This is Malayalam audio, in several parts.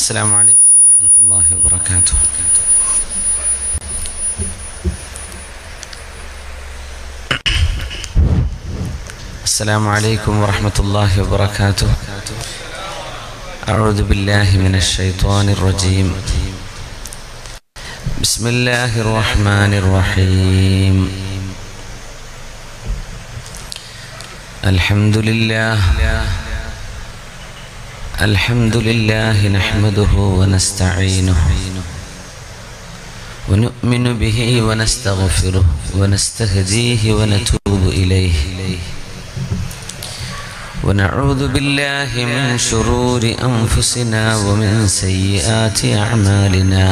السلام عليكم ورحمة الله وبركاته السلام عليكم ورحمة الله وبركاته أعوذ بالله من الشيطان الرجيم بسم الله الرحمن الرحيم الحمد لله الحمد لله نحمده ونستعينه ونؤمن به ونستغفره ونستهديه ونتوب إليه ونعوذ بالله من شرور أنفسنا ومن سيئات أعمالنا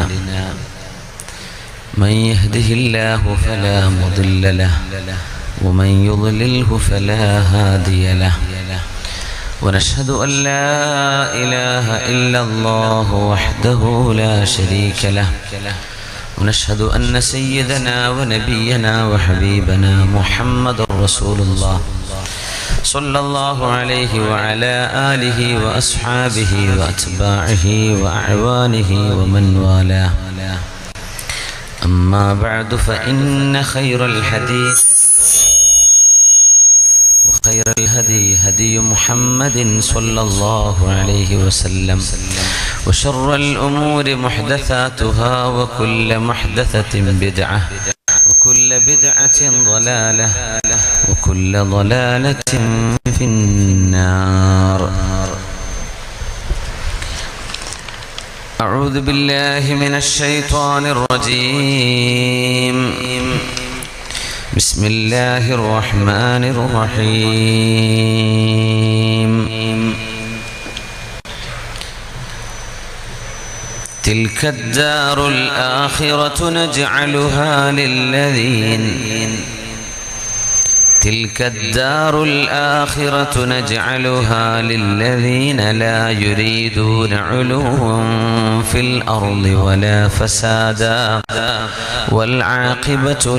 من يهده الله فلا مضل له ومن يضلله فلا هادي له ونشهد أن لا إله إلا الله وحده لا شريك له ونشهد أن سيدنا ونبينا وحبيبنا محمد رسول الله صلى الله عليه وعلى آله وأصحابه وأتباعه وأعوانه ومن والاه أما بعد فإن خير الحديث وخير الهدي هدي محمد صلى الله عليه وسلم وشر الأمور محدثاتها وكل محدثة بدعة وكل بدعة ضلالة وكل ضلالة في النار أعوذ بالله من الشيطان الرجيم بسم الله الرحمن الرحيم تلك الدار الآخرة نجعلها للذين تلك الدار الآخرة نجعلها للذين لا يريدون علوا في الأرض ولا فسادا والعاقبة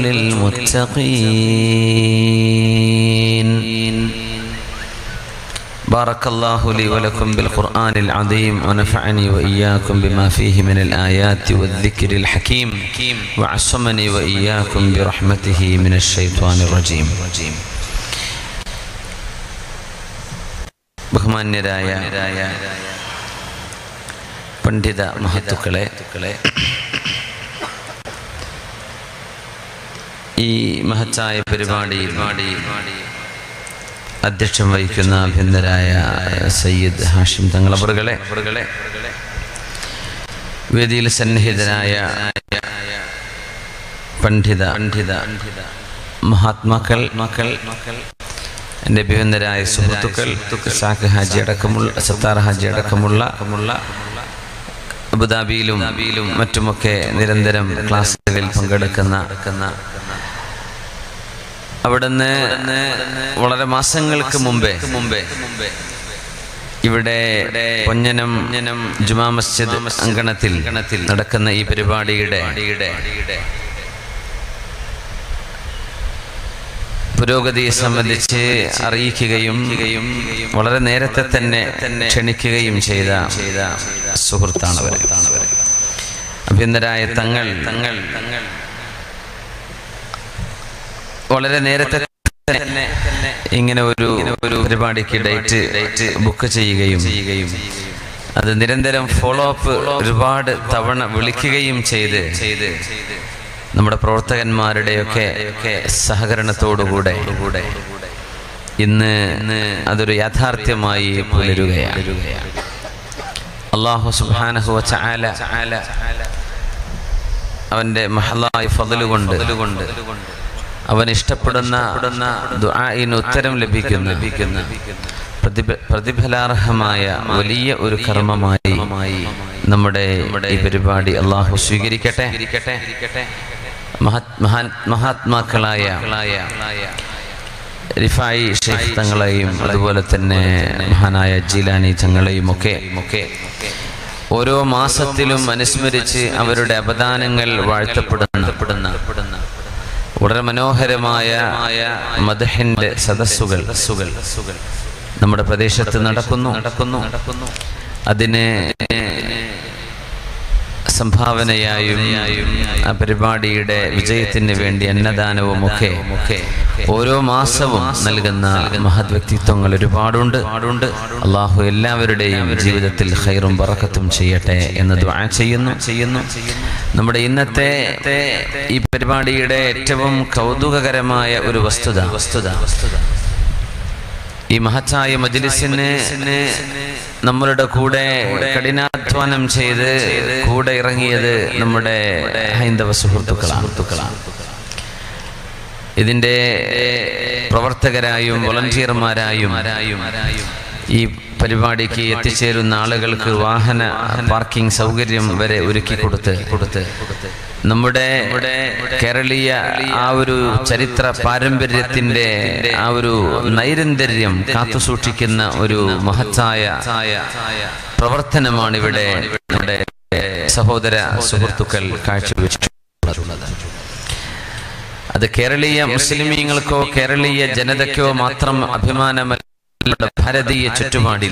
للمتقين بارك الله لي ولكم بالقرآن العظيم ونفعني وإياكم بما فيه من الآيات والذكر الحكيم وعصمني وإياكم برحمته من الشيطان الرجيم ബഹുമാന്യരായ പണ്ഡിത മഹത്തുക്കളെ ഈ മഹത്തായ പരിപാടിയിൽ അധ്യക്ഷം വഹിക്കുന്ന അഭ്യന്തരായ സയ്യിദ് ഹാഷിം തങ്ങളവറുകളെ വേദിയിൽ സന്നിഹിതനായ പണ്ഡിത പണ്ഡിത മഹാത്മാക്കൾ മക്കൾ മക്കൾ എൻ്റെ അഭിവന്ദരായ സുഹൃത്തുക്കൾ സാഖ് ഹാജി അടക്കമുള്ള സത്താർ ഹാജി അടക്കമുള്ള അബുദാബിയിലും മറ്റുമൊക്കെ നിരന്തരം ക്ലാസ്സുകളിൽ പങ്കെടുക്കുന്ന അവിടുന്ന് വളരെ മാസങ്ങൾക്ക് മുമ്പേ മുമ്പേ ഇവിടെ പൊഞ്ഞനം ജുമാ മസ്ജിദ് അങ്കണത്തിൽ നടക്കുന്ന ഈ പരിപാടിയുടെ പുരോഗതിയെ സംബന്ധിച്ച് അറിയിക്കുകയും വളരെ നേരത്തെ തന്നെ ക്ഷണിക്കുകയും ചെയ്ത സുഹൃത്താണ് അവർ അഭ്യന്തരായ തങ്ങൾ തങ്ങൾ വളരെ നേരത്തെ തന്നെ ഇങ്ങനെ ഒരു ഒരു പരിപാടിക്ക് ഡേറ്റ് ഡേറ്റ് ബുക്ക് ചെയ്യുകയും ചെയ്യുകയും അത് നിരന്തരം ഫോളോ അപ്പ് ഒരുപാട് തവണ വിളിക്കുകയും ചെയ്ത് ചെയ്ത് നമ്മുടെ പ്രവർത്തകന്മാരുടെയൊക്കെ സഹകരണത്തോടുകൂടെ ഇന്ന് അതൊരു യാഥാർത്ഥ്യമായി പുലരുകയാണ് അള്ളാഹു സുബാനഹു ചാല അവന്റെ മഹലായി ഫതലുകൊണ്ട് അവൻ ഇഷ്ടപ്പെടുന്ന ദുആഇന് ഉത്തരം ലഭിക്കുന്ന ലഭിക്കുന്ന പ്രതിഫലാർഹമായ വലിയ ഒരു കർമ്മമായി നമ്മുടെ ഈ പരിപാടി അള്ളാഹു സ്വീകരിക്കട്ടെ മഹാത്മാക്കളായ റിഫായി ഷെയ്ഖ് തങ്ങളെയും അതുപോലെ തന്നെ മഹാനായ ജീലാനി തങ്ങളെയും ഒക്കെ ഒക്കെ ഓരോ മാസത്തിലും അനുസ്മരിച്ച് അവരുടെ അപദാനങ്ങൾ വാഴ്ത്തപ്പെടുന്ന വളരെ മനോഹരമായ മദഹിന്റെ സദസ്സുകൾ നമ്മുടെ പ്രദേശത്ത് നടക്കുന്നു നടക്കുന്നു അതിന് സംഭാവനയായും ആ പരിപാടിയുടെ വിജയത്തിന് വേണ്ടി അന്നദാനവും ഒക്കെ ഒക്കെ ഓരോ മാസവും നൽകുന്ന മഹത് വ്യക്തിത്വങ്ങൾ ഒരുപാടുണ്ട് അള്ളാഹു എല്ലാവരുടെയും ജീവിതത്തിൽ ഖൈറും ബറക്കത്തും ചെയ്യട്ടെ എന്ന് ദുആ ചെയ്യുന്നു ചെയ്യുന്നു നമ്മുടെ ഇന്നത്തെ ഈ പരിപാടിയുടെ ഏറ്റവും കൗതുകകരമായ ഒരു വസ്തുത വസ്തുത വസ്തുത ഈ മഹത്തായ മജ്ലിസിന് നമ്മളുടെ കൂടെ കഠിനാധ്വാനം ചെയ്ത് കൂടെ ഇറങ്ങിയത് നമ്മുടെ ഹൈന്ദവ സുഹൃത്തുക്കളാണ് ഇതിന്റെ പ്രവർത്തകരായും വോളണ്ടിയർമാരായും ഈ പരിപാടിക്ക് എത്തിച്ചേരുന്ന ആളുകൾക്ക് വാഹന പാർക്കിംഗ് സൗകര്യം വരെ ഒരുക്കി കൊടുത്ത് കൊടുത്ത് നമ്മുടെ കേരളീയ ആ ഒരു ചരിത്ര പാരമ്പര്യത്തിന്റെ ആ ഒരു നൈരന്തര്യം കാത്തുസൂക്ഷിക്കുന്ന ഒരു മഹത്തായ പ്രവർത്തനമാണ് ഇവിടെ നമ്മുടെ സഹോദര സുഹൃത്തുക്കൾ കാഴ്ചവെച്ചിട്ടുള്ളത് അത് കേരളീയ മുസ്ലിമീങ്ങൾക്കോ കേരളീയ ജനതയ്ക്കോ മാത്രം അഭിമാനമല്ല ഭാരതീയ ചുറ്റുപാടിൽ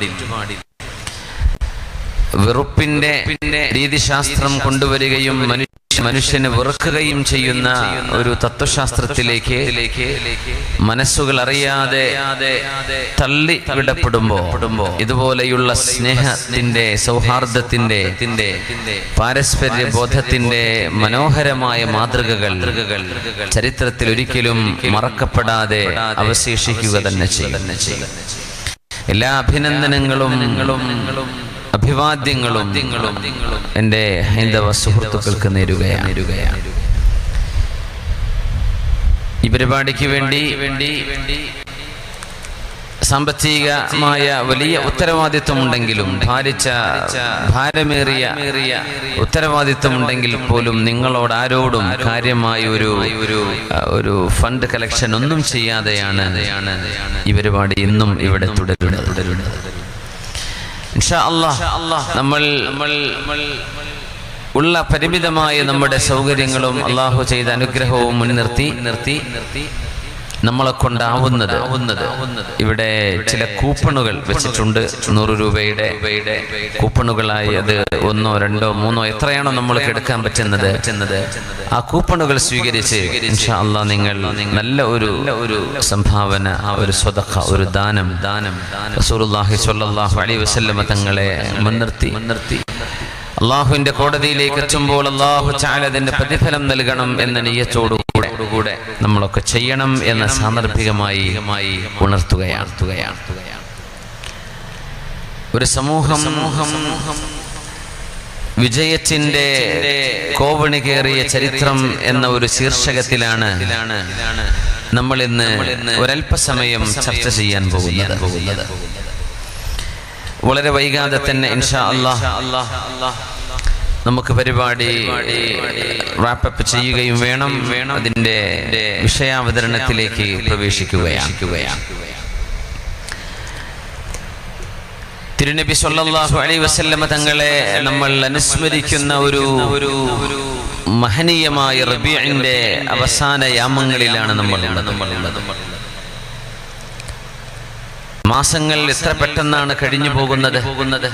വെറുപ്പിന്റെ രീതിശാസ്ത്രം കൊണ്ടുവരികയും മനുഷ്യനെ വെറുക്കുകയും ചെയ്യുന്ന ഒരു തത്വശാസ്ത്രത്തിലേക്ക് മനസ്സുകൾ അറിയാതെ തള്ളി വിടപ്പെടുമ്പോ ഇതുപോലെയുള്ള സ്നേഹത്തിന്റെ സൗഹാർദ്ദത്തിന്റെ പാരസ്പര്യ ബോധത്തിന്റെ മനോഹരമായ മാതൃകകൾ ചരിത്രത്തിൽ ഒരിക്കലും മറക്കപ്പെടാതെ അവശേഷിക്കുക തന്നെ ചെയ്യും എല്ലാ അഭിനന്ദനങ്ങളും അഭിവാദ്യങ്ങളും എൻ്റെ ഹൈന്ദവ സുഹൃത്തുക്കൾക്ക് നേരുകയാണ് ഈ പരിപാടിക്ക് വേണ്ടി വേണ്ടി സാമ്പത്തികമായ വലിയ ഉത്തരവാദിത്വമുണ്ടെങ്കിലും ഭാരിച്ച ഭാരമേറിയ ഉത്തരവാദിത്വമുണ്ടെങ്കിൽ പോലും നിങ്ങളോട് ആരോടും കാര്യമായ ഒരു ഒരു ഒരു ഫണ്ട് കളക്ഷൻ ഒന്നും ചെയ്യാതെയാണ് ഈ പരിപാടി ഇന്നും ഇവിടെ തുടരുന്നത് തുടരുന്നത് നമ്മൾ നമ്മൾ ഉള്ള പരിമിതമായ നമ്മുടെ സൗകര്യങ്ങളും അള്ളാഹു ചെയ്ത അനുഗ്രഹവും മുൻനിർത്തി നിർത്തി നിർത്തി നമ്മളെ കൊണ്ടാവുന്നത് ഇവിടെ ചില കൂപ്പണുകൾ വെച്ചിട്ടുണ്ട് നൂറ് രൂപയുടെ കൂപ്പണുകളായി അത് ഒന്നോ രണ്ടോ മൂന്നോ എത്രയാണോ നമ്മൾക്ക് എടുക്കാൻ പറ്റുന്നത് പറ്റുന്നത് ആ കൂപ്പണുകൾ സ്വീകരിച്ച് ഇൻഷാ അള്ളാ നിങ്ങൾ നല്ല ഒരു ഒരു സംഭാവന ഒരു സ്വതക്ക ഒരു ദാനം ദാനം റസൂലുള്ളാഹി സ്വല്ലല്ലാഹു അലൈഹി വസല്ലമ തങ്ങളെ മുൻനിർത്തി മുൻനിർത്തി അള്ളാഹുവിന്റെ കോടതിയിലേക്ക് എത്തുമ്പോൾ അള്ളാഹു ചാലതിന്റെ പ്രതിഫലം നൽകണം എന്ന നെയ്യത്തോടു കൂടെ നമ്മളൊക്കെ ചെയ്യണം എന്ന സാന്ദർഭികമായി ഉണർത്തുകയാണ് ഒരു സമൂഹം സമൂഹം വിജയത്തിന്റെ കോവണി കയറിയ ചരിത്രം എന്ന ഒരു ശീർഷകത്തിലാണ് നമ്മൾ ഇന്ന് ഒരല്പസമയം ചർച്ച ചെയ്യാൻ പോകുന്നത് വളരെ വൈകാതെ തന്നെ ഇൻഷാ അള്ളാഹ് നമുക്ക് പരിപാടി റാപ്പപ്പ് ചെയ്യുകയും വേണം വേണം അതിന്റെ വിഷയാവതരണത്തിലേക്ക് പ്രവേശിക്കുകയാണ് തിരുനബി സല്ലല്ലാഹു അലൈഹി വസല്ലമ തങ്ങളെ നമ്മൾ അനുസ്മരിക്കുന്ന ഒരു ഒരു മഹനീയമായ റബീഇന്റെ അവസാന യാമങ്ങളിലാണ് നമ്മൾ നമ്മളുള്ളത് മാസങ്ങൾ എത്ര പെട്ടെന്നാണ് കഴിഞ്ഞു പോകുന്നത് പോകുന്നത്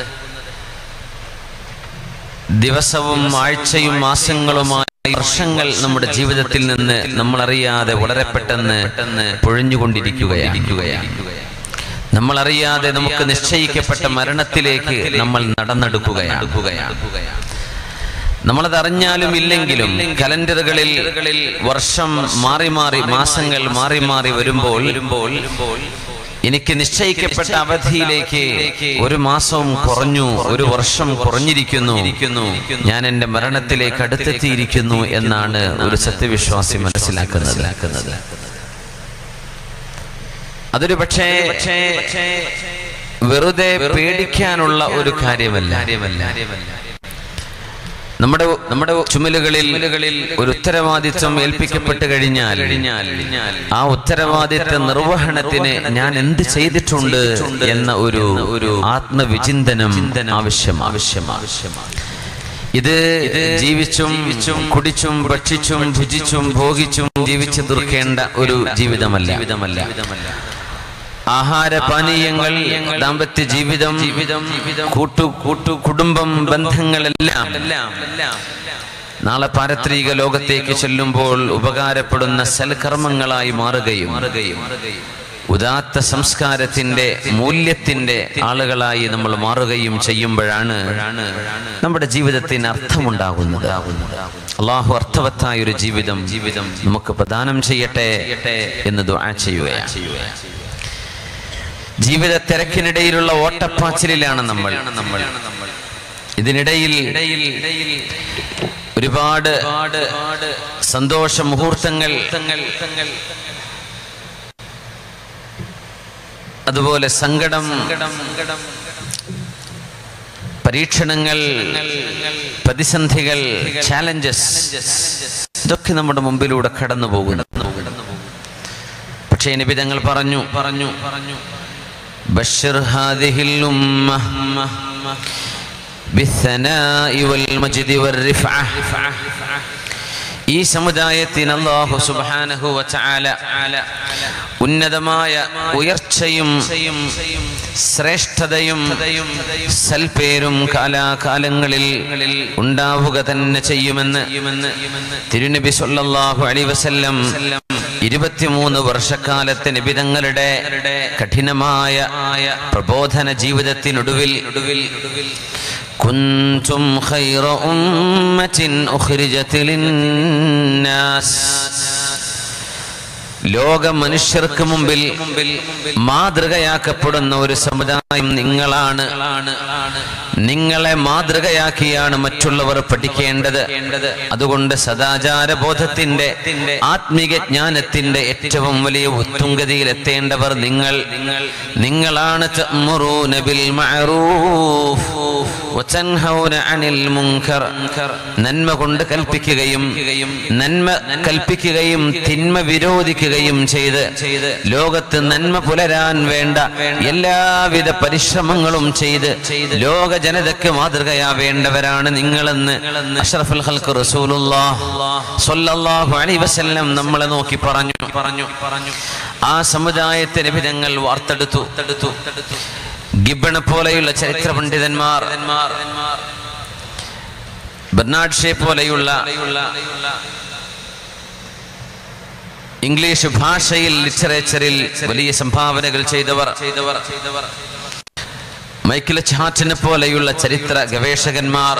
ദിവസവും ആഴ്ചയും മാസങ്ങളുമായി വർഷങ്ങൾ നമ്മുടെ ജീവിതത്തിൽ നിന്ന് നമ്മൾ അറിയാതെ വളരെ പെട്ടെന്ന് പൊഴിഞ്ഞുകൊണ്ടിരിക്കുകയാണ് നമ്മൾ അറിയാതെ നമുക്ക് നിശ്ചയിക്കപ്പെട്ട മരണത്തിലേക്ക് നമ്മൾ നടന്നെടുക്കുകയാണ് നമ്മളത് അറിഞ്ഞാലും ഇല്ലെങ്കിലും കലണ്ടറുകളിൽ വർഷം മാറി മാറി മാസങ്ങൾ മാറി മാറി വരുമ്പോൾ വരുമ്പോൾ എനിക്ക് നിശ്ചയിക്കപ്പെട്ട അവധിയിലേക്ക് ഒരു മാസവും കുറഞ്ഞു ഒരു വർഷം കുറഞ്ഞിരിക്കുന്നു ഞാൻ എന്റെ മരണത്തിലേക്ക് അടുത്തെത്തിയിരിക്കുന്നു എന്നാണ് ഒരു സത്യവിശ്വാസി മനസ്സിലാക്കുന്നത് അതൊരു പക്ഷേ വെറുതെ പേടിക്കാനുള്ള ഒരു കാര്യമല്ല നമ്മുടെ നമ്മുടെ ചുമലുകളിൽ ഒരു ഉത്തരവാദിത്വം ഏൽപ്പിക്കപ്പെട്ട് കഴിഞ്ഞാൽ ആ ഉത്തരവാദിത്വ നിർവഹണത്തിന് ഞാൻ എന്ത് ചെയ്തിട്ടുണ്ട് എന്ന ഒരു ഒരു ആത്മവിചിന്തനം ആവശ്യം ആവശ്യം ആവശ്യമാണ് ഇത് ജീവിച്ചും കുടിച്ചും ഭക്ഷിച്ചും ഭുജിച്ചും ഭോഗിച്ചും ജീവിച്ചു തീർക്കേണ്ട ഒരു ജീവിതമല്ല ജീവിതമല്ല ആഹാരപാനീയങ്ങൾ ദാമ്പത്യ ജീവിതം കൂട്ടു കൂട്ടു കുടുംബം ബന്ധങ്ങളെല്ലാം നാളെ പാരത്രിക ലോകത്തേക്ക് ചെല്ലുമ്പോൾ ഉപകാരപ്പെടുന്ന സൽക്കർമ്മങ്ങളായി മാറുകയും ഉദാത്ത സംസ്കാരത്തിന്റെ മൂല്യത്തിന്റെ ആളുകളായി നമ്മൾ മാറുകയും ചെയ്യുമ്പോഴാണ് നമ്മുടെ ജീവിതത്തിന് അർത്ഥമുണ്ടാകുന്നത് അള്ളാഹു അർത്ഥവത്തായ ഒരു ജീവിതം ജീവിതം നമുക്ക് പ്രദാനം ചെയ്യട്ടെ എന്ന് ദുആ ചെയ്യുകയാണ് ജീവിത തിരക്കിനിടയിലുള്ള ഓട്ടപ്പാച്ചിലാണ് നമ്മൾ നമ്മൾ ഇതിനിടയിൽ ഒരുപാട് സന്തോഷ മുഹൂർത്തങ്ങൾ അതുപോലെ സങ്കടം പരീക്ഷണങ്ങൾ പ്രതിസന്ധികൾ ചാലഞ്ചസ് ഇതൊക്കെ നമ്മുടെ മുമ്പിലൂടെ കടന്നു പോകുന്നു പക്ഷേ നിബിതങ്ങൾ പറഞ്ഞു പറഞ്ഞു പറഞ്ഞു ബഷർ ഹാദിഹിൽ ഉമ്മ بالثناء والمجد والرفعة ഈ സമുദായത്തിന് അല്ലാഹു സുബ്ഹാനഹു വതആല ഉന്നതമായ ഉയർച്ചയും ശ്രേഷ്ഠതയും സൽപേരും കാലാകാലങ്ങളിൽ ഉണ്ടാവുക തന്നെ ചെയ്യുമെന്ന് തിരുനബി സല്ലല്ലാഹു അലൈഹി വസല്ലം ഇരുപത്തിമൂന്ന് വർഷക്കാലത്തെ നിബിതങ്ങളുടെ കഠിനമായ പ്രബോധന ജീവിതത്തിനൊടുവിൽ كنتم خير أمة أخرجت للناس ലോക മനുഷ്യർക്ക് മുമ്പിൽ മാതൃകയാക്കപ്പെടുന്ന ഒരു സമുദായം നിങ്ങളാണ് നിങ്ങളെ മാതൃകയാക്കിയാണ് മറ്റുള്ളവർ പഠിക്കേണ്ടത് അതുകൊണ്ട് സദാചാര ബോധത്തിന്റെ ആത്മീക ജ്ഞാനത്തിന്റെ ഏറ്റവും വലിയ ഉത്തുംഗതിയിൽ എത്തേണ്ടവർ നിങ്ങൾ നിങ്ങളാണ് തഅ്മുറൂന ബിൽ മഅറൂഫ് വതൻഹൗന അനിൽ മുൻകർ നന്മ കൊണ്ട് കൽപ്പിക്കുകയും നന്മ കൽപ്പിക്കുകയും തിന്മ വിരോധിക്കുകയും ചെയ്ത് ലോകത്ത് നന്മ പുലരാൻ വേണ്ട എല്ലാവിധ പരിശ്രമങ്ങളും ചെയ്ത് ലോക ജനതയ്ക്ക് മാതൃകയാവേണ്ടവരാണ് നിങ്ങളെന്ന് അഷ്റഫുൽ ഹൽക്ക് റസൂലുള്ളാഹ് സ്വല്ലല്ലാഹു അലൈഹി വസല്ലം നമ്മളെ നോക്കി പറഞ്ഞു പറഞ്ഞു പറഞ്ഞു ആ സമുദായത്തെ നബിതങ്ങൾ വാർത്തെടുത്തു തടുത്തു ഗിബണ പോലെയുള്ള ചരിത്ര പണ്ഡിതന്മാർ ബെർണാഡ് ഷേ പോലെയുള്ള ഇംഗ്ലീഷ് ഭാഷയിൽ ലിറ്ററേച്ചറിൽ വലിയ സംഭാവനകൾ ചെയ്തവർ ചെയ്തവർ ചെയ്തവർ മൈക്കിൾ ചാറ്റിനെ പോലെയുള്ള ചരിത്ര ഗവേഷകന്മാർ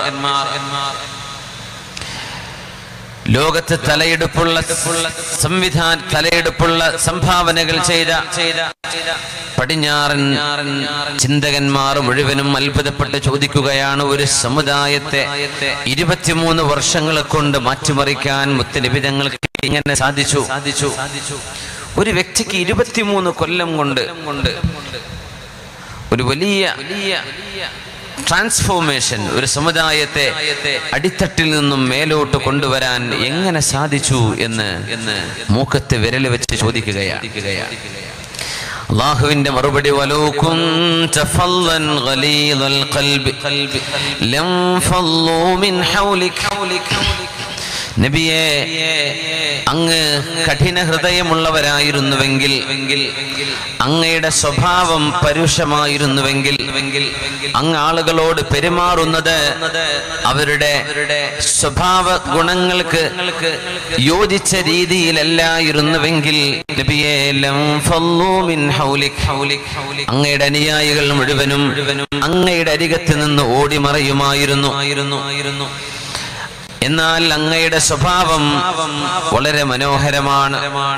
ലോകത്ത് തലയെടുപ്പുള്ള സംവിധാന തലയെടുപ്പുള്ള സംഭാവനകൾ ചെയ്ത പടിഞ്ഞാറൻ ചിന്തകന്മാർ മുഴുവനും അത്ഭുതപ്പെട്ട് ചോദിക്കുകയാണ് ഒരു സമുദായത്തെ ഇരുപത്തിമൂന്ന് വർഷങ്ങളെ കൊണ്ട് മാറ്റിമറിക്കാൻ മുത്തനിബിതങ്ങൾക്ക് ഇങ്ങനെ സാധിച്ചു സാധിച്ചു ഒരു വ്യക്തിക്ക് ഇരുപത്തിമൂന്ന് കൊല്ലം കൊണ്ട് കൊണ്ട് ഒരു വലിയ വലിയ ട്രാൻസ്ഫോർമേഷൻ ഒരു സമുദായത്തെ അടിത്തട്ടിൽ നിന്നും മേലോട്ട് കൊണ്ടുവരാൻ എങ്ങനെ സാധിച്ചു എന്ന് എന്ന് മൂക്കത്ത് വിരൽ വെച്ച് ചോദിക്കുകയാണ് അള്ളാഹുവിന്റെ മറുപടി വലോ കുന്ത ഫല്ലൻ ഗലീദൽ ഖൽബി ലം ഫല്ലൂ മിൻ ഹൗലിക നബിയെ അങ്ങ് കഠിന ഹൃദയമുള്ളവരായിരുന്നുവെങ്കിൽ അങ്ങയുടെ സ്വഭാവം പരുഷമായിരുന്നുവെങ്കിൽ അങ്ങ് ആളുകളോട് പെരുമാറുന്നത് അവരുടെ സ്വഭാവ ഗുണങ്ങൾക്ക് യോജിച്ച രീതിയിലല്ലായിരുന്നുവെങ്കിൽ നബിയെ ലം ഫല്ലൂ മിൻ ഹൗലിക് അങ്ങയുടെ അനുയായികൾ മുഴുവനും അങ്ങയുടെ അരികത്ത് നിന്ന് ഓടി മറയുമായിരുന്നു ആയിരുന്നു എന്നാൽ അങ്ങയുടെ സ്വഭാവം വളരെ മനോഹരമാണ്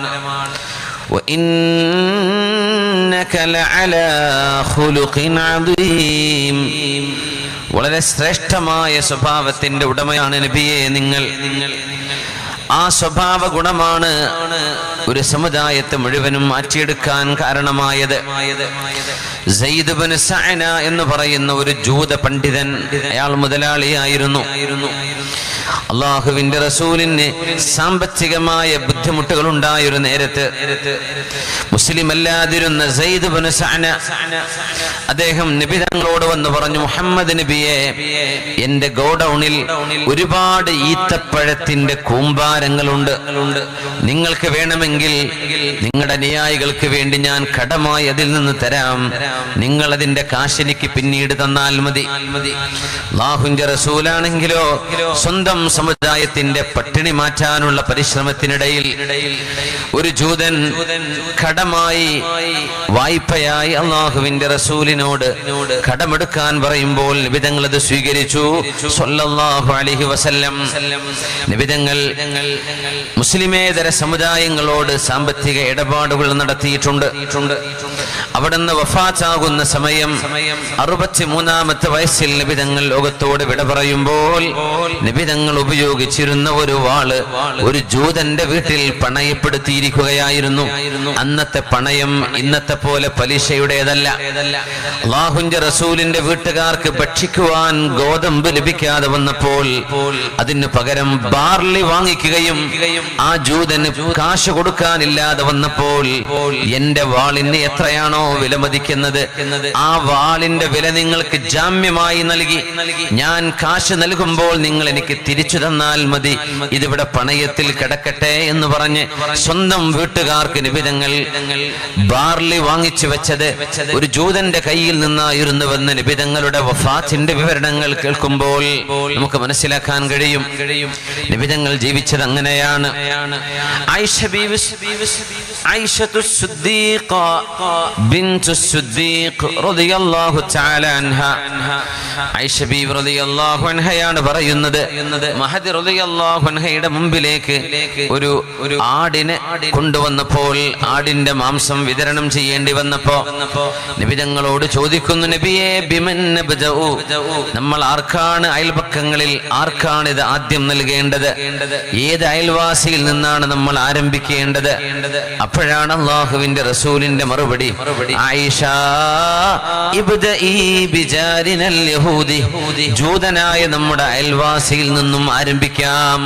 وإنك لعلى خلق عظيم വളരെ ശ്രേഷ്ഠമായ സ്വഭാവത്തിന്റെ ഉടമയാണ് നബിയെ നിങ്ങൾ ആ സ്വഭാവ ഗുണമാണ് ഒരു സമുദായത്തെ മുഴുവനും മാറ്റിയെടുക്കാൻ കാരണമായത് സയ്യിദ് ബിൻ സഅന എന്ന് പറയുന്ന ഒരു ജൂത പണ്ഡിതൻ അയാൾ മുതലാളിയായിരുന്നു അള്ളാഹുവിന്റെ റസൂലിന് സാമ്പത്തികമായ ബുദ്ധിമുട്ടുകൾ ഉണ്ടായ ഒരു നേരത്ത് മുസ്ലിം അല്ലാതിരുന്ന സയ്യിദ് ബിൻ സഅന അദ്ദേഹം നബി തങ്ങളോട് വന്ന് പറഞ്ഞു മുഹമ്മദ് നബിയെ എന്റെ ഗോഡൌണിൽ ഒരുപാട് ഈത്തപ്പഴത്തിന്റെ കൂമ്പാരങ്ങളുണ്ട് നിങ്ങൾക്ക് വേണമെങ്കിൽ എടുക്കണമെങ്കിൽ നിങ്ങളുടെ അനുയായികൾക്ക് വേണ്ടി ഞാൻ കടമായി അതിൽ നിന്ന് തരാം നിങ്ങൾ അതിന്റെ കാശ് എനിക്ക് പിന്നീട് തന്നാൽ മതി അള്ളാഹുവിന്റെ റസൂലാണെങ്കിലോ സ്വന്തം സമുദായത്തിന്റെ പട്ടിണി മാറ്റാനുള്ള പരിശ്രമത്തിനിടയിൽ ഒരു ജൂതൻ കടമായി വായ്പയായി അള്ളാഹുവിന്റെ റസൂലിനോട് കടമെടുക്കാൻ പറയുമ്പോൾ നിബിതങ്ങൾ അത് സ്വീകരിച്ചു സ്വല്ലല്ലാഹു അലൈഹി വസല്ലം നിബിതങ്ങൾ മുസ്ലിമേതര സമുദായങ്ങളോട് സാമ്പത്തിക ഇടപാടുകൾ നടത്തിയിട്ടുണ്ട് അവിടുന്ന് വഫാത്താകുന്ന സമയം അറുപത്തിമൂന്നാമത്തെ വയസ്സിൽ നിബിതങ്ങൾ ലോകത്തോട് വിട പറയുമ്പോൾ നിബിതങ്ങൾ ഉപയോഗിച്ചിരുന്ന ഒരു വാള് ഒരു ജൂതന്റെ വീട്ടിൽ പണയപ്പെടുത്തിയിരിക്കുകയായിരുന്നു അന്നത്തെ പണയം ഇന്നത്തെ പോലെ പലിശയുടേതല്ല അള്ളാഹുന്റെ റസൂലിന്റെ വീട്ടുകാർക്ക് ഭക്ഷിക്കുവാൻ ഗോതമ്പ് ലഭിക്കാതെ വന്നപ്പോൾ അതിന് പകരം ബാർലി വാങ്ങിക്കുകയും ആ ജൂതന് കാശ് കൊടുക്കാനില്ലാതെ വന്നപ്പോൾ എന്റെ വാളിന് എത്രയാണോ വിലമതിക്കുന്നത് ആ വാളിന്റെ വില നിങ്ങൾക്ക് ജാമ്യമായി നൽകി ഞാൻ കാശ് നൽകുമ്പോൾ നിങ്ങൾ എനിക്ക് തിരിച്ചു തന്നാൽ മതി ഇതിവിടെ പണയത്തിൽ കിടക്കട്ടെ എന്ന് പറഞ്ഞ് സ്വന്തം വീട്ടുകാർക്ക് നിബിധങ്ങൾ ബാർലി വാങ്ങിച്ചു വെച്ചത് ഒരു ജൂതന്റെ കയ്യിൽ നിന്നായിരുന്നുവെന്ന് നിബിധങ്ങളുടെ വഫാത്തിന്റെ വിവരണങ്ങൾ കേൾക്കുമ്പോൾ നമുക്ക് മനസ്സിലാക്കാൻ കഴിയും നിബിധങ്ങൾ ജീവിച്ചത് അങ്ങനെയാണ് ആയിഷ ബീവി ആയിഷത്തു സുദ്ദീഖ ബിൻതു സുദ്ദീഖ് റളിയല്ലാഹു തആല അൻഹ ആയിഷ ബീവി റളിയല്ലാഹു അൻഹയാണ് പറയുന്നത് മഹദി റളിയല്ലാഹു അൻഹയുടെ മുമ്പിലേക്ക് ഒരു ഒരു ആടിനെ കൊണ്ടുവന്നപ്പോൾ ആടിന്റെ മാംസം വിതരണം ചെയ്യേണ്ടി വന്നപ്പോ നിബിതങ്ങളോട് ചോദിക്കുന്നു നബിയെ ബിമൻ നബ്ദഉ നമ്മൾ ആർക്കാണ് അയൽപക്കങ്ങളിൽ ആർക്കാണ് ഇത് ആദ്യം നൽകേണ്ടത് ഏത് അയൽവാസിയിൽ നിന്നാണ് നമ്മൾ ആരംഭിക്കേണ്ടത് അപ്പോഴാണ് അള്ളാഹുവിന്റെ റസൂലിന്റെ മറുപടി ആയിഷ ഇബ്ദഈ ബിജാരിനൽ യഹൂദി ജൂതനായ നമ്മുടെ അയൽവാസിയിൽ നിന്നും ആരംഭിക്കാം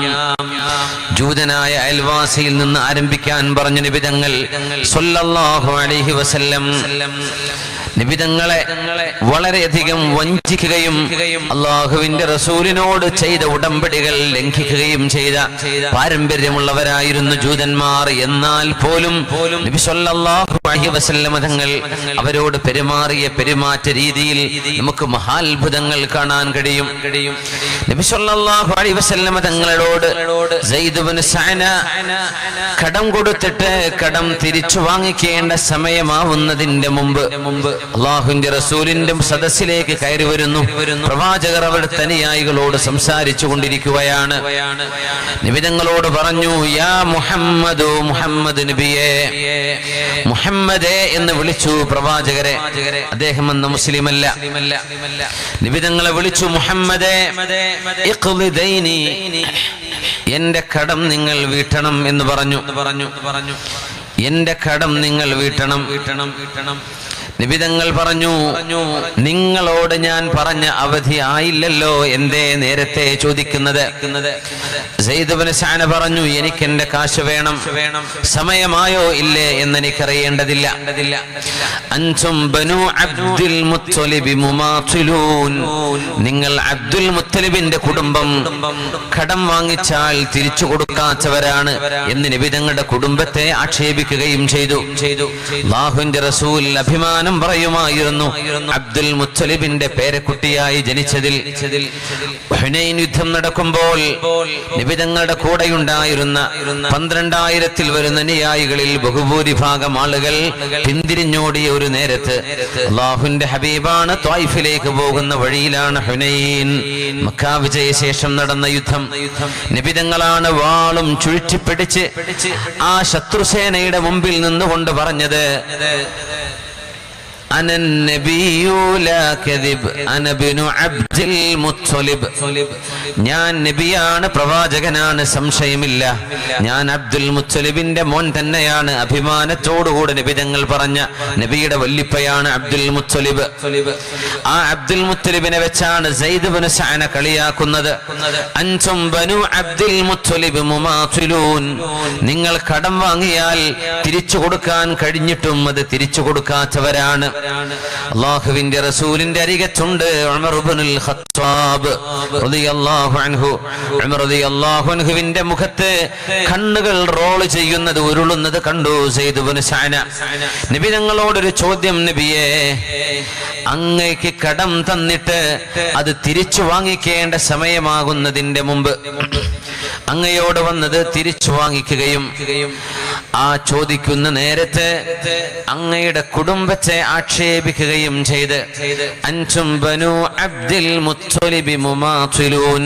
ജൂതനായ അയൽവാസിയിൽ നിന്ന് ആരംഭിക്കാൻ പറഞ്ഞ നിബിതങ്ങൾ സല്ലല്ലാഹു അലൈഹി വസല്ലം നിബിതങ്ങളെ വളരെയധികം വഞ്ചിക്കുകയും അള്ളാഹുവിന്റെ റസൂലിനോട് ചെയ്ത ഉടമ്പടികൾ ലംഘിക്കുകയും ചെയ്ത പാരമ്പര്യമുള്ളവരായിരുന്നു ജൂതന്മാർ എന്നാൽ പോലും നബി സല്ലല്ലാഹു അലൈഹി വസല്ലം തങ്ങൾ അവരോട് പെരുമാറിയ പെരുമാറ്റ രീതിയിൽ നമുക്ക് മഹാത്ഭുതങ്ങൾ കാണാൻ കഴിയും നബി സല്ലല്ലാഹു അലൈഹി വസല്ലം തങ്ങളോട് സെയ്ദ് ഇബ്നു സഅന കടം കൊടുത്തിട്ട് കടം തിരിച്ചു വാങ്ങിക്കേണ്ട സമയമാവുന്നതിന്റെ മുമ്പ് അള്ളാഹുവിന്റെ റസൂലിന്റെ സദസ്സിലേക്ക് കയറി വരുന്നു പ്രവാചകർ അവരുടെ തനിയായികളോട് സംസാരിച്ചു കൊണ്ടിരിക്കുകയാണ് നിബിതങ്ങളോട് പറഞ്ഞു യാ മുഹമ്മദ് മുഹമ്മദ് നബിയെ മുഹമ്മദേ എന്ന് വിളിച്ചു പ്രവാചകരെ അദ്ദേഹം എന്ന മുസ്ലിമല്ല നിബിതങ്ങളെ വിളിച്ചു മുഹമ്മദേ ഇഖ്ളി ദൈനി എന്റെ കടം നിങ്ങൾ വീട്ടണം എന്ന് പറഞ്ഞു പറഞ്ഞു പറഞ്ഞു എന്റെ കടം നിങ്ങൾ വീട്ടണം വീട്ടണം വീട്ടണം നിബിതങ്ങൾ പറഞ്ഞു നിങ്ങളോട് ഞാൻ പറഞ്ഞ അവധി ആയില്ലല്ലോ എന്തേ നേരത്തെ ചോദിക്കുന്നത് സെയ്ദുബിന് സാന പറഞ്ഞു എനിക്ക് എന്റെ കാശ് വേണം വേണം സമയമായോ ഇല്ലേ എന്ന് എനിക്കറിയേണ്ടതില്ല അൻസും ബനു അബ്ദുൽ മുത്തലിബി മുമാത്തിലൂൻ നിങ്ങൾ അബ്ദുൽ മുത്തലിബിന്റെ കുടുംബം കടം വാങ്ങിച്ചാൽ തിരിച്ചു കൊടുക്കാത്തവരാണ് എന്ന് നിബിതങ്ങളുടെ കുടുംബത്തെ ആക്ഷേപിക്കുകയും ചെയ്തു ചെയ്തു അല്ലാഹുവിന്റെ റസൂൽ അഭിമാനം പറയുമായിരുന്നു അബ്ദുൽ മുത്തലിബിന്റെ പേരക്കുട്ടിയായി ജനിച്ചതിൽ ഹുനൈൻ യുദ്ധം നടക്കുമ്പോൾ നിബിതങ്ങളുടെ കൂടെയുണ്ടായിരുന്ന പന്ത്രണ്ടായിരത്തിൽ വരുന്ന അനുയായികളിൽ ബഹുഭൂരിഭാഗം ആളുകൾ പിന്തിരിഞ്ഞോടിയ ഒരു നേരത്ത് അള്ളാഹുന്റെ ഹബീബാണ് ത്വായിഫിലേക്ക് പോകുന്ന വഴിയിലാണ് ഹുനൈൻ മക്കാ വിജയശേഷം നടന്ന യുദ്ധം നിബിതങ്ങളാണ് വാളും ചുഴറ്റിപ്പിടിച്ച് ആ ശത്രുസേനയുടെ മുമ്പിൽ നിന്നുകൊണ്ട് പറഞ്ഞത് أنا النبي لا كذب أنا بن عبد المطلب ഞാൻ നബിയാണ് പ്രവാചകനാണ് സംശയമില്ല ഞാൻ അബ്ദുൽ മുത്തലിബിന്റെ മോൻ തന്നെയാണ് അഭിമാനത്തോടുകൂടെ നബിതങ്ങൾ പറഞ്ഞ നബിയുടെ വല്ലിപ്പയാണ് അബ്ദുൽ മുത്തലിബ് ആ അബ്ദുൽ മുത്തലിബിനെ വെച്ചാണ് സൈദ് ബിൻ സഅന കളിയാക്കുന്നത് അൻതും ബനു അബ്ദുൽ മുത്തലിബ് മുമാത്തിലൂൻ നിങ്ങൾ കടം വാങ്ങിയാൽ തിരിച്ചു കൊടുക്കാൻ കഴിഞ്ഞിട്ടും അത് തിരിച്ചു കൊടുക്കാത്തവരാണ് അള്ളാഹുവിന്റെ റസൂലിന്റെ അരികത്തുണ്ട് ഉമർ ഇബ്നുൽ ഖത്താബ് റളിയല്ലാഹു അൻഹു ഉമർ റളിയല്ലാഹു അൻഹുവിന്റെ മുഖത്ത് കണ്ണുകൾ റോൾ ചെയ്യുന്നത് ഉരുളുന്നത് കണ്ടു സെയ്ദ് ഇബ്നു സഅന നബി ഞങ്ങളോടൊരു ചോദ്യം നബിയേ അങ്ങയ്ക്ക് കടം തന്നിട്ട് അത് തിരിച്ചു വാങ്ങിക്കേണ്ട സമയമാകുന്നതിന്റെ മുമ്പ് അങ്ങയോട് വന്നത് തിരിച്ചു വാങ്ങിക്കുകയും ആ ചോദിക്കുന്ന നേരത്ത് അങ്ങയുടെ കുടുംബത്തെ ആക്ഷേപിക്കുകയും ചെയ്ത് അൻസും ബനു അബ്ദുൽ മുത്തലിബി മുമാത്തിലൂൻ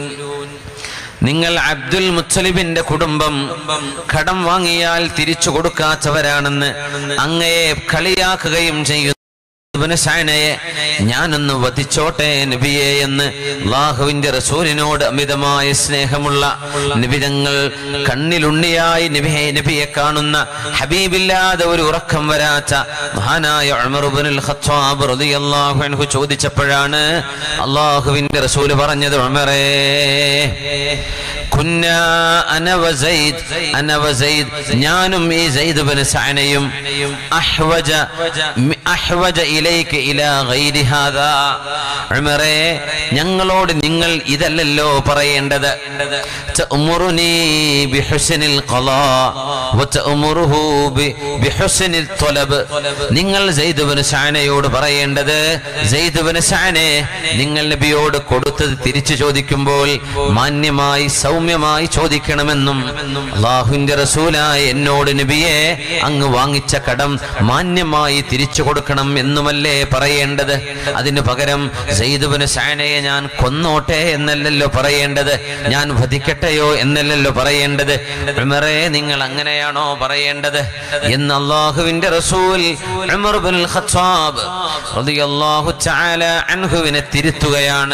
നിങ്ങൾ അബ്ദുൽ മുത്തലിബിന്റെ കുടുംബം കടം വാങ്ങിയാൽ തിരിച്ചു കൊടുക്കാത്തവരാണെന്ന് അങ്ങയെ കളിയാക്കുകയും ചെയ്യുന്നു ഇബ്നു സഅനയെ ഞാനൊന്ന് വധിച്ചോട്ടെ നബിയെ എന്ന് അള്ളാഹുവിന്റെ റസൂലിനോട് അമിതമായ സ്നേഹമുള്ള നിബിതങ്ങൾ കണ്ണിലുണ്ണിയായി നബിയെ നബിയെ കാണുന്ന ഹബീബില്ലാതെ ഒരു ഉറക്കം വരാത്ത മഹാനായ ഉമർ ഇബ്നുൽ ഖത്താബ് റളിയല്ലാഹു അൻഹു ചോദിച്ചപ്പോഴാണ് അള്ളാഹുവിന്റെ റസൂല് പറഞ്ഞത് ഉമറേ കുന്ന അന വസൈദ് അന വസൈദ് ഞാനും ഈ സൈദ് ബിൻ സഅനയും അഹ്വജ അഹ്വജ ഇലൈക ഇലാ ഗൈരി ഹാദാ ഉമറേ ഞങ്ങളോട് നിങ്ങൾ ഇതല്ലല്ലോ പറയേണ്ടത് തഅമുറുനി ബിഹുസ്നിൽ ഖലാ വതഅമുറുഹു ബിഹുസ്നിൽ ത്വലബ് നിങ്ങൾ സൈദ് ബിൻ സഅനയോട് പറയേണ്ടത് സൈദ് ബിൻ സഅനെ നിങ്ങൾ നബിയോട് കൊടുത്തത് തിരിച്ചു ചോദിക്കുമ്പോൾ മാന്യമായി സൗമ്യമായി ചോദിക്കണമെന്നും അള്ളാഹുവിന്റെ റസൂലായ എന്നോട് നബിയെ അങ്ങ് വാങ്ങിച്ച കടം മാന്യമായി തിരിച്ചു കൊടുക്കണം എന്നുമല്ലേ പറയേണ്ടത് അതിനു പകരം സെയ്തുബിന് സാനയെ ഞാൻ കൊന്നോട്ടെ എന്നല്ലല്ലോ പറയേണ്ടത് ഞാൻ വധിക്കട്ടെയോ എന്നല്ലല്ലോ പറയേണ്ടത് ഉമറേ നിങ്ങൾ അങ്ങനെയാണോ പറയേണ്ടത് എന്ന് അള്ളാഹുവിന്റെ റസൂൽ ഉമർ ബിൻ ഖത്താബ് റളിയല്ലാഹു തആല അൻഹുവിനെ തിരുത്തുകയാണ്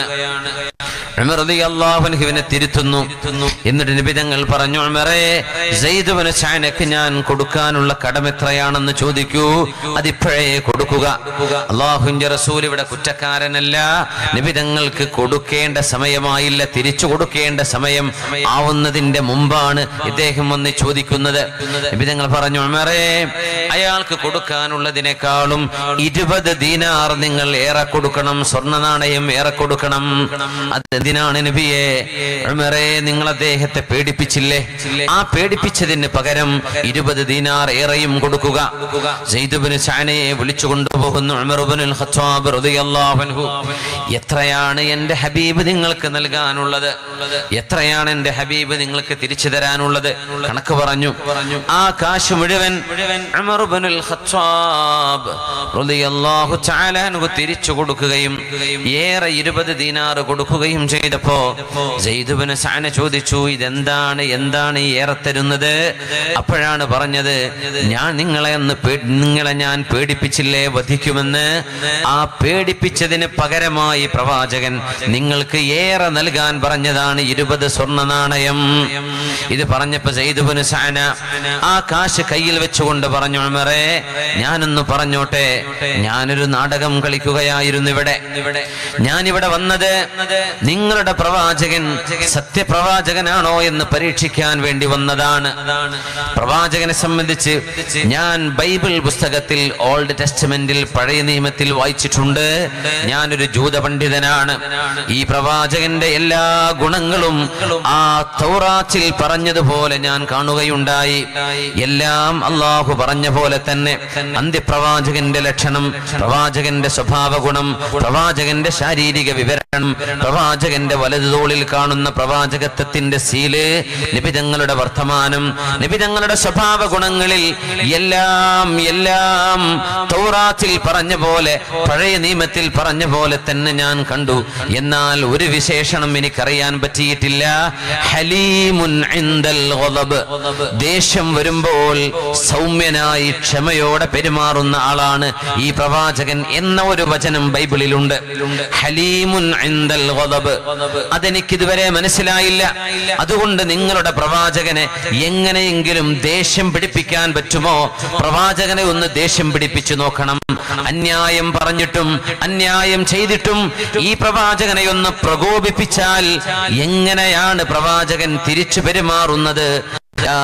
ഉമർ റളിയല്ലാഹു അൻഹുവിനെ തിരുത്തുന്നു എന്നിട്ട് നിബിതങ്ങൾ പറഞ്ഞു ഉമറേ സെയ്ദ് ബിൻ സാനക്ക് ഞാൻ കൊടുക്കാനുള്ള കടം എത്രയാണെന്ന് ചോദിക്കൂ അതിപ്പോഴേ കൊടുക്കുക അള്ളാഹുവിന്റെ റസൂൽ ഇവിടെ കുറ്റക്കാരനല്ല നിബിതങ്ങൾക്ക് കൊടുക്കേണ്ട സമയമായില്ല തിരിച്ചു കൊടുക്കേണ്ട സമയം ആവുന്നതിന്റെ മുമ്പാണ് ഇദ്ദേഹം വന്ന് ചോദിക്കുന്നത് നിബിതങ്ങൾ പറഞ്ഞു ഉമറേ അയാൾക്ക് കൊടുക്കാനുള്ളതിനേക്കാളും ഇരുപത് ദീനാർ നിങ്ങൾ ഏറെ കൊടുക്കണം സ്വർണ്ണ നാണയം ഏറെ കൊടുക്കണം അതെന്തിനാണ് നബിയെ ഉമറേ നിങ്ങൾ അദ്ദേഹത്തെ പേടിപ്പിച്ചില്ലേ ആ പേടിപ്പിച്ചതിന് പകരം ഇരുപത് ദീനാർ ഏറെയും കൊടുക്കുക സെയ്ദുബിന് സാനയെ വിളിച്ചു കൊണ്ടുപോകുന്നു ഉമറുബിനുൽ ഖത്താബ് റളിയല്ലാഹു അൻഹു എത്രയാണ് എന്റെ ഹബീബ് നിങ്ങൾക്ക് നൽകാനുള്ളത് എത്രയാണ് എന്റെ ഹബീബ് നിങ്ങൾക്ക് തിരിച്ചു തരാനുള്ളത് കണക്ക് പറഞ്ഞു ആ കാശ് മുഴുവൻ ഉമറുബിനുൽ ഖത്താബ് റളിയല്ലാഹു തആല അൻഹു തിരിച്ചു കൊടുക്കുകയും ഏറെ ഇരുപത് ദീനാർ കൊടുക്കുകയും ചെയ്തപ്പോ സെയ്ദുബിന് സാന ചോദിച്ചു ഇതെന്താണ് എന്താണ് ഈ ഏറെ തരുന്നത് അപ്പോഴാണ് പറഞ്ഞത് ഞാൻ നിങ്ങളെ ഒന്ന് പേ- നിങ്ങളെ ഞാൻ പേടിപ്പിച്ചില്ലേ വധിക്കുമെന്ന് ആ പേടിപ്പിച്ചതിന് പകരമായി പ്രവാചകൻ നിങ്ങൾക്ക് ഏറെ നൽകാൻ പറഞ്ഞതാണ് ഇരുപത് സ്വർണ്ണ നാണയം ഇത് പറഞ്ഞപ്പോ സെയ്ദുബിന് സാന ആ കാശ് കയ്യിൽ വെച്ചുകൊണ്ട് പറഞ്ഞു ഉമറേ ഞാനൊന്ന് പറഞ്ഞോട്ടെ ഞാനൊരു നാടകം കളിക്കുകയായിരുന്നു ഇവിടെ ഞാൻ ഇവിടെ വന്നത് നിങ്ങളുടെ പ്രവാചകൻ സത്യപ്രവാചകനാണോ എന്ന് പരീക്ഷിക്കാൻ വേണ്ടി വന്നതാണ് പ്രവാചകനെ സംബന്ധിച്ച് ഞാൻ ബൈബിൾ പുസ്തകത്തിൽ ഓൾഡ് ടെസ്റ്റ്മെന്റിൽ പഴയ നിയമത്തിൽ വായിച്ചിട്ടുണ്ട് ഞാനൊരു ജൂത പണ്ഡിതനാണ് ഈ പ്രവാചകന്റെ എല്ലാ ഗുണങ്ങളും ആ തൗറാത്തിൽ പറഞ്ഞതുപോലെ ഞാൻ കാണുകയുണ്ടായി എല്ലാം അള്ളാഹു പറഞ്ഞ പോലെ തന്നെ അന്ത്യപ്രവാചകന്റെ ലക്ഷണം പ്രവാചകന്റെ സ്വഭാവ ഗുണം പ്രവാചകന്റെ ശാരീരിക വിവരണം പ്രവാചകന്റെ വലതുതോളിൽ കാണുന്ന പ്രവാചകത്വത്തിന്റെ സീല് നിബിതങ്ങളുടെ വർത്തമാനം നിബിതങ്ങളുടെ സ്വഭാവ ഗുണങ്ങളിൽ എല്ലാം എല്ലാം തൗറാത്തിൽ പറഞ്ഞ പോലെ പഴയ നിയമത്തിൽ പറഞ്ഞ പോലെ തന്നെ ഞാൻ കണ്ടു എന്നാൽ ഒരു വിശേഷണം എനിക്കറിയാൻ പറ്റിയിട്ടില്ല ഹലീമുൻ ഇൻദൽ ഗളബ്. ദേഷ്യം വരുമ്പോൾ സൗമ്യനായി ക്ഷമയോടെ പെരുമാറുന്ന ആളാണ് ഈ പ്രവാചകൻ എന്ന ഒരു വചനം ബൈബിളിലുണ്ട് ഹലീമുൻ ഇൻദൽ ഗളബ്. അതെനിക്കിതുവരെ മനസ്സിലായില്ല അതുകൊണ്ട് നിങ്ങളുടെ പ്രവാചകനെ എങ്ങനെയെങ്കിലും ദേഷ്യം പിടിപ്പിക്കാൻ പറ്റുമോ പ്രവാചകനെ ഒന്ന് ദേഷ്യം പിടിപ്പിച്ചു നോക്കണം അന്യായം പറഞ്ഞിട്ടും അന്യായം ചെയ്തിട്ടും ഈ പ്രവാചകനെ ഒന്ന് പ്രകോപിപ്പിച്ചാൽ എങ്ങനെയാണ് പ്രവാചകൻ തിരിച്ചു പെരുമാറുന്നത് ലാ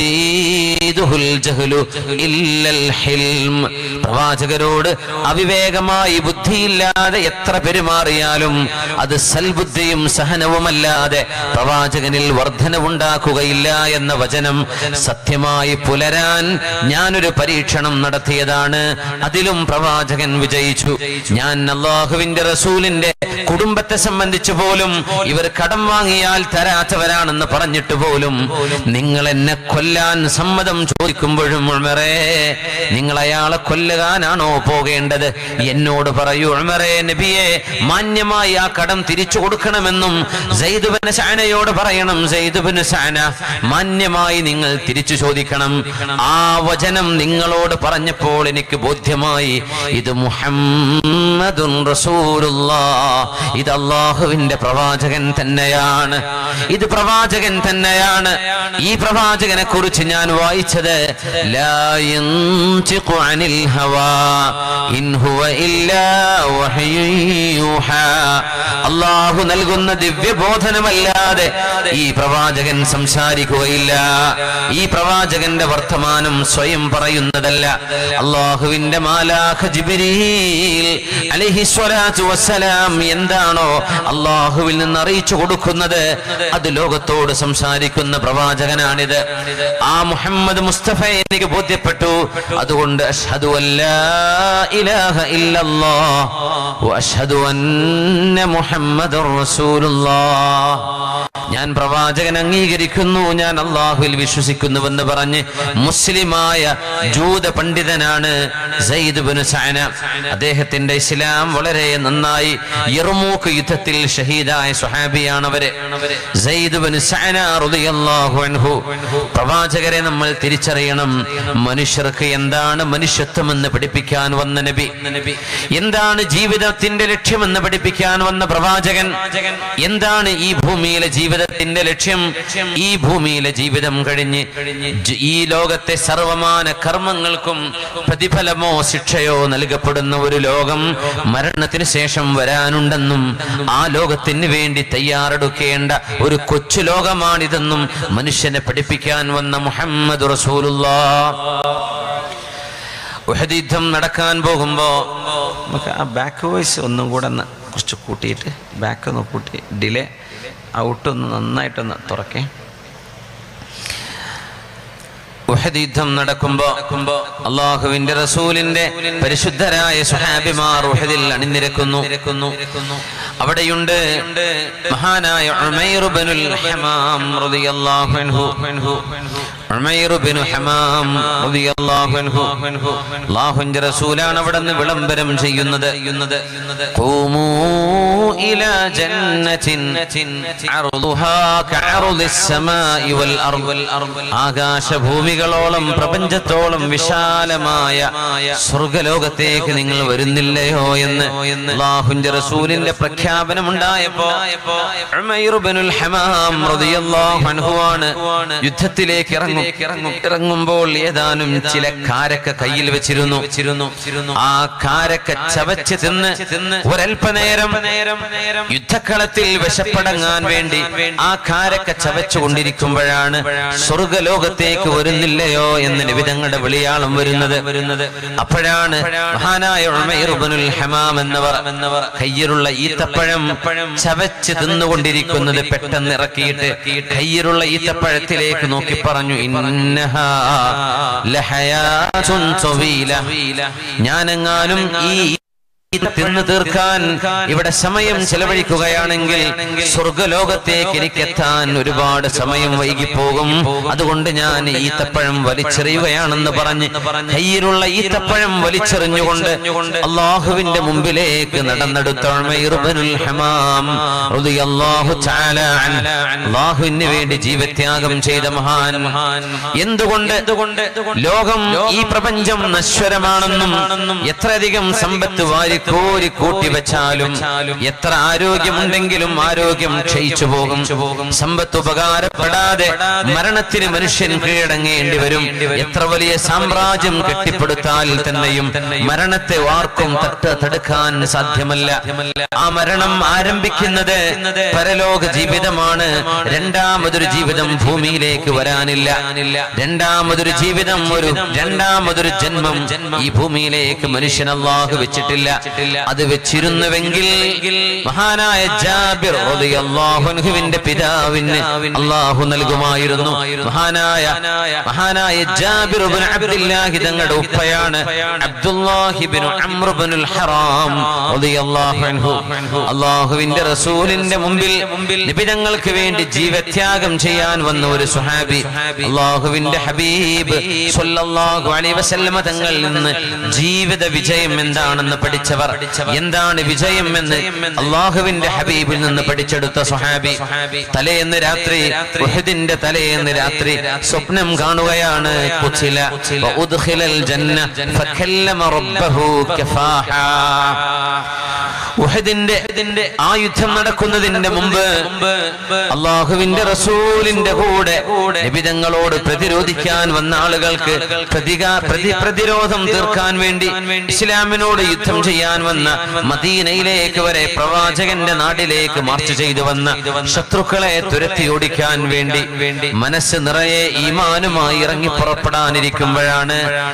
യസീദുഹുൽ ജഹ്ലു ഇല്ലൽ ഹിൽം പ്രവാചകരോട് അവിവേകമായി ബുദ്ധിയില്ലാതെ എത്ര പെരുമാറിയാലും അത് സൽബുദ്ധിയും സഹനവുമല്ലാതെ പ്രവാചകനിൽ വർധനവുണ്ടാക്കുകയില്ല എന്ന വചനം സത്യമായി പുലരാൻ ഞാനൊരു പരീക്ഷണം നടത്തിയതാണ് അതിലും പ്രവാചകൻ വിജയിച്ചു ഞാൻ അള്ളാഹുവിന്റെ റസൂലിന്റെ കുടുംബത്തെ സംബന്ധിച്ച് പോലും ഇവർ കടം വാങ്ങിയാൽ തരാത്തവരാണെന്ന് പറഞ്ഞിട്ട് പോലും നിങ്ങൾ എന്നെ കൊല്ലാൻ സമ്മതം ചോദിക്കുമ്പോഴും ഉൾമറേ നിങ്ങൾ അയാളെ കൊല്ലുകാനാണോ പോകേണ്ടത് എന്നോട് പറയൂ ഉൾമറേ നബിയെ മാന്യമായി ആ കടം തിരിച്ചു കൊടുക്കണമെന്നും സൈദുബിന് സാനയോട് പറയണം സൈദുബിന് സാന മാന്യമായി നിങ്ങൾ തിരിച്ചു ചോദിക്കണം ആ വചനം നിങ്ങളോട് പറഞ്ഞപ്പോൾ എനിക്ക് ബോധ്യമായി ഇത് മുഹമ്മദുൻ റസൂലുള്ളാ ഇത് അള്ളാഹുവിന്റെ പ്രവാചകൻ തന്നെയാണ് ഇത് പ്രവാചകൻ തന്നെയാണ് ഈ പ്രവാചകനെ കുറിച്ച് ഞാൻ വായിച്ചത് ലാ യൻതിഖു അനിൽ ഹവാ ഇൻ ഹുവ ഇല്ലാ വഹ്യുൻ യൂഹാ അള്ളാഹു നൽകുന്ന ദിവ്യബോധനമല്ലാതെ ഈ പ്രവാചകൻ സംസാരിക്കുകയില്ല ഈ പ്രവാചകന്റെ വർത്തമാനം സ്വയം പറയുന്നതല്ല അള്ളാഹുവിന്റെ മാലാഖ ജിബ്രീൽ അലൈഹിസ്വലാത്തു വസ്സലാം എന്താണോ അള്ളാഹുവിൽ നിന്ന് അറിയിച്ചു കൊടുക്കുന്നത് അത് ലോകത്തോട് സംസാരിക്കുന്ന പ്രവാചകനാണിത് ആ മുഹമ്മദ് മുസ്തഫ എനിക്ക് ബോധ്യപ്പെട്ടു അതുകൊണ്ട് അഷ്ഹദു അല്ലാ ഇലാഹ ഇല്ലല്ലാഹ് വഅഷ്ഹദു അന്ന മുഹമ്മദുർ റസൂലുള്ളാഹ് ഞാൻ പ്രവാചകൻ അംഗീകരിക്കുന്നു ഞാൻ അള്ളാഹുവിൽ വിശ്വസിക്കുന്നുവെന്ന് പറഞ്ഞ് മുസ്ലിമായ ജൂത പണ്ഡിതനാണ് സയ്യിദ് ബിൻ സഅന അദ്ദേഹത്തിന്റെ ഇസ്ലാം വളരെ നന്നായി യർമൂക്ക് യുദ്ധത്തിൽ ഷഹീദായ സ്വഹാബിയാണ് അവര് സയ്യിദ് ബിൻ സഅന റളിയല്ലാഹു അൻഹു പ്രവാചകരെ നമ്മൾ തിരിച്ചറിയണം മനുഷ്യർക്ക് എന്താണ് മനുഷ്യത്വമെന്ന് പഠിപ്പിക്കാൻ വന്ന നബി എന്താണ് ജീവിതത്തിന്റെ ലക്ഷ്യമെന്ന് പഠിപ്പിക്കാൻ വന്ന പ്രവാചകൻ എന്താണ് ഈ ഭൂമിയിലെ ജീവിതത്തിന്റെ ലക്ഷ്യം ഈ ഭൂമിയിലെ ജീവിതം കഴിഞ്ഞ് ജ- ഈ ലോകത്തെ സർവമാന കർമ്മങ്ങൾക്കും പ്രതിഫലമോ ശിക്ഷയോ നൽകപ്പെടുന്ന ഒരു ലോകം മരണത്തിന് ശേഷം വരാനുണ്ടെന്നും ആ ലോകത്തിന് വേണ്ടി തയ്യാറെടുക്കേണ്ട ഒരു കൊച്ചു ലോകമാണിതെന്നും മനുഷ്യനെ പഠിപ്പിക്കാൻ വന്ന മുഹമ്മദ് റസൂലുള്ളാ ഉഹദ് യുദ്ധം നടക്കാൻ പോകുമ്പോ നമുക്ക് ആ ബാക്ക് വോയിസ് ഒന്നും കൂടെ ഒന്ന് കുറച്ച് കൂട്ടിയിട്ട് ബാക്ക് ഒന്ന് കൂട്ടി ഡിലേ ഔട്ട് ഒന്ന് നന്നായിട്ടൊന്ന് തുറക്കേ ഉഹദ് യുദ്ധം നടക്കുമ്പോ അള്ളാഹുവിന്റെ റസൂലിന്റെ പരിശുദ്ധരായ സുഹാബിമാർ ഉഹദിൽ അണിനിരക്കുന്നു അവിടെയുണ്ട് മഹാനായ ഉമൈർ ബിനുൽ ഹമാം റളിയല്ലാഹു അൻഹു ഉമൈർ ബിനു ഹമാം റളിയല്ലാഹു അൻഹു അല്ലാഹുവിന്റെ റസൂലാണ് അവിടെ നിന്ന് വിളംബരം ചെയ്യുന്നത് ഖൂമൂ ഇലാ ജന്നത്തിൻ അർദുഹാ കഅർദിസ് സമാഇ വൽ അർദ് ആകാശഭൂമികളോളം പ്രപഞ്ചത്തോളം വിശാലമായ സ്വർഗലോകത്തേക്ക് നിങ്ങൾ വരുന്നില്ലയോ എന്ന് അല്ലാഹുവിന്റെ റസൂലിന്റെ പ്രഖ്യാപനം ഉണ്ടായപ്പോ ഉമൈർ ബിനുൽ ഹമാം റളിയല്ലാഹു അൻഹു ആണ് യുദ്ധത്തിലേക്ക് ഇറങ്ങും ഇറങ്ങും ഇറങ്ങുമ്പോൾ ഏതാനും ചില കാരക്ക കയ്യിൽ വെച്ചിരുന്നു ആ കാരക്ക ചവച്ച് തിന്ന് ഒരൽപ്പനേരം യുദ്ധക്കളത്തിൽ വിശപ്പടങ്ങാൻ വേണ്ടി ആ കാരക്ക ചവച്ചുകൊണ്ടിരിക്കുമ്പോഴാണ് സ്വർഗലോകത്തേക്ക് വരുന്നില്ലയോ എന്ന് നിവിധങ്ങളുടെ വിളിയാളം വരുന്നത് വരുന്നത് അപ്പോഴാണ് മഹാനായ ഉമൈർ ഇബ്നുൽ ഹമാം എന്നവർ എന്നവർ കയ്യിലുള്ള ഈത്തപ്പഴം ചവച്ച് തിന്നുകൊണ്ടിരിക്കുന്നത് പെട്ടെന്ന് ഇറക്കിയിട്ട് കയ്യിലുള്ള ഈത്തപ്പഴത്തിലേക്ക് നോക്കി പറഞ്ഞു ഇന്നഹാ ലഹയാതുൻ തവീല ഞാനെങ്ങാനും ഈ ഇത് തിന്നു തീർക്കാൻ ഇവിടെ സമയം ചെലവഴിക്കുകയാണെങ്കിൽ സ്വർഗലോകത്തേക്ക് എനിക്ക് എത്താൻ ഒരുപാട് സമയം വൈകിപ്പോകും അതുകൊണ്ട് ഞാൻ ഈത്തപ്പഴം വലിച്ചെറിയുകയാണെന്ന് പറഞ്ഞ് കയ്യിലുള്ള ഈത്തപ്പഴം വലിച്ചെറിഞ്ഞുകൊണ്ട് അള്ളാഹുവിന്റെ മുമ്പിലേക്ക് നടന്നെടുത്ത ഉമൈർ ഇബ്നുൽ ഹമാം റളിയല്ലാഹു തആല അൻഹു. അള്ളാഹുവിന് വേണ്ടി ജീവത്യാഗം ചെയ്ത മഹാൻ എന്തുകൊണ്ട് ലോകം ഈ പ്രപഞ്ചം നശ്വരമാണെന്നും എത്രയധികം സമ്പത്ത് വാരി വാരിക്കോരി കൂട്ടി വെച്ചാലും എത്ര ആരോഗ്യമുണ്ടെങ്കിലും ആരോഗ്യം ക്ഷയിച്ചു പോകും സമ്പത്ത് ഉപകാരപ്പെടാതെ മരണത്തിന് മനുഷ്യൻ കീഴടങ്ങേണ്ടി വരും എത്ര വലിയ സാമ്രാജ്യം കെട്ടിപ്പടുത്താൽ തന്നെയും മരണത്തെ ആർക്കും തട്ട് തടുക്കാൻ സാധ്യമല്ല ആ മരണം ആരംഭിക്കുന്നത് പരലോക ജീവിതമാണ് രണ്ടാമതൊരു ജീവിതം ഭൂമിയിലേക്ക് വരാനില്ല രണ്ടാമതൊരു ജീവിതം ഒരു രണ്ടാമതൊരു ജന്മം ഈ ഭൂമിയിലേക്ക് മനുഷ്യൻ അള്ളാഹു വെച്ചിട്ടില്ല അത് വെച്ചിരുന്നുവെങ്കിൽ മഹാനായ ജാബിർ അള്ളാഹുവിന്റെ പിതാവിന് അള്ളാഹു നൽകുമായിരുന്നു മഹാനായ മഹാനായ ജാബിർ ഇബ്നു അബ്ദുല്ലാഹി തങ്ങളുടെ ഉപ്പയാണ് അബ്ദുല്ലാഹിബിൻ അമ്രുബിനുൽ ഹറാം റളിയല്ലാഹു അൻഹു അള്ളാഹുവിന്റെ റസൂലിന്റെ മുമ്പിൽ നിബിതങ്ങൾക്ക് വേണ്ടി ജീവത്യാഗം ചെയ്യാൻ വന്ന ഒരു സുഹാബി അള്ളാഹുവിന്റെ ഹബീബ് സല്ലല്ലാഹു അലൈഹി വസല്ലമ തങ്ങളിൽ നിന്ന് ജീവിത വിജയം എന്താണെന്ന് പഠിച്ചവർ എന്താണ് വിജയം എന്ന് അള്ളാഹുവിന്റെ ഹബീബിൽ നിന്ന് പഠിച്ചെടുത്ത സുഹാബി തലേന്ന് രാത്രി ഉഹദിന്റെ തലേന്ന് രാത്രി സ്വപ്നം കാണുകയാണ് കുച്ചില വഉദ്ഖിലൽ ജന്ന ഫകല്ലമ റബ്ബഹു കഫാഹാ ഉഹദിന്റെ ആ യുദ്ധം നടക്കുന്നതിന്റെ മുമ്പ് അള്ളാഹുവിന്റെ റസൂലിന്റെ കൂടെ നിബിതങ്ങളോട് പ്രതിരോധിക്കാൻ വന്ന ആളുകൾക്ക് പ്രതികാ പ്രതി പ്രതിരോധം തീർക്കാൻ വേണ്ടി ഇസ്ലാമിനോട് യുദ്ധം ചെയ്യാൻ വന്ന മദീനയിലേക്ക് വരെ പ്രവാചകന്റെ നാട്ടിലേക്ക് മാർച്ച് ചെയ്തു വന്ന ശത്രുക്കളെ തുരത്തി ഓടിക്കാൻ വേണ്ടി മനസ്സ് നിറയെ ഈമാനുമായി ഇറങ്ങി പുറപ്പെടാനിരിക്കുമ്പോഴാണ്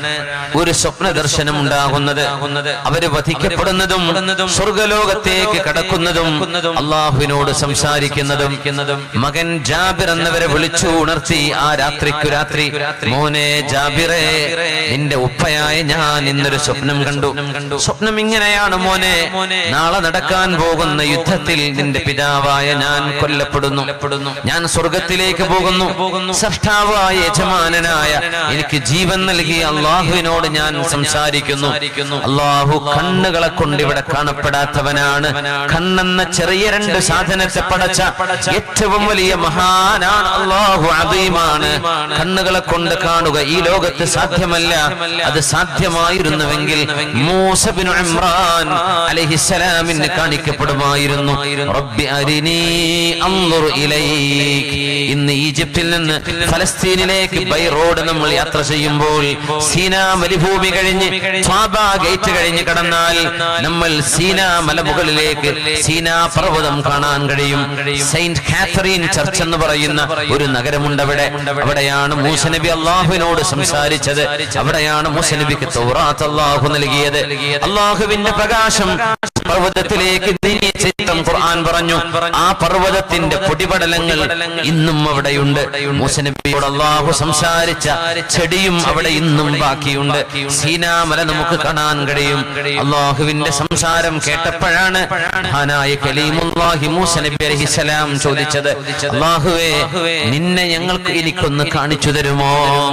ഒരു സ്വപ്ന ദർശനം ഉണ്ടാകുന്നത് അവര് വധിക്കപ്പെടുന്നതും സ്വർഗലോകത്തേക്ക് കടക്കുന്നതും അള്ളാഹുവിനോട് സംസാരിക്കുന്നതും മകൻ ജാബിർ എന്നവരെ വിളിച്ചു ഉണർത്തി ആ രാത്രിക്കു രാത്രി മോനെ ജാബിറെ നിന്റെ ഉപ്പയായ ഞാൻ ഇന്നൊരു സ്വപ്നം കണ്ടു സ്വപ്നം ഇങ്ങനെയാണ് മോനെ നാളെ നടക്കാൻ പോകുന്ന യുദ്ധത്തിൽ നിന്റെ പിതാവായ ഞാൻ കൊല്ലപ്പെടുന്നു ഞാൻ സ്വർഗത്തിലേക്ക് പോകുന്നു സൃഷ്ടാവായ യജമാനനായ എനിക്ക് ജീവൻ നൽകിയ അള്ളാഹുവിനോട് ഞാൻ സംസാരിക്കുന്നു അള്ളാഹു കണ്ണുകളെ കൊണ്ട് ഇവിടെ കാണപ്പെടാത്തവനാണ് കണ്ണെന്ന ചെറിയ രണ്ട് സാധനത്തെ പടച്ച ഏറ്റവും വലിയ മഹാനാണ് അള്ളാഹു അതീമാണ് കണ്ണുകളെ കൊണ്ട് കാണുക ഈ ലോകത്ത് സാധ്യമല്ല അത് സാധ്യമായിരുന്നുവെങ്കിൽ മൂസബിൻ ഇമ്രാൻ അലഹിസലാമിന് കാണിക്കപ്പെടുമായിരുന്നു റബ്ബി അരിനീ അൻദുർ ഇലൈക് ഇന്ന് ഈജിപ്തിൽ നിന്ന് ഫലസ്തീനിലേക്ക് ബൈ റോഡ് നമ്മൾ യാത്ര ചെയ്യുമ്പോൾ സീനാ മരുഭൂമി കഴിഞ്ഞ് സ്വാബ ഗേറ്റ് കഴിഞ്ഞ് കടന്നാൽ നമ്മൾ സീനാ മലമുകളിലേക്ക് സീനാ പർവ്വതം കാണാൻ കഴിയും സെയിന്റ് കാത്തറീൻ ചർച്ച് എന്ന് പറയുന്ന ഒരു നഗരമുണ്ട് അവിടെ അവിടെയാണ് മൂസനബി അള്ളാഹുവിനോട് സംസാരിച്ചത് അവിടെയാണ് മൂസനബിക്ക് തൗറാത്ത് അള്ളാഹു നൽകിയത് അള്ളാഹുവിന്റെ പ്രകാശം പർവ്വതത്തിലേക്ക് നീങ്ങിയ ചിത്രം ഖുർആൻ പറഞ്ഞു ആ പർവ്വതത്തിന്റെ പൊടിപടലങ്ങൾ ഇന്നും അവിടെയുണ്ട് മൂസനബിയോട് അള്ളാഹു സംസാരിച്ച ചെടിയും അവിടെ ഇന്നും ബാക്കിയുണ്ട് സീനാമല നമുക്ക് കാണാൻ കഴിയും അള്ളാഹുവിന്റെ സംസാരം കേട്ടപ്പോഴാണ് മഹാനായ കലീമുല്ലാഹി മൂസ നബി അലൈഹിസ്സലാം ചോദിച്ചത് അള്ളാഹുവേ നിന്നെ ഞങ്ങൾക്ക് എനിക്കൊന്ന് കാണിച്ചു തരുമോ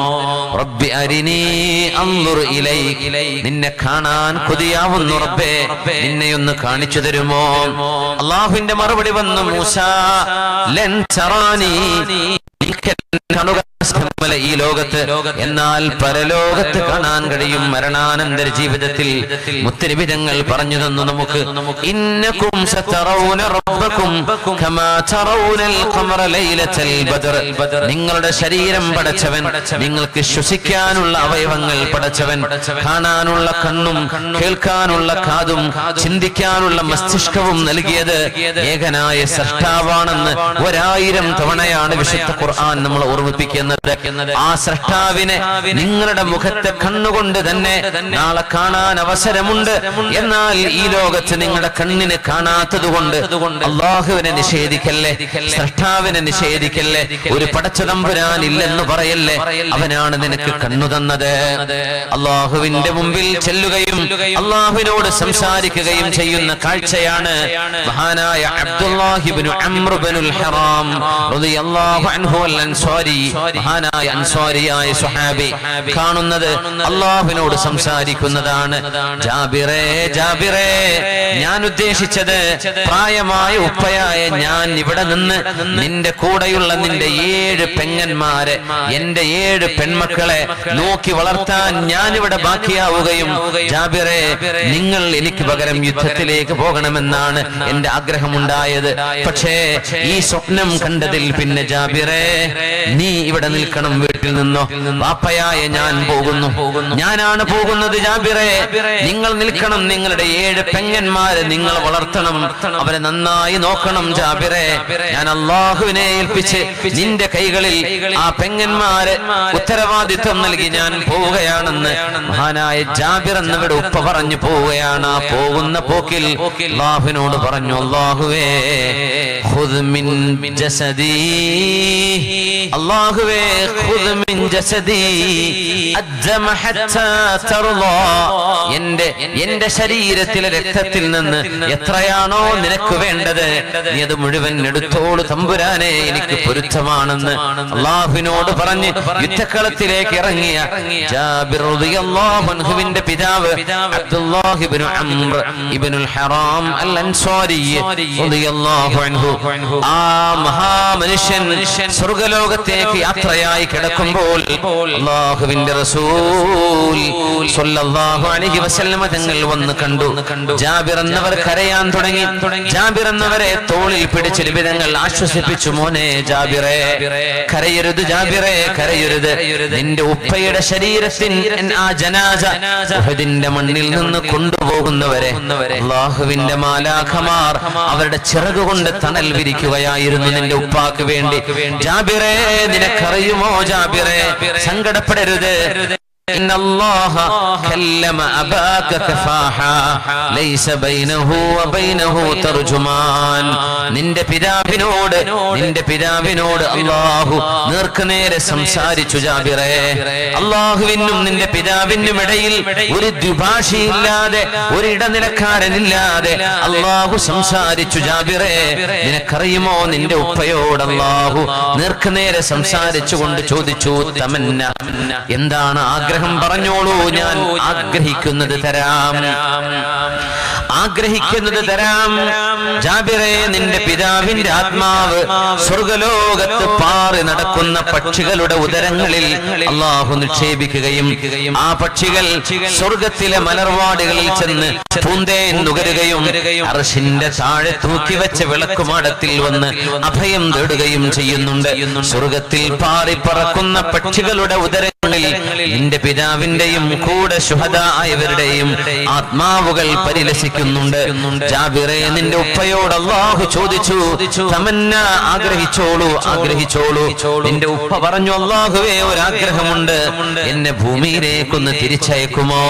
റബ്ബി അരിനീ അൻദുർ ഇലൈക് നിന്നെ കാണാൻ കൊതിയാവുന്നു റബ്ബേ നിന്നെ ഒന്ന് കാണിച്ചു തരുമോ അള്ളാഹുവിന്റെ മറുപടി വന്നു മൂസ ലൻ തറാനീ നിനക്ക് കാണുക സാധ്യമല്ല ഈ ലോകത്ത് എന്നാൽ പരലോകത്ത് കാണാൻ കഴിയും മരണാനന്തര ജീവിതത്തിൽ മുത്തരിവിധങ്ങൾ പറഞ്ഞു തന്നു നമുക്ക് ഇന്നക്കും സതറൗന റബ്ബക്കും കമാ തറൗനൽ ഖമറ ലൈലത്തൽ ബദർ നിങ്ങളുടെ ശരീരം പടച്ചവൻ നിങ്ങൾക്ക് ശ്വസിക്കാനുള്ള അവയവങ്ങൾ പടച്ചവൻ കാണാനുള്ള കണ്ണും കേൾക്കാനുള്ള കാതും ചിന്തിക്കാനുള്ള മസ്തിഷ്കവും നൽകിയത് ഏകനായ സൃഷ്ടാവാണെന്ന് ഒരായിരം തവണയാണ് വിശുദ്ധ ഖുർആൻ നമ്മൾ ഓർമ്മിപ്പിക്കുന്നത് ആ സൃഷ്ടാവിനെ നിങ്ങളുടെ മുഖത്തെ കണ്ണുകൊണ്ട് തന്നെ നാളെ കാണാൻ അവസരമുണ്ട് എന്നാൽ ഈ ലോകത്ത് നിങ്ങളുടെ കണ്ണിന് കാണാത്തത് കൊണ്ട് അള്ളാഹുവിനെ നിഷേധിക്കല്ലേ സൃഷ്ടാവിനെ നിഷേധിക്കല്ലേ ഒരു പടച്ചതമ്പുരാൻ ഇല്ലെന്ന് പറയല്ലേ അവനാണ് നിനക്ക് കണ്ണു തന്നത് അള്ളാഹുവിന്റെ മുമ്പിൽ ചെല്ലുകയും അള്ളാഹുവിനോട് സംസാരിക്കുകയും ചെയ്യുന്ന കാഴ്ചയാണ് മഹാനായ അബ്ദുല്ലാഹിബ്നു അംർ ബിനുൽ ഹറാം റളിയല്ലാഹു അൻഹു അൽ അൻസാരി മഹാനായ അൻസ്വാരിയായ സുഹാബി കാണുന്നത് അള്ളാഹുവിനോട് സംസാരിക്കുന്നതാണ് ജാബിറേ ജാബിറേ ഞാൻ ഉദ്ദേശിച്ചത് പ്രായമായ ഉപ്പയായ ഞാൻ ഇവിടെ നിന്ന് നിന്റെ കൂടെയുള്ള നിന്റെ ഏഴ് പെങ്ങന്മാരെ എന്റെ ഏഴ് പെൺമക്കളെ നോക്കി വളർത്താൻ ഞാൻ ഇവിടെ ബാക്കിയാവുകയും ജാബിറെ നിങ്ങൾ എനിക്ക് പകരം യുദ്ധത്തിലേക്ക് പോകണമെന്നാണ് എന്റെ ആഗ്രഹമുണ്ടായത് പക്ഷേ ഈ സ്വപ്നം കണ്ടതിൽ പിന്നെ ജാബിറെ നീ ഇവിടെ നിൽക്കണം വീട്ടിൽ നിന്നോ വാപ്പയായ ഞാൻ പോകുന്നു ഞാനാണ് പോകുന്നത് ജാബിറെ നിങ്ങൾ നിൽക്കണം നിങ്ങളുടെ ഏഴ് പെങ്ങന്മാരെ നിങ്ങൾ വളർത്തണം അവരെ നന്നായി നോക്കണം ജാബിറെ ഞാൻ അള്ളാഹുവിനെ ഏൽപ്പിച്ച് നിന്റെ കൈകളിൽ ആ പെങ്ങന്മാരെ ഉത്തരവാദിത്വം നൽകി ഞാൻ പോവുകയാണെന്ന് മഹാനായ ജാബിർ എന്നിവിടെ ഉപ്പ പറഞ്ഞു പോവുകയാണ് ആ പോകുന്ന പോക്കിൽ അള്ളാഹുവിനോട് പറഞ്ഞു അള്ളാഹുവേ ഖുദ് മിൻ ജസദി അള്ളാഹുവേ ഖുദ് മിൻ ജസദി അദ്ദമ ഹത്താ തർളാ എന്റെ എന്റെ ശരീരത്തിലെ രക്തത്തിൽ നിന്ന് എത്രയാണോ നിനക്ക് വേണ്ടത് നീ അത് മുഴുവൻ എടുത്തോളൂ തമ്പുരാനെ എനിക്ക് പൊരുത്തമാണെന്ന് അള്ളാഹുവിനോട് പറഞ്ഞ് യുദ്ധക്കളത്തിലേക്ക് ഇറങ്ങിയ ജാബിർ റളിയല്ലാഹു അൻഹുവിന്റെ പിതാവ് അബ്ദുല്ലാഹി ഇബ്നു അംർ ഇബ്നുൽ ഹറാം അൽ അൻസാരി റളിയല്ലാഹു അൻഹു ആ മഹാമനുഷ്യൻ സ്വർഗ്ഗലോകത്തേക്ക് യാത്രയായി കിടക്കുമ്പോൾ അള്ളാഹുവിന്റെ റസൂൽ സ്വല്ലല്ലാഹു അലൈഹി വസല്ലമ തങ്ങൾ വന്ന് കണ്ടു ജാബിർ എന്നവർ കരയാൻ തുടങ്ങി ജാബിർ എന്നവരെ തോളിൽ പിടിച്ച് നിബിതങ്ങൾ ആശ്വസിപ്പിച്ചു മോനെ ജാബിറെ കരയരുത് ജാബിറെ കരയരുത് നിന്റെ ഉപ്പയുടെ ശരീരത്തിൻ ആ ജനാജ ഉഹദിന്റെ മണ്ണിൽ നിന്ന് കൊണ്ടുപോകുന്നവരെ അള്ളാഹുവിന്റെ മാലാഖമാർ അവരുടെ ചിറക് കൊണ്ട് തണൽ വിരിക്കുകയായിരുന്നു നിന്റെ ഉപ്പാക്ക് വേണ്ടി ജാബിറെ നിനക്കറിയുമോ ജാബിറെ സങ്കടപ്പെടരുത് إن الله كلم أباك كفاحا ليس بينه وبينه ترجمان നിന്റെ പിതാവിനോട് നിന്റെ പിതാവിനോട് അള്ളാഹു നേർക്കുനേരെ സംസാരിച്ചു ജാബിറെ അള്ളാഹുവിനും നിന്റെ പിതാവിനും ഇടയിൽ ഒരു ദ്വിഭാഷയില്ലാതെ ഒരു ഇടനിലക്കാരനില്ലാതെ അള്ളാഹു സംസാരിച്ചു ജാബിറെ നിനക്കറിയുമോ നിന്റെ ഉപ്പയോട് അള്ളാഹു നേർക്കുനേരെ സംസാരിച്ചു കൊണ്ട് ചോദിച്ചു തമന്ന എന്താണ് ആഗ്രഹം പറഞ്ഞോളൂ ഞാൻ ആഗ്രഹിക്കുന്നത് തരാം ആഗ്രഹിക്കുന്നത് തരാം ജാബിറെ നിന്റെ പിതാവിന്റെ ആത്മാവ് സ്വർഗലോകത്ത് പാറി നടക്കുന്ന പക്ഷികളുടെ ഉദരങ്ങളിൽ അള്ളാഹു നിക്ഷേപിക്കുകയും ആ പക്ഷികൾ സ്വർഗത്തിലെ മലർവാടുകളിൽ ചെന്ന് പൂന്തേൻ നുകരുകയും അർഷിന്റെ താഴെ തൂക്കി വെച്ച വിളക്കുമാടത്തിൽ വന്ന് അഭയം തേടുകയും ചെയ്യുന്നുണ്ട് സ്വർഗത്തിൽ പാറി പറക്കുന്ന പക്ഷികളുടെ ഉദരങ്ങളിൽ നിന്റെ പിതാവിന്റെയും കൂടെ ശുഹദായവരുടെയും ആത്മാവുകൾ പരിലസിക്കുന്നുണ്ട് ജാബിറെ നിന്റെ ഉപ്പയോട് അള്ളാഹു ചോദിച്ചു തമന്ന ആഗ്രഹിച്ചോളൂ ആഗ്രഹിച്ചോളൂ നിന്റെ ഉപ്പ പറഞ്ഞു അള്ളാഹുവേ ഒരാഗ്രഹമുണ്ട് എന്നെ ഭൂമിയിലേക്കൊന്ന് തിരിച്ചയക്കുമോ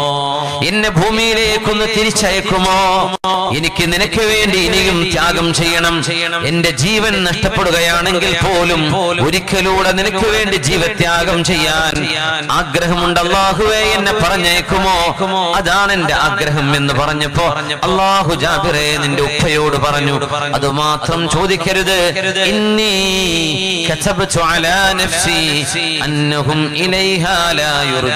എന്നെ ഭൂമിയിലേക്കൊന്ന് തിരിച്ചയക്കുമോ എനിക്ക് നിനക്ക് വേണ്ടി ഇനിയും ത്യാഗം ചെയ്യണം എന്റെ ജീവൻ നഷ്ടപ്പെടുകയാണെങ്കിൽ പോലും ഒരിക്കലൂടെ നിനക്ക് വേണ്ടി ജീവത്യാഗം ചെയ്യാൻ ആഗ്രഹമുണ്ട് അള്ളാഹുവേ എന്നെ പറഞ്ഞേക്കുമോ അതാണ് എന്റെ ആഗ്രഹം എന്ന് പറഞ്ഞപ്പോ അള്ളാഹു ജാബിറെ നിന്റെ ഉപ്പയോട് പറഞ്ഞു അത് മാത്രം ചോദിക്കരുത് ഇന്നി കതബ്തു അലാ നഫ്സി അന്നഹും ഇലൈഹാ ലാ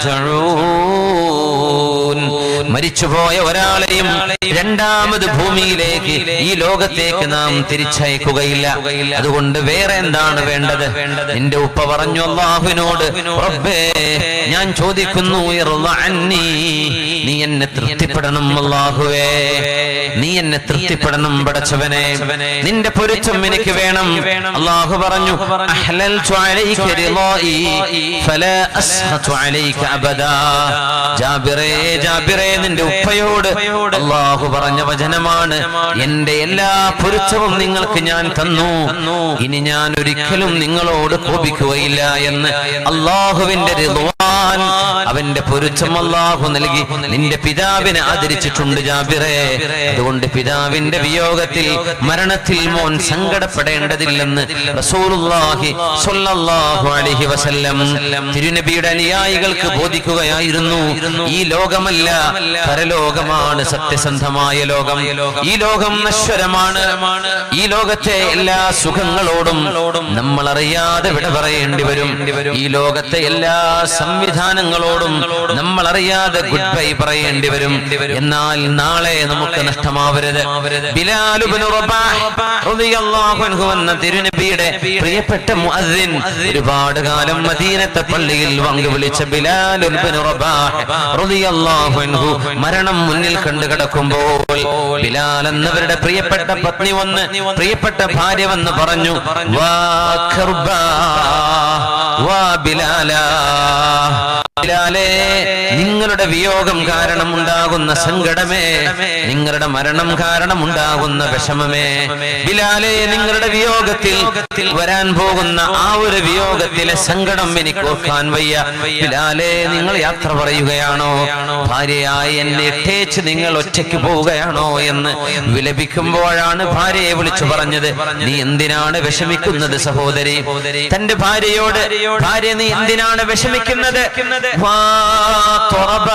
യുർജഊൻ മരിച്ചുപോയ ഒരാളെയും രണ്ടാമത് ഭൂമിയിലേക്ക് ഈ ലോകത്തേക്ക് നാം തിരിച്ചയക്കുകയില്ല അതുകൊണ്ട് വേറെ എന്താണ് വേണ്ടത് നിന്റെ ഉപ്പ പറഞ്ഞു അള്ളാഹുവിനോട് റബ്ബേ ഞാൻ ചോദിക്കുന്നു ഇർള അന്നീ. നീ എന്നെ തൃപ്തിപ്പെടണം അള്ളാഹുവേ നീ എന്നെ തൃപ്തിപ്പെടണം പടച്ചവനെ നിന്റെ പൊരുത്തം എനിക്ക് വേണം അള്ളാഹു പറഞ്ഞു അഹ്ലൽതു അലൈക റിളായി ഫലാ അസ്ഹതു അലൈക അബദാ ജാബിറേ ജാബിറേ നിന്റെ ഉപ്പയോട് അള്ളാഹു പറഞ്ഞ വചനമാണ് എന്റെ എല്ലാ പൊരുത്തവും നിങ്ങൾക്ക് ഞാൻ തന്നു ഇനി ഞാൻ ഒരിക്കലും നിങ്ങളോട് കോപിക്കുകയില്ല എന്ന് അള്ളാഹുവിന്റെ റിദ്വാൻ റിദ്വാൻ അവന്റെ പൊരുത്തം അല്ലാഹു നൽകി നിന്റെ പിതാവിനെ ആദരിച്ചിട്ടുണ്ട് ജാബിറേ അതുകൊണ്ട് പിതാവിന്റെ വിയോഗത്തിൽ മരണത്തിൽ മോൻ സങ്കടപ്പെടേണ്ടതില്ലെന്ന് റസൂലുള്ളാഹി സ്വല്ലല്ലാഹു അലൈഹി വസല്ലം തിരുനബിയുടെ അനുയായികൾക്ക് ബോധിക്കുകയായിരുന്നു ഈ ലോകമല്ല പരലോകമാണ് സത്യസന്ധമായ ലോകം ഈ ലോകം നശ്വരമാണ് ഈ ലോകത്തെ എല്ലാ സുഖങ്ങളോടും നമ്മൾ അറിയാതെ വിട പറയേണ്ടി വരും ഈ ലോകത്തെ എല്ലാ സംവിധാനങ്ങളോടും നമ്മൾ അറിയാതെ ഗുഡ് ബൈ പറയേണ്ടി വരും എന്നാൽ നാളെ നമുക്ക് നഷ്ടമാവരുത് ബിലാലുബ്നു റബാഹ് റളിയല്ലാഹു അൻഹു എന്ന തിരുനബിയുടെ പ്രിയപ്പെട്ട മുഅദ്ദിൻ ഒരുപാട് കാലം മദീനത്തെ പള്ളിയിൽ വങ്ക് വിളിച്ച ബിലാലുബ്നു റബാഹ് റളിയല്ലാഹു അൻഹു മരണം മുന്നിൽ കണ്ടു കിടക്കുമ്പോൾ ബിലാൽ എന്നവരുടെ പ്രിയപ്പെട്ട പത്നി വന്ന് പ്രിയപ്പെട്ട ഭാര്യ വന്ന് പറഞ്ഞു വാ ഖർബാ വാ ബിലാലാ ബിലാലേ നിങ്ങളുടെ വിയോഗം കാരണം ഉണ്ടാകുന്ന സങ്കടമേ നിങ്ങളുടെ മരണം കാരണം ഉണ്ടാകുന്ന വിഷമമേ ബിലാലേ നിങ്ങളുടെ വിയോഗത്തിൽ വരാൻ പോകുന്ന ആ ഒരു വിയോഗത്തിലെ സങ്കടം എനിക്ക് ഓർക്കാൻ വയ്യ ബിലാലേ നിങ്ങൾ യാത്ര പറയുകയാണോ ഭാര്യയായി എന്നെ ഇട്ടേച്ച് നിങ്ങൾ ഒറ്റയ്ക്ക് പോവുകയാണോ എന്ന് വിലപിക്കുമ്പോഴാണ് ഭാര്യയെ വിളിച്ചു പറഞ്ഞത് നീ എന്തിനാണ് വിഷമിക്കുന്നത് സഹോദരി തന്റെ ഭാര്യയോട് ഭാര്യ നീ എന്തിനാണ് വിഷമിക്കുന്നത് വാ തുറബാ.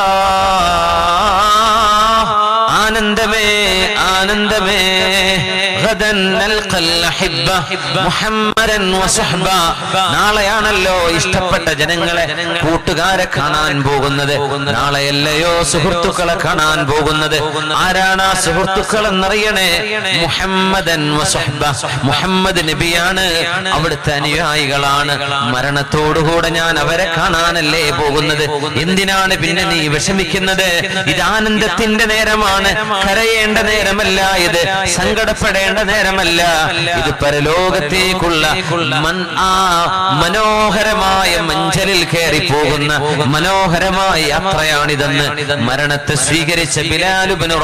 ആനന്ദമേ ആനന്ദമേ ഗദൻ നൽഖൽ അഹിബ്ബ മുഹമ്മദൻ വസഹ്ബ നാളെയാണല്ലോ ഇഷ്ടപ്പെട്ട ജനങ്ങളെ കൂട്ടുകാരെ കാണാൻ പോകുന്നത് നാളെയല്ലയോ സുഹൃത്തുക്കളെ കാണാൻ പോകുന്നത് ആരാണ് ആ സുഹൃത്തുക്കൾ എന്നറിയണേ മുഹമ്മദൻ വസഹ്ബ മുഹമ്മദ് നബിയാണ് അവിടുത്തെ അനുയായികളാണ് മരണത്തോടുകൂടെ ഞാൻ അവരെ കാണാനല്ലേ പോകുന്നത് എന്തിനാണ് പിന്നെ നീ വിഷമിക്കുന്നത് ഇത് ആനന്ദത്തിന്റെ നേരമാണ് കരയേണ്ട നേരമല്ല ഇത് സങ്കടപ്പെടേണ്ട നേരമല്ല ഇത് പരലോകത്തേക്കുള്ള മൻ ആ മനോഹരമായ മഞ്ചലിൽ കയറി പോകുന്ന മനോഹരമായ യാത്രയാണിതെന്ന് മരണത്തെ സ്വീകരിച്ച ബിലാലുബിന്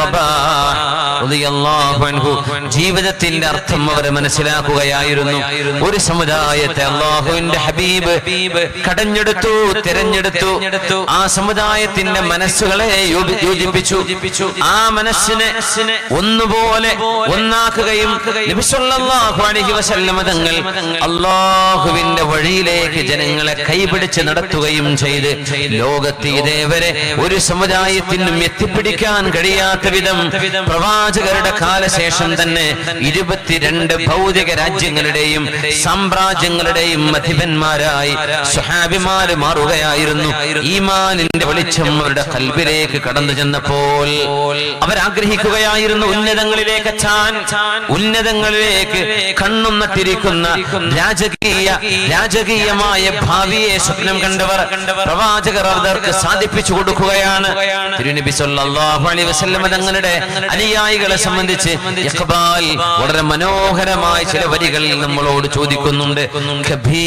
ജീവിതത്തിന്റെ അർത്ഥം അവർ മനസ്സിലാക്കുകയായിരുന്നു ഒരു സമുദായത്തെ അള്ളാഹുവിന്റെ ഹബീബ് കടഞ്ഞെടുത്തു തിരഞ്ഞെടുത്തു ആ സമുദായത്തിന്റെ മനസ്സുകളെ യോജി- യോജിപ്പിച്ചു ആ മനസ്സിനെ ഒന്നുപോലെ ഒന്നാക്കുകയും നബി സല്ലല്ലാഹു അലൈഹി വസല്ലമ തങ്ങൾ അള്ളാഹുവിന്റെ വഴിയിലേക്ക് ജനങ്ങളെ കൈപിടിച്ച് നടത്തുകയും ചെയ്ത് ലോകത്ത് ഇതേവരെ ഒരു സമുദായത്തിനും എത്തിപ്പിടിക്കാൻ കഴിയാത്ത വിധം പ്രവാചകരുടെ കാലശേഷം തന്നെ ഇരുപത്തിരണ്ട് ഭൗതിക രാജ്യങ്ങളുടെയും സാമ്രാജ്യങ്ങളുടെയും അധിപന്മാരായി സുഹാബിമാര് മാറുകയായിരുന്നു ഈമാനിന്റെ വെളിച്ചം അവരുടെ കൽബിലേക്ക് കടന്നു ചെന്നപ്പോൾ അവരാഗ്രഹിക്കുകയായിരുന്നു ഉന്നതങ്ങളിലേക്ക് എത്താൻ ഉന്നതങ്ങളിലേക്ക് കണ്ണും നട്ടിരിക്കുന്ന രാജകീയ രാജകീയമായ ഭാവിയെ സ്വപ്നം കണ്ടവർ പ്രവാചകർ അവർക്ക് സാധിപ്പിച്ചു കൊടുക്കുകയാണ് തിരുനബി സല്ലല്ലാഹു അലൈഹി വസല്ലം തങ്ങളുടെ അനുയായികളെ സംബന്ധിച്ച് ഇഖ്ബാൽ വളരെ മനോഹരമായ ചില വരികളിൽ നമ്മളോട് ചോദിക്കുന്നുണ്ട് കഭീ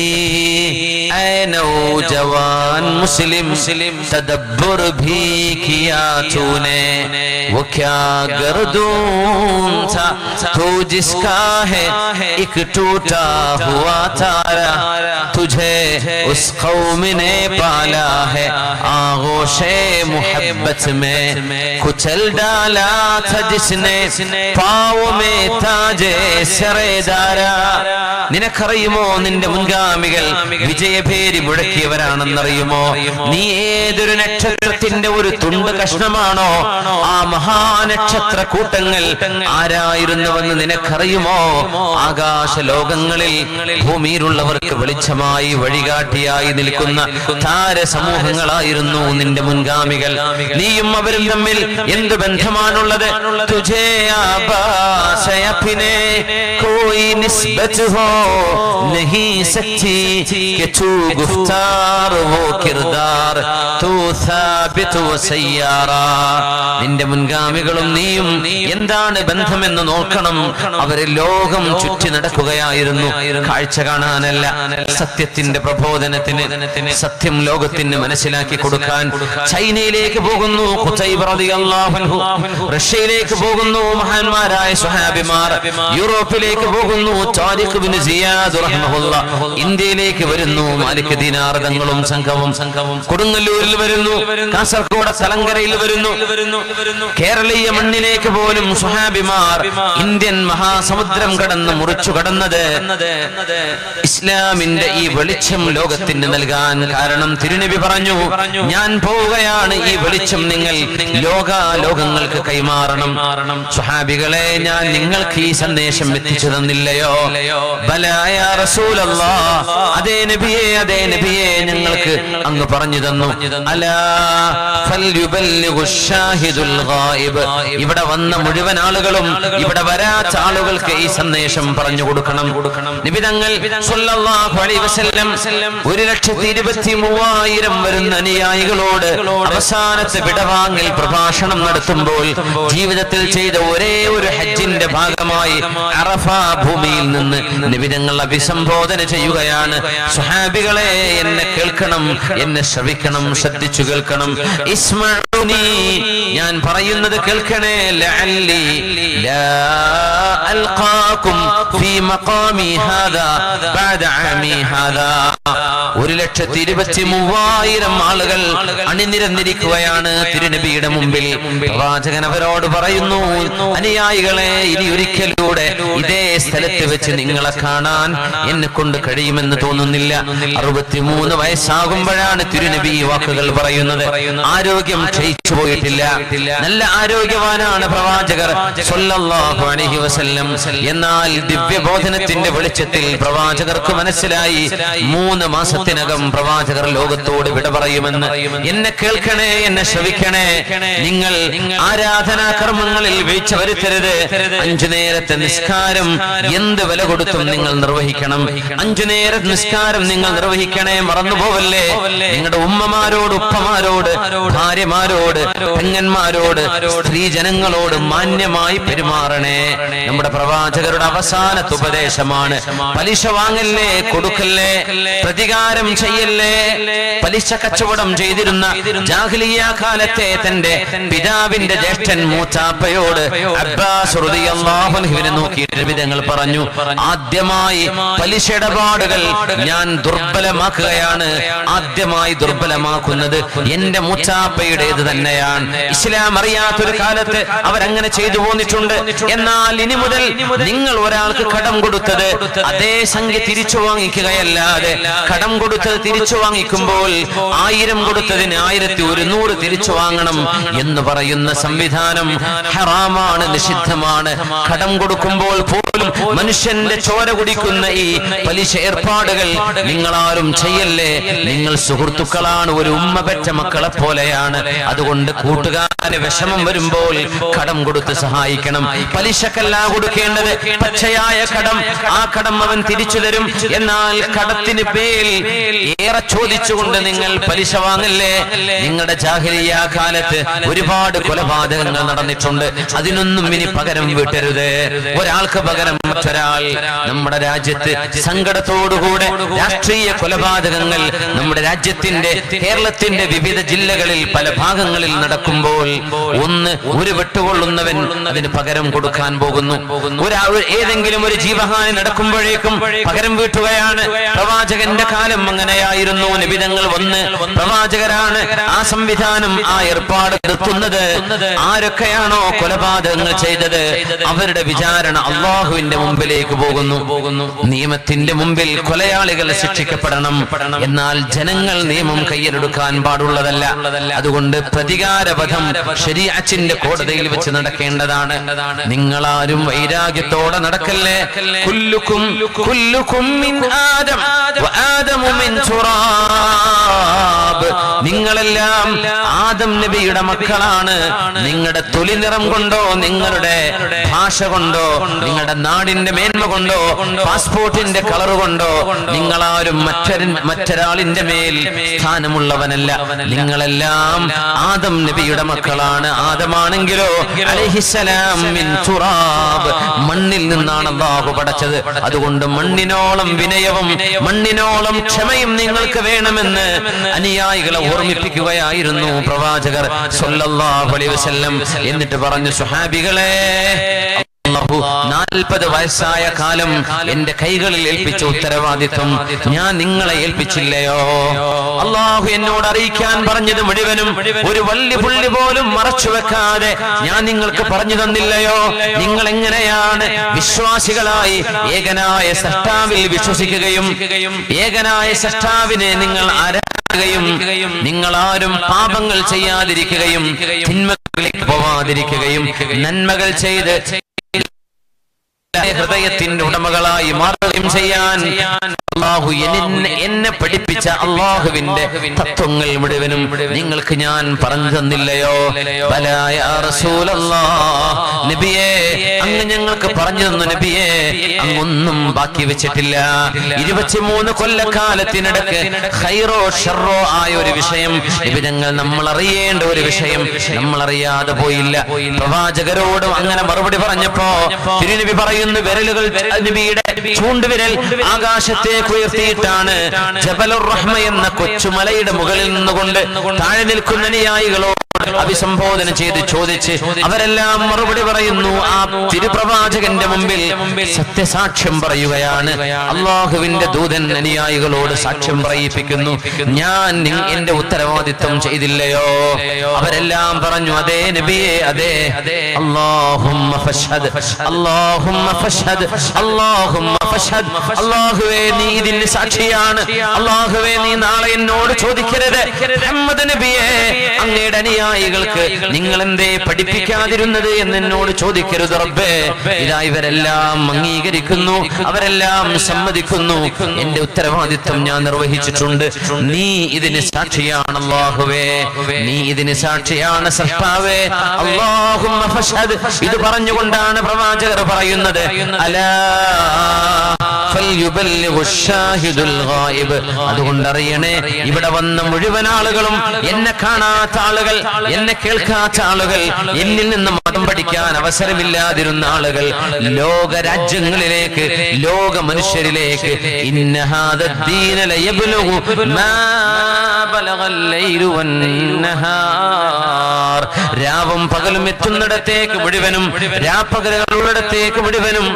ऐ नौजवान मुस्लिम तदब्बर भी किया तूने वो क्या गर्दून था तू जिसका है एक टूटा हुआ तारा तुझे उस कौम ने पाला है आगोशे मोहब्बत में कुचल डाला था जिसने पाव में ताजे सरेदारा നിനക്കറിയുമോ നിന്റെ മുൻഗാമികൾ വിജയഭേരി മുഴക്കിയവരാണെന്നറിയുമോ നീ ഏതൊരു നക്ഷത്രത്തിന്റെ ഒരു തുണ്ട് കഷ്ണമാണോ ആ മഹാനക്ഷത്ര കൂട്ടങ്ങൾ ആരായിരുന്നുവെന്ന് നിനക്കറിയുമോ ആകാശ ലോകങ്ങളിൽ ഭൂമിയിലുള്ളവർക്ക് വെളിച്ചമായി വഴികാട്ടിയായി നിൽക്കുന്ന താര സമൂഹങ്ങളായിരുന്നു നിന്റെ മുൻഗാമികൾ നീയും അവരും തമ്മിൽ എന്ത് ബന്ധമാണുള്ളത് തുജേ ആബാസ അപ്നെ कोई निस्बत हो नहीं सकती कि तू गुफ्तार वो किरदार तू साबित वो സയ്യാറാ നിന്റെ മുൻഗാമികളും നീയും എന്താണ് ബന്ധമെന്ന് നോക്കണം അവര് ലോകം ചുറ്റി നടക്കുകയായിരുന്നു കാഴ്ച കാണാനല്ല സത്യത്തിന്റെ പ്രബോധനത്തിന് സത്യം ലോകത്തിന് മനസ്സിലാക്കി കൊടുക്കാൻ ചൈനയിലേക്ക് പോകുന്നു ഖുതൈബ റളിയല്ലാഹു അൻഹു റഷ്യയിലേക്ക് പോകുന്നു മഹാന്മാരായ സ്വഹാബിമാർ യൂറോപ്പിലേക്ക് പോകുന്നു പോകുന്നു താരിഖ് ബിൻ സിയാദ് റഹ്മഹുല്ല ഇന്ത്യയിലേക്ക് വരുന്നു മാലിക് ദിനാർ തങ്ങളും സംഘവും സംഘവും കൊടുങ്ങല്ലൂരിൽ വരുന്നു കാസർഗോഡ് സലങ്കരയിൽ വരുന്നു കേരളീയ മണ്ണിലേക്ക് പോലും സുഹാബിമാർ ഇന്ത്യൻ മഹാസമുദ്രം കടന്ന് മുറിച്ചു കടന്നത് ഇസ്ലാമിന്റെ ഈ വെളിച്ചം ലോകത്തിന് നൽകാൻ കാരണം തിരുനബി പറഞ്ഞു ഞാൻ പോവുകയാണ് ഈ വെളിച്ചം നിങ്ങൾ ലോകാലോകങ്ങൾക്ക് കൈമാറണം സുഹാബികളെ ഞാൻ നിങ്ങൾക്ക് ഈ സന്ദേശം എത്തിച്ചു തന്നില്ലയോ ബലായ റസൂലല്ലാ അതേ നബിയെ അതേ നബിയെ ഞങ്ങൾക്ക് അങ്ങ് പറഞ്ഞു തന്നു അലാ ഫൽയുബല്ലിഗു ഷാഹിദുൽ ഗായിബ് ഇവിടെ വന്ന മുഴുവൻ ആളുകളും ഇവിടെ വരാത്ത ആളുകൾക്ക് ഈ സന്ദേശം പറഞ്ഞു കൊടുക്കണം നിബിതങ്ങൾ സല്ലല്ലാഹു അലൈഹി വസല്ലം ഒരു ലക്ഷത്തി ഇരുപത്തി മൂവായിരം വരുന്ന അനുയായികളോട് അവസാനത്തെ വിടവാങ്ങൽ പ്രഭാഷണം നടത്തുമ്പോൾ ജീവിതത്തിൽ ചെയ്ത ഒരേ ഒരു ഹജ്ജിന്റെ ഭാഗമായി അറഫ ഭൂമിയിൽ നിന്ന് നിബിതങ്ങൾ അഭിസംബോധന ചെയ്യുകയാണ് സുഹാബികളെ എന്നെ കേൾക്കണം എന്നെ ശ്രവിക്കണം ശ്രദ്ധിച്ചു കേൾക്കണം ഇസ്മഉനി ഞാൻ പറയുന്നത് കേൾക്കണേ ലഅല്ലി ലാ അൽഖാകും ഫീ മഖാമി ഹാദാ ബഅദ ആമി ഹാദാ ഒരു ലക്ഷത്തി ഇരുപത്തി മൂവായിരം ആളുകൾ അണിനിരന്നിരിക്കുകയാണ് തിരുനബിയുടെ മുമ്പിൽ പ്രവാചകൻ അവരോട് പറയുന്നു അനുയായികളെ ഇനി ഒരിക്കലൂടെ ഇതേ സ്ഥലത്ത് വെച്ച് നിങ്ങളെ കാണാൻ എന്നെ കൊണ്ട് കഴിയുമെന്ന് തോന്നുന്നില്ല അറുപത്തിമൂന്ന് വയസ്സാകുമ്പോഴാണ് തിരുനബി ഈ വാക്കുകൾ പറയുന്നത് ആരോഗ്യം ക്ഷയിച്ചു പോയിട്ടില്ല നല്ല ആരോഗ്യവാനാണ് പ്രവാചകർ സ്വല്ലല്ലാഹു അലൈഹി വസല്ലം എന്നാൽ ദിവ്യബോധനത്തിന്റെ വെളിച്ചത്തിൽ പ്രവാചകർക്ക് മനസ്സിലായി മൂന്ന് മാസത്തിനകം പ്രവാചകർ ലോകത്തോട് വിട പറയുമെന്ന് എന്നെ കേൾക്കണേ എന്നെ ശ്രവിക്കണേ നിങ്ങൾ ആരാധനാ കർമ്മങ്ങളിൽ വീഴ്ച വരുത്തരുത് അഞ്ചു നേരത്തെ നിസ്കാരം എന്ത് വില കൊടുത്തും നിങ്ങൾ നിർവഹിക്കണം അഞ്ചു നേര നിസ്കാരം നിങ്ങൾ നിർവഹിക്കണേ മറന്നുപോവല്ലേ നിങ്ങളുടെ ഉമ്മമാരോട് ഉപ്പമാരോട് ഭാര്യമാരോട് പെങ്ങന്മാരോട് സ്ത്രീ ജനങ്ങളോട് മാന്യമായി പെരുമാറണേ നമ്മുടെ പ്രവാചകരുടെ അവസാനത്തെ ഉപദേശമാണ് പലിശ വാങ്ങല്ലേ കൊടുക്കല്ലേ പ്രതികാരം ചെയ്യല്ലേ പലിശ കച്ചവടം ചെയ്തിരുന്ന ജാഹ്ലിയ കാലത്തെ തന്റെ പിതാവിന്റെ ജ്യേഷ്ഠൻ മൂത്താപ്പയോട് അബ്ബാസ് റളിയല്ലാഹു അൻഹുവിനെ നോക്കിയിട്ട് വിധങ്ങൾ പറഞ്ഞു ആദ്യമായി പലിശ ഇടപാടുകൾ ഞാൻ ദുർബലമാക്കുകയാണ് ആദ്യമായി ദുർബലമാക്കുന്നത് എന്റെ മൂച്ചാപ്പയുടേത് തന്നെയാണ് ഇസ്ലാം അറിയാത്തൊരു കാലത്ത് അവരങ്ങനെ ചെയ്തു പോന്നിട്ടുണ്ട് എന്നാൽ ഇനി മുതൽ നിങ്ങൾ ഒരാൾക്ക് കടം കൊടുത്തത് അതേ സംഖ്യ തിരിച്ചു വാങ്ങിക്കുകയല്ലാതെ കടം കൊടുത്തത് തിരിച്ചു വാങ്ങിക്കുമ്പോൾ ആയിരം കൊടുത്തതിന് ആയിരത്തി ഒരുന്നൂറ് തിരിച്ചു വാങ്ങണം എന്ന് പറയുന്ന സംവിധാനം ഹറാമാണ് നിഷിദ്ധമാണ് കടം കൊടുക്കുമ്പോൾ പോലും മനുഷ്യന്റെ ചോര കുടിക്കുന്ന ഈ പലിശ ഏർപ്പാടുകൾ നിങ്ങളാരും ചെയ്യല്ലേ നിങ്ങൾ സുഹൃത്തുക്കളാണ് ഒരു ഉമ്മ പെറ്റ മക്കളെ പോലെയാണ് അതുകൊണ്ട് കൂട്ടുകാരെ വിഷമം വരുമ്പോൾ കടം കൊടുത്ത് സഹായിക്കണം പലിശക്കല്ല കൊടുക്കേണ്ടത് പച്ചയായ കടം ആ കടം അവൻ തിരിച്ചു തരും എന്നാൽ കടത്തിന് പേൽ ഏറെ ചോദിച്ചുകൊണ്ട് നിങ്ങൾ പലിശ വാങ്ങല്ലേ നിങ്ങളുടെ ജാഹിലിയ കാലത്ത് ഒരുപാട് കൊലപാതകങ്ങൾ നടന്നിട്ടുണ്ട് അതിനൊന്നും ഇനി പകരം വീട്ടരുത് ഒരാൾക്ക് പകരം മറ്റൊരാൾ നമ്മുടെ രാജ്യത്ത് സങ്കടത്തോടുകൂടെ രാഷ്ട്രീയ കൊലപാതകങ്ങൾ നമ്മുടെ രാജ്യത്തിന്റെ കേരളത്തിന്റെ വിവിധ ജില്ലകളിൽ പല ഭാഗങ്ങളിൽ നടക്കുമ്പോൾ ഒന്ന് ഒരു വെട്ടുകൊള്ളുന്നവൻ അതിന് പകരം കൊടുക്കാൻ പോകുന്നു ഒരാ ഏതെങ്കിലും ഒരു ജീവഹാനി നടക്കുമ്പോഴേക്കും പകരം വീട്ടുകയാണ് പ്രവാചകന്റെ കാലം അങ്ങനെയായിരുന്നു നിബിധങ്ങൾ വന്ന് പ്രവാചകരാണ് ആ സംവിധാനം ആ ഏർപ്പാട് നിർത്തുന്നത് ആരൊക്കെയാണോ കൊലപാതകങ്ങൾ ചെയ്തത് അവരുടെ വിചാരണ അള്ളാഹുവിന്റെ മുമ്പിലേക്ക് പോകുന്നു നിയമത്തിന്റെ മുമ്പിൽ കൊലയാളികൾ ശിക്ഷിക്കപ്പെടണം എന്നാൽ ജനങ്ങൾ നിയമം കയ്യിലെടുക്കാൻ പാടുള്ളതല്ല അതുകൊണ്ട് പ്രതികാരവധം ശരീഅച്ചിന്റെ കോടതിയിൽ വെച്ച് നടക്കേണ്ടതാണ് നിങ്ങളാരും വൈരാഗ്യത്തോടെ നടക്കല്ലേ കുല്ലുക്കും കുല്ലുക്കും മിൻ ആദം വ ആദമു മിൻ തുറാബ് നിങ്ങളെല്ലാം ആദം നബിയുടെ മക്കളാണ് നിങ്ങളുടെ തൊലി നിറം കൊണ്ടോ നിങ്ങളുടെ ഭാഷ കൊണ്ടോ നിങ്ങളുടെ നാടിന്റെ മേന്മ കൊണ്ടോ പാസ്പോർട്ടിന്റെ കളർ കൊണ്ടോ നിങ്ങളാരും മറ്റൊരു മറ്റൊരാളിന്റെ മേൽ സ്ഥാനമുള്ളവനല്ല നിങ്ങളെല്ലാം ആദം നബിയുടെ മക്കളാണ് ആദമാണെങ്കിലോ അലഹിസലാം മിൻ തുറാബ് മണ്ണിൽ നിന്നാണ് അള്ളാഹു പടച്ചത് അതുകൊണ്ട് മണ്ണിനോളം വിനയവും മണ്ണിനോളം ക്ഷമയും നിങ്ങൾക്ക് വേണമെന്ന് അനുയായികളെ ഓർമ്മിപ്പിക്കുകയായിരുന്നു പ്രവാചകർ സല്ലല്ലാഹു അലൈഹി വസല്ലം എന്നിട്ട് പറഞ്ഞു സുഹാബികളെ അല്ലാഹു നാല് നാൽപ്പത് വയസ്സായ കാലം എന്റെ കൈകളിൽ ഏൽപ്പിച്ച ഉത്തരവാദിത്വം ഞാൻ നിങ്ങളെ ഏൽപ്പിച്ചില്ലയോ അള്ളാഹു എന്നോട് അറിയിക്കാൻ പറഞ്ഞത് മുഴുവനും ഒരു വള്ളി പുള്ളി പോലും മറച്ചു വെക്കാതെ ഞാൻ നിങ്ങൾക്ക് പറഞ്ഞു തന്നില്ലയോ നിങ്ങൾ എങ്ങനെയാണ് വിശ്വാസികളായി ഏകനായ സഷ്ടാവിൽ വിശ്വസിക്കുകയും ഏകനായ സഷ്ടാവിനെ നിങ്ങൾ ആരാധുകയും നിങ്ങൾ ആരും പാപങ്ങൾ ചെയ്യാതിരിക്കുകയും തിന്മകളിലേക്ക് പോവാതിരിക്കുകയും നന്മകൾ ചെയ്ത് ഹൃദയത്തിന്റെ ഉടമകളായി മാറുകയും ചെയ്യാൻ അള്ളാഹു എന്നെ എന്നെ പഠിപ്പിച്ച അള്ളാഹുവിന്റെ തത്വങ്ങൾ മുഴുവനും നിങ്ങൾക്ക് ഞാൻ പറഞ്ഞു തന്നില്ലയോ ബലായ നബിയെ അങ്ങ് ഞങ്ങൾക്ക് പറഞ്ഞു തന്നു നബിയെ അങ്ങൊന്നും ബാക്കി വെച്ചിട്ടില്ല ഇരുപത്തിമൂന്ന് കൊല്ലക്കാലത്തിനിടക്ക് ഹൈറോ ഷെറോ ആയ ഒരു വിഷയം നബിതങ്ങൾ നമ്മൾ അറിയേണ്ട ഒരു വിഷയം നമ്മൾ അറിയാതെ പോയില്ല പ്രവാചകരോടും അങ്ങനെ മറുപടി പറഞ്ഞപ്പോ തിരുനബി പറയുന്നു വിരലുകൾ നബിയുടെ ചൂണ്ടുവിരൽ ആകാശത്തേക്ക് ഉയർത്തിയിട്ടാണ് ജബലുർ റഹ്മ എന്ന കൊച്ചുമലയുടെ മുകളിൽ നിന്നുകൊണ്ട് താഴെ നിൽക്കുന്ന അനുയായികളോട് അഭിസംബോധന ചെയ്ത് ചോദിച്ച് അവരെല്ലാം മറുപടി പറയുന്നു ആ തിരുപ്രവാചകന്റെ മുമ്പിൽ സത്യസാക്ഷ്യം പറയുകയാണ് അള്ളാഹുവിന്റെ ദൂതൻ അനുയായികളോട് സാക്ഷ്യം പറയിപ്പിക്കുന്നു ഞാൻ നി- എന്റെ ഉത്തരവാദിത്വം ചെയ്തില്ലയോ അവരെല്ലാം പറഞ്ഞു അതേ നബിയെ അതെ അല്ലാഹുമ്മ ഫഷ്ഹദ് അല്ലാഹുമ്മ ഫഷ്ഹദ് അല്ലാഹുമ്മ ഫഷ്ഹദ് അല്ലാഹുവേ നീ ഇതിന് സാക്ഷിയാണ് അല്ലാഹുവേ നീ നാളെ എന്നോട് ചോദിക്കരുത് മുഹമ്മദ് നബിയെ അങ്ങയുടെ അനുയായികൾക്ക് നിങ്ങൾ എന്തേ പഠിപ്പിക്കാതിരുന്നത് എന്ന് എന്നോട് ചോദിക്കരുത് റബ്ബേ ഇതാ ഇവരെല്ലാം അംഗീകരിക്കുന്നു അവരെല്ലാം സമ്മതിക്കുന്നു എന്റെ ഉത്തരവാദിത്വം ഞാൻ നിർവഹിച്ചിട്ടുണ്ട് നീ ഇതിന് സാക്ഷിയാണ് അല്ലാഹുവേ നീ ഇതിന് സാക്ഷിയാണ് സൃഷ്ടാവേ അല്ലാഹുമ്മ ഫഷ്ഹദ് ഇത് പറഞ്ഞുകൊണ്ടാണ് പ്രവാചകർ പറയുന്നത് അലാ ഫൽയുബല്ലിഗു ഷാഹിദുൽ ഗായിബ് അതുകൊണ്ട് അറിയണേ ഇവിടെ വന്ന മുഴുവൻ ആളുകളും എന്നെ കാണാത്ത ആളുകൾ എന്നെ കേൾക്കാത്ത ആളുകൾ എന്നിൽ നിന്ന് മതം പഠിക്കാൻ അവസരമില്ലാതിരുന്ന ആളുകൾ ലോക രാജ്യങ്ങളിലേക്ക് ലോക മനുഷ്യരിലേക്ക് ഇന്ന ഹാദ الدين ليبلغ ما بلغ الليل والنهار രാവും പകലും എത്തുന്നിടത്തേക്ക് മുഴുവനും രാപ്പകലുള്ളിടത്തേക്ക് മുഴുവനും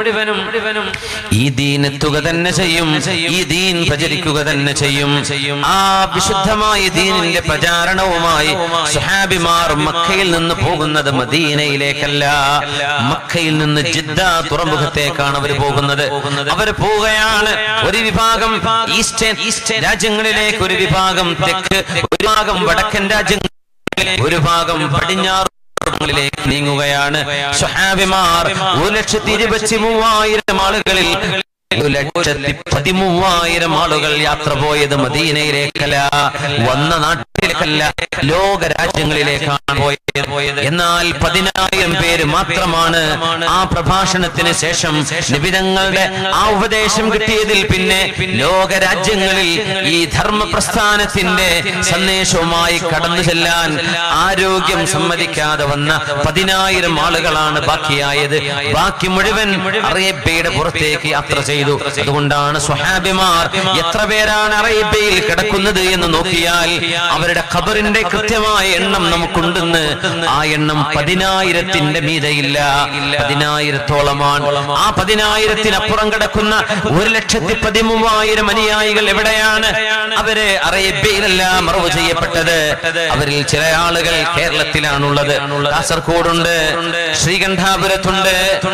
ഈ ദീൻ എത്തുക തന്നെ ചെയ്യും ഈ ദീൻ പ്രചരിക്കുക തന്നെ ചെയ്യും ആ വിശുദ്ധമായ ദീനിന്റെ പ്രചാരണവുമായി സുഹാബിമാർ മക്കയിൽ നിന്ന് പോകുന്നത് മദീനയിലേക്കല്ല മക്കയിൽ നിന്ന് ജിദ്ദ തുറമുഖത്തേക്കാണ് അവർ പോകുന്നത് അവർ പോവുകയാണ് ഒരു വിഭാഗം ഈസ്റ്റേൺ ഈസ്റ്റേൺ രാജ്യങ്ങളിലേക്ക് ഒരു വിഭാഗം തെക്ക് ഒരു ഭാഗം വടക്കൻ രാജ്യങ്ങൾ ഒരു ഭാഗം പടിഞ്ഞാറ് ിലേക്ക് നീങ്ങുകയാണ് സ്വഹാബിമാർ ഒരു ലക്ഷത്തി ഇരുപത്തി മൂവായിരം ആളുകളിൽ ഒരു ലക്ഷത്തി പതിമൂവായിരം ആളുകൾ യാത്ര പോയത് മദീനയിലേക്കല്ല വന്ന നാട്ടിലേക്കല്ല ലോക രാജ്യങ്ങളിലേക്കാണ് പോയത് എന്നാൽ പതിനായിരം പേര് മാത്രമാണ് ആ പ്രഭാഷണത്തിന് ശേഷം നിബിതങ്ങളുടെ ആ ഉപദേശം കിട്ടിയതിൽ പിന്നെ ലോക രാജ്യങ്ങളിൽ ഈ ധർമ്മ പ്രസ്ഥാനത്തിന്റെ സന്ദേശവുമായി കടന്നു ചെല്ലാൻ ആരോഗ്യം സമ്മതിക്കാതെ വന്ന പതിനായിരം ആളുകളാണ് ബാക്കിയായത് ബാക്കി മുഴുവൻ അറേബ്യയുടെ പുറത്തേക്ക് യാത്ര ചെയ്തു അതുകൊണ്ടാണ് സ്വഹാബിമാർ എത്ര പേരാണ് അറേബ്യയിൽ കിടക്കുന്നത് എന്ന് നോക്കിയാൽ അവരുടെ ഖബറിന്റെ കൃത്യമായ എണ്ണം നമുക്കുണ്ടെന്ന് ആ എണ്ണം പതിനായിരത്തിന്റെ മീതയില്ല പതിനായിരത്തോളമാണ് ആ പതിനായിരത്തിനപ്പുറം കിടക്കുന്ന ഒരു ലക്ഷത്തി പതിമൂവായിരം അനുയായികൾ എവിടെയാണ് അവര് അറേബ്യയിലല്ല മറവ് ചെയ്യപ്പെട്ടത് അവരിൽ ചില ആളുകൾ കേരളത്തിലാണുള്ളത് കാസർഗോഡുണ്ട് ശ്രീകണ്ഠാപുരത്തുണ്ട്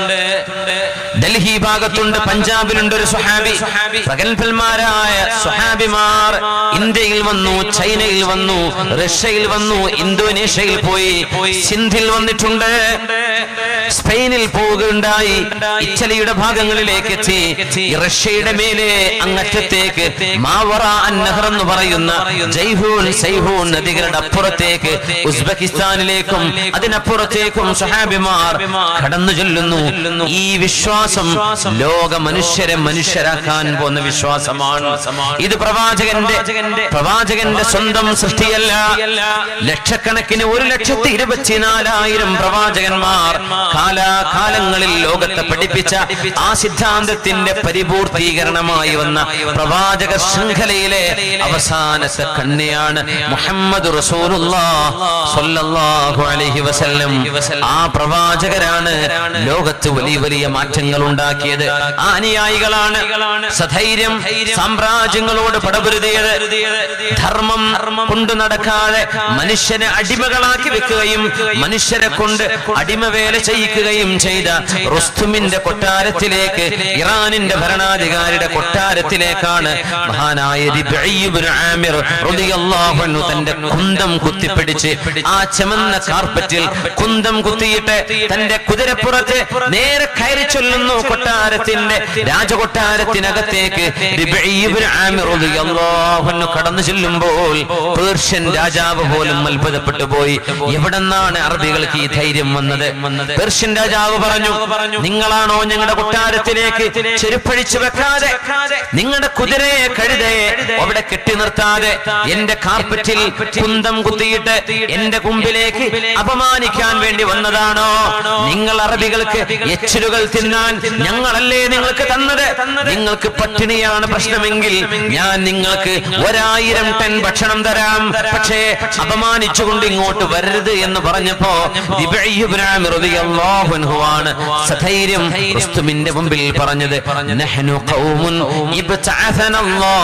ഡൽഹി ഭാഗത്തുണ്ട് പഞ്ചാബിലുണ്ട് ഒരു സുഹാബി പ്രഗത്ഭന്മാരായ സുഹാബിമാർ ഇന്ത്യയിൽ വന്നു ചൈനയിൽ വന്നു റഷ്യയിൽ വന്നു ഇന്തോനേഷ്യയിൽ പോയി സിന്ധിൽ വന്നിട്ടുണ്ട് സ്പെയിനിൽ പോവുകയുണ്ടായി ഇറ്റലിയുടെ ഭാഗങ്ങളിലേക്ക് എത്തി ഈ റഷ്യയുടെ മേലെ അങ്ങറ്റത്തേക്ക് മാവറ അന്നഹർ എന്ന് പറയുന്ന ജൈഹൂൻ സൈഹൂൻ നദികളുടെ അപ്പുറത്തേക്ക് ഉസ്ബെക്കിസ്ഥാനിലേക്കും അതിനപ്പുറത്തേക്കും സഹാബിമാർ കടന്നു ചെല്ലുന്നു ഈ വിശ്വാസം ലോക മനുഷ്യരെ മനുഷ്യരാക്കാൻ പോകുന്ന വിശ്വാസമാണ് ഇത് പ്രവാചകന്റെ പ്രവാചകന്റെ സ്വന്തം സൃഷ്ടിയല്ല ലക്ഷക്കണക്കിന് ഒരു ലക്ഷത്തി ഇരുപത്തിനാലായിരം പ്രവാചകന്മാർ കാലാകാലങ്ങളിൽ ലോകത്തെ പഠിപ്പിച്ച ആ സിദ്ധാന്തത്തിന്റെ പരിപൂർത്തീകരണമായി വന്ന പ്രവാചക ശൃംഖലയിലെ അവസാനത്തെ കണ്ണിയാണ് മുഹമ്മദ് റസൂലുള്ളാഹി അലൈഹി വസല്ലം ആ പ്രവാചകരാണ് ലോകത്ത് വലിയ വലിയ മാറ്റങ്ങൾ മാറ്റങ്ങൾ ഉണ്ടാക്കിയത് ആ അനുയായികളാണ് സധൈര്യം സാമ്രാജ്യങ്ങളോട് പടപുരുതിയത് ധർമ്മം കൊണ്ടു നടക്കാതെ മനുഷ്യനെ അടിമകളാക്കി വെക്കുകയും മനുഷ്യരെ കൊണ്ട് അടിമവേല ചെയ്യിക്കുകയും ചെയ്ത റുസ്തുമിന്റെ കൊട്ടാരത്തിലേക്ക് ഇറാനിന്റെ ഭരണാധികാരിയുടെ കൊട്ടാരത്തിലേക്കാണ് മഹാനായ റിബഈ ഇബ്നു ആമിർ റളിയല്ലാഹു അൻഹു തന്റെ കുന്തം കുത്തിപ്പിടിച്ച് ആ ചമന്ന കാർപ്പറ്റിൽ കുന്തം കുത്തിയിട്ട് തന്റെ കുതിരപ്പുറത്ത് നേരെ കയറി ചൊല്ലുന്നു കൊട്ടാരത്തിന്റെ രാജകൊട്ടാരത്തിനകത്തേക്ക് റിബഈ ഇബ്നു ആമിർ റളിയല്ലാഹു അൻഹു കടന്നു ചെല്ലുമ്പോൾ പേർഷ്യൻ രാജാവ് പോലും അത്ഭുതപ്പെട്ടു പോയി എവിടെന്നാണ് അറബികൾക്ക് ഈ ധൈര്യം വന്നത് പേർഷ്യൻ രാജാവ് പറഞ്ഞു നിങ്ങളാണോ ഞങ്ങളുടെ കൊട്ടാരത്തിലേക്ക് ചെരുപ്പഴിച്ചു വെക്കാതെ നിങ്ങളുടെ കുതിരയെ കഴുതയെ അവിടെ കെട്ടി നിർത്താതെ എന്റെ കാർപ്പറ്റിൽ കുന്തം കുത്തിയിട്ട് എന്റെ കുമ്പിലേക്ക് അപമാനിക്കാൻ വേണ്ടി വന്നതാണോ നിങ്ങൾ അറബികൾക്ക് എച്ചിലുകൾ തിന്നാൻ ഞങ്ങളല്ലേ നിങ്ങൾക്ക് തന്നത് നിങ്ങൾക്ക് പട്ടിണിയാണ് പ്രശ്നമെങ്കിൽ ഞാൻ നിങ്ങൾക്ക് ഒരായിരം ടൺ ഭക്ഷണം തരാം പക്ഷേ അപമാനിച്ചുകൊണ്ട് ഇങ്ങോട്ട് വരരുത് എന്ന് പറഞ്ഞപ്പോ ദിബഈ ഇബ്നു ആമിർ റളിയല്ലാഹു അൻഹു ആണ് സധൈര്യം റുസ്തുമിന്റെ മുമ്പിൽ പറഞ്ഞത് നഹ്നു ഖൗമുൻ ഇബ്തഅസന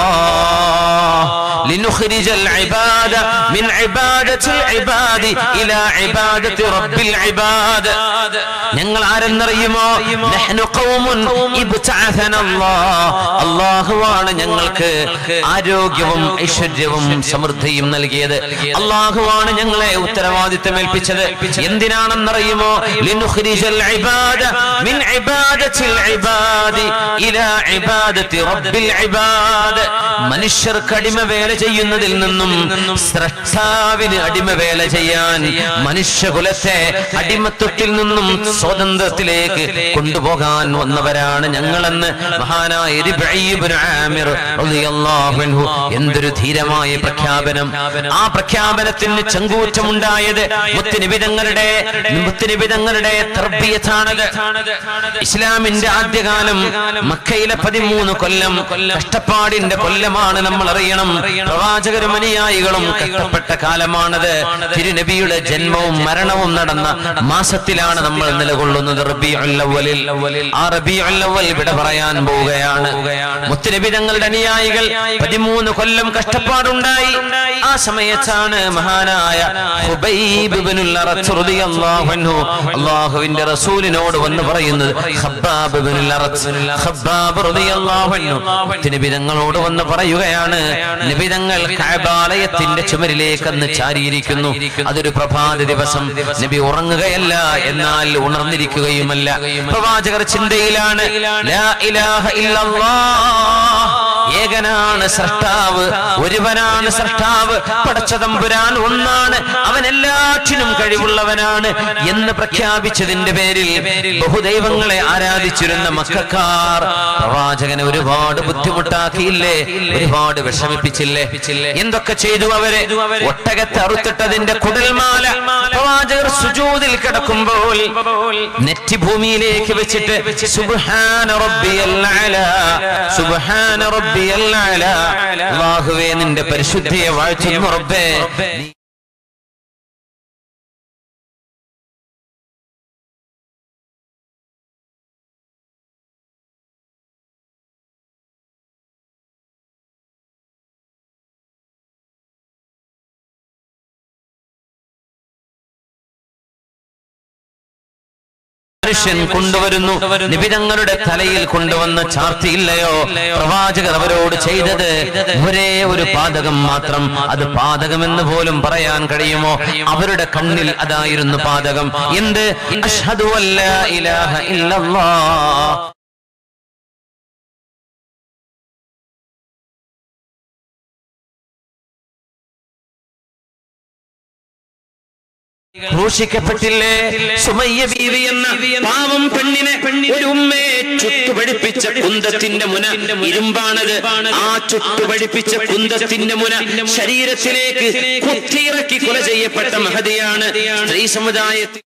അല്ലാഹ് لنخرج العباد من عبادة العباد إلى عبادة رب العباد ഞങ്ങൾ ആരെന്നറിയുമോ നഹ്നു ഖൗമുൻ ഇബ്തഅസന അല്ലാഹ് അല്ലാഹുവാണ് ഞങ്ങൾക്ക് ആരോഗ്യവും ഐശ്വര്യവും സമൃദ്ധിയും നൽകിയത് അല്ലാഹുവാണ് ഞങ്ങളെ ഉത്തരവാദിത്തം ഏൽപ്പിച്ചത് എന്തിനാണെന്നറിയുമോ ലിനുഖ്രിജൽ ഇബാദ മിൻ ഇബാദത്തിൽ ഇബാദി ഇലാ ഇബാദത്തി റബ്ബിൽ ഇബാദ് മനുഷ്യർക്ക് അടിമവേല ചെയ്യുന്നതിൽ നിന്നും സ്രഷ്ടാവിന് അടിമവേല ചെയ്യാൻ മനുഷ്യകുലത്തെ അടിമത്വത്തിൽ നിന്നും സ്വാതന്ത്ര്യത്തിലേക്ക് കൊണ്ടുപോകാൻ വന്നവരാണ് ഞങ്ങളെന്ന് മഹാനായ റിബഈ ഇബ്നു ആമിർ റളിയല്ലാഹു അൻഹു എന്തൊരു ധീരമായ പ്രഖ്യാപനം ആ പ്രഖ്യാപനത്തിന് ചങ്കൂറ്റമുണ്ടായത് മുത്തുനിബിതങ്ങളുടെ മുത്തുനിബിതങ്ങളുടെ തർബിയത്താണത് ഇസ്ലാമിന്റെ ആദ്യകാലം മക്കയിലെ പതിമൂന്ന് കൊല്ലം കഷ്ടപ്പാടിന്റെ കൊല്ലമാണ് നമ്മൾ അറിയണം പ്രവാചകരും അനുയായികളും കഷ്ടപ്പെട്ട കാലമാണത് തിരുനബിയുടെ ജന്മവും മരണവും നടന്ന മാസത്തിലാണ് നമ്മൾ നിലകൊള്ളുന്നത് റബീഉൽ അവ്വലിൽ ആ റബീഉൽ അവ്വൽ ഇവിടെ പറയാൻ പോവുകയാണ് മുത്തുനബി തങ്ങളുടെ അനുയായികൾ പതിമൂന്ന് കൊല്ലം കഷ്ടപ്പാടുണ്ടായി ആ സമയത്താണ് മഹാനായ ഹുബൈബ് ഇബ്നുൽ അറത്ത് റളിയല്ലാഹു അൻഹു അല്ലാഹുവിന്റെ റസൂലിനോട് വന്ന് പറയുന്നത് ഖബ്ബാബ് ഇബ്നുൽ അറത്ത് ഖബ്ബാബ് റളിയല്ലാഹു അൻഹു മുത്തുനബി തങ്ങളോട് വന്ന് പറയുകയാണ് നബി തങ്ങൾ കഅബാലയത്തിന്റെ ചുമരിലേക്ക് അന്ന് ചാരിയിരിക്കുന്നു അതൊരു പ്രഭാത ദിവസം നബി ഉറങ്ങുകയല്ല എന്നാൽ ഉണർന്നിരിക്കുകയുമല്ല പ്രവാചകർ ചിന്തയിലാണ് ലാ ഇലാഹ ഇല്ലല്ലാഹ് ഏകനാണ് സൃഷ്ടാവ് ഒരുവനാണ് സൃഷ്ടാവ് പടച്ചതമ്പുരാൻ ഒന്നാണ് അവൻ എല്ലാറ്റിനും കഴിവുള്ളവനാണ് എന്ന് പ്രഖ്യാപിച്ചതിന്റെ പേരിൽ ബഹുദൈവങ്ങളെ ആരാധിച്ചിരുന്ന മക്കാർ പ്രവാചകനെ ഒരുപാട് ബുദ്ധിമുട്ടാക്കിയില്ലേ ഒരുപാട് വിഷമിപ്പിച്ചില്ലേ എന്തൊക്കെ ചെയ്തു അവരെ ഒട്ടകത്തെ അറുത്തിട്ടതിന്റെ കുടൽമാല പ്രവാചകർ സുജൂതിൽ കിടക്കുമ്പോൾ നെറ്റി ഭൂമിയിലേക്ക് വെച്ചിട്ട് സുബ്ഹാന റബ്ബിയൽ അലാ സുബ്ഹാന റബ്ബിയൽ അലാ അല്ലാഹുവേ നിന്റെ പരിശുദ്ധിയെ വാഴ്ത്തുന്നു റബ്ബേ നീ മനുഷ്യൻ കൊണ്ടുവരുന്നു നിബിതങ്ങളുടെ തലയിൽ കൊണ്ടുവന്ന് ചാർത്തിയില്ലയോ പ്രവാചകർ അവരോട് ചെയ്തത് ഒരേ ഒരു പാതകം മാത്രം അത് പാതകമെന്ന് പോലും പറയാൻ കഴിയുമോ അവരുടെ കണ്ണിൽ അതായിരുന്നു പാതകം എന്ത് അഷ്ഹദു അല്ലാ ഇലാഹ ഇല്ലല്ലാഹ് ക്രൂശിക്കപ്പെട്ടില്ലേ സുമയ്യ ബീവി എന്ന പാവം പെണ്ണിനെ ഒരു ഉമ്മയെ ചുട്ടുപടിപ്പിച്ച കുന്തത്തിന്റെ മുന ഇരുമ്പാണത് ആ ചുട്ടുപടിപ്പിച്ച കുന്തത്തിന്റെ മുന ശരീരത്തിലേക്ക് കുത്തിയിറക്കി കൊല ചെയ്യപ്പെട്ട മഹതിയാണ് സ്ത്രീ സമുദായത്തിൽ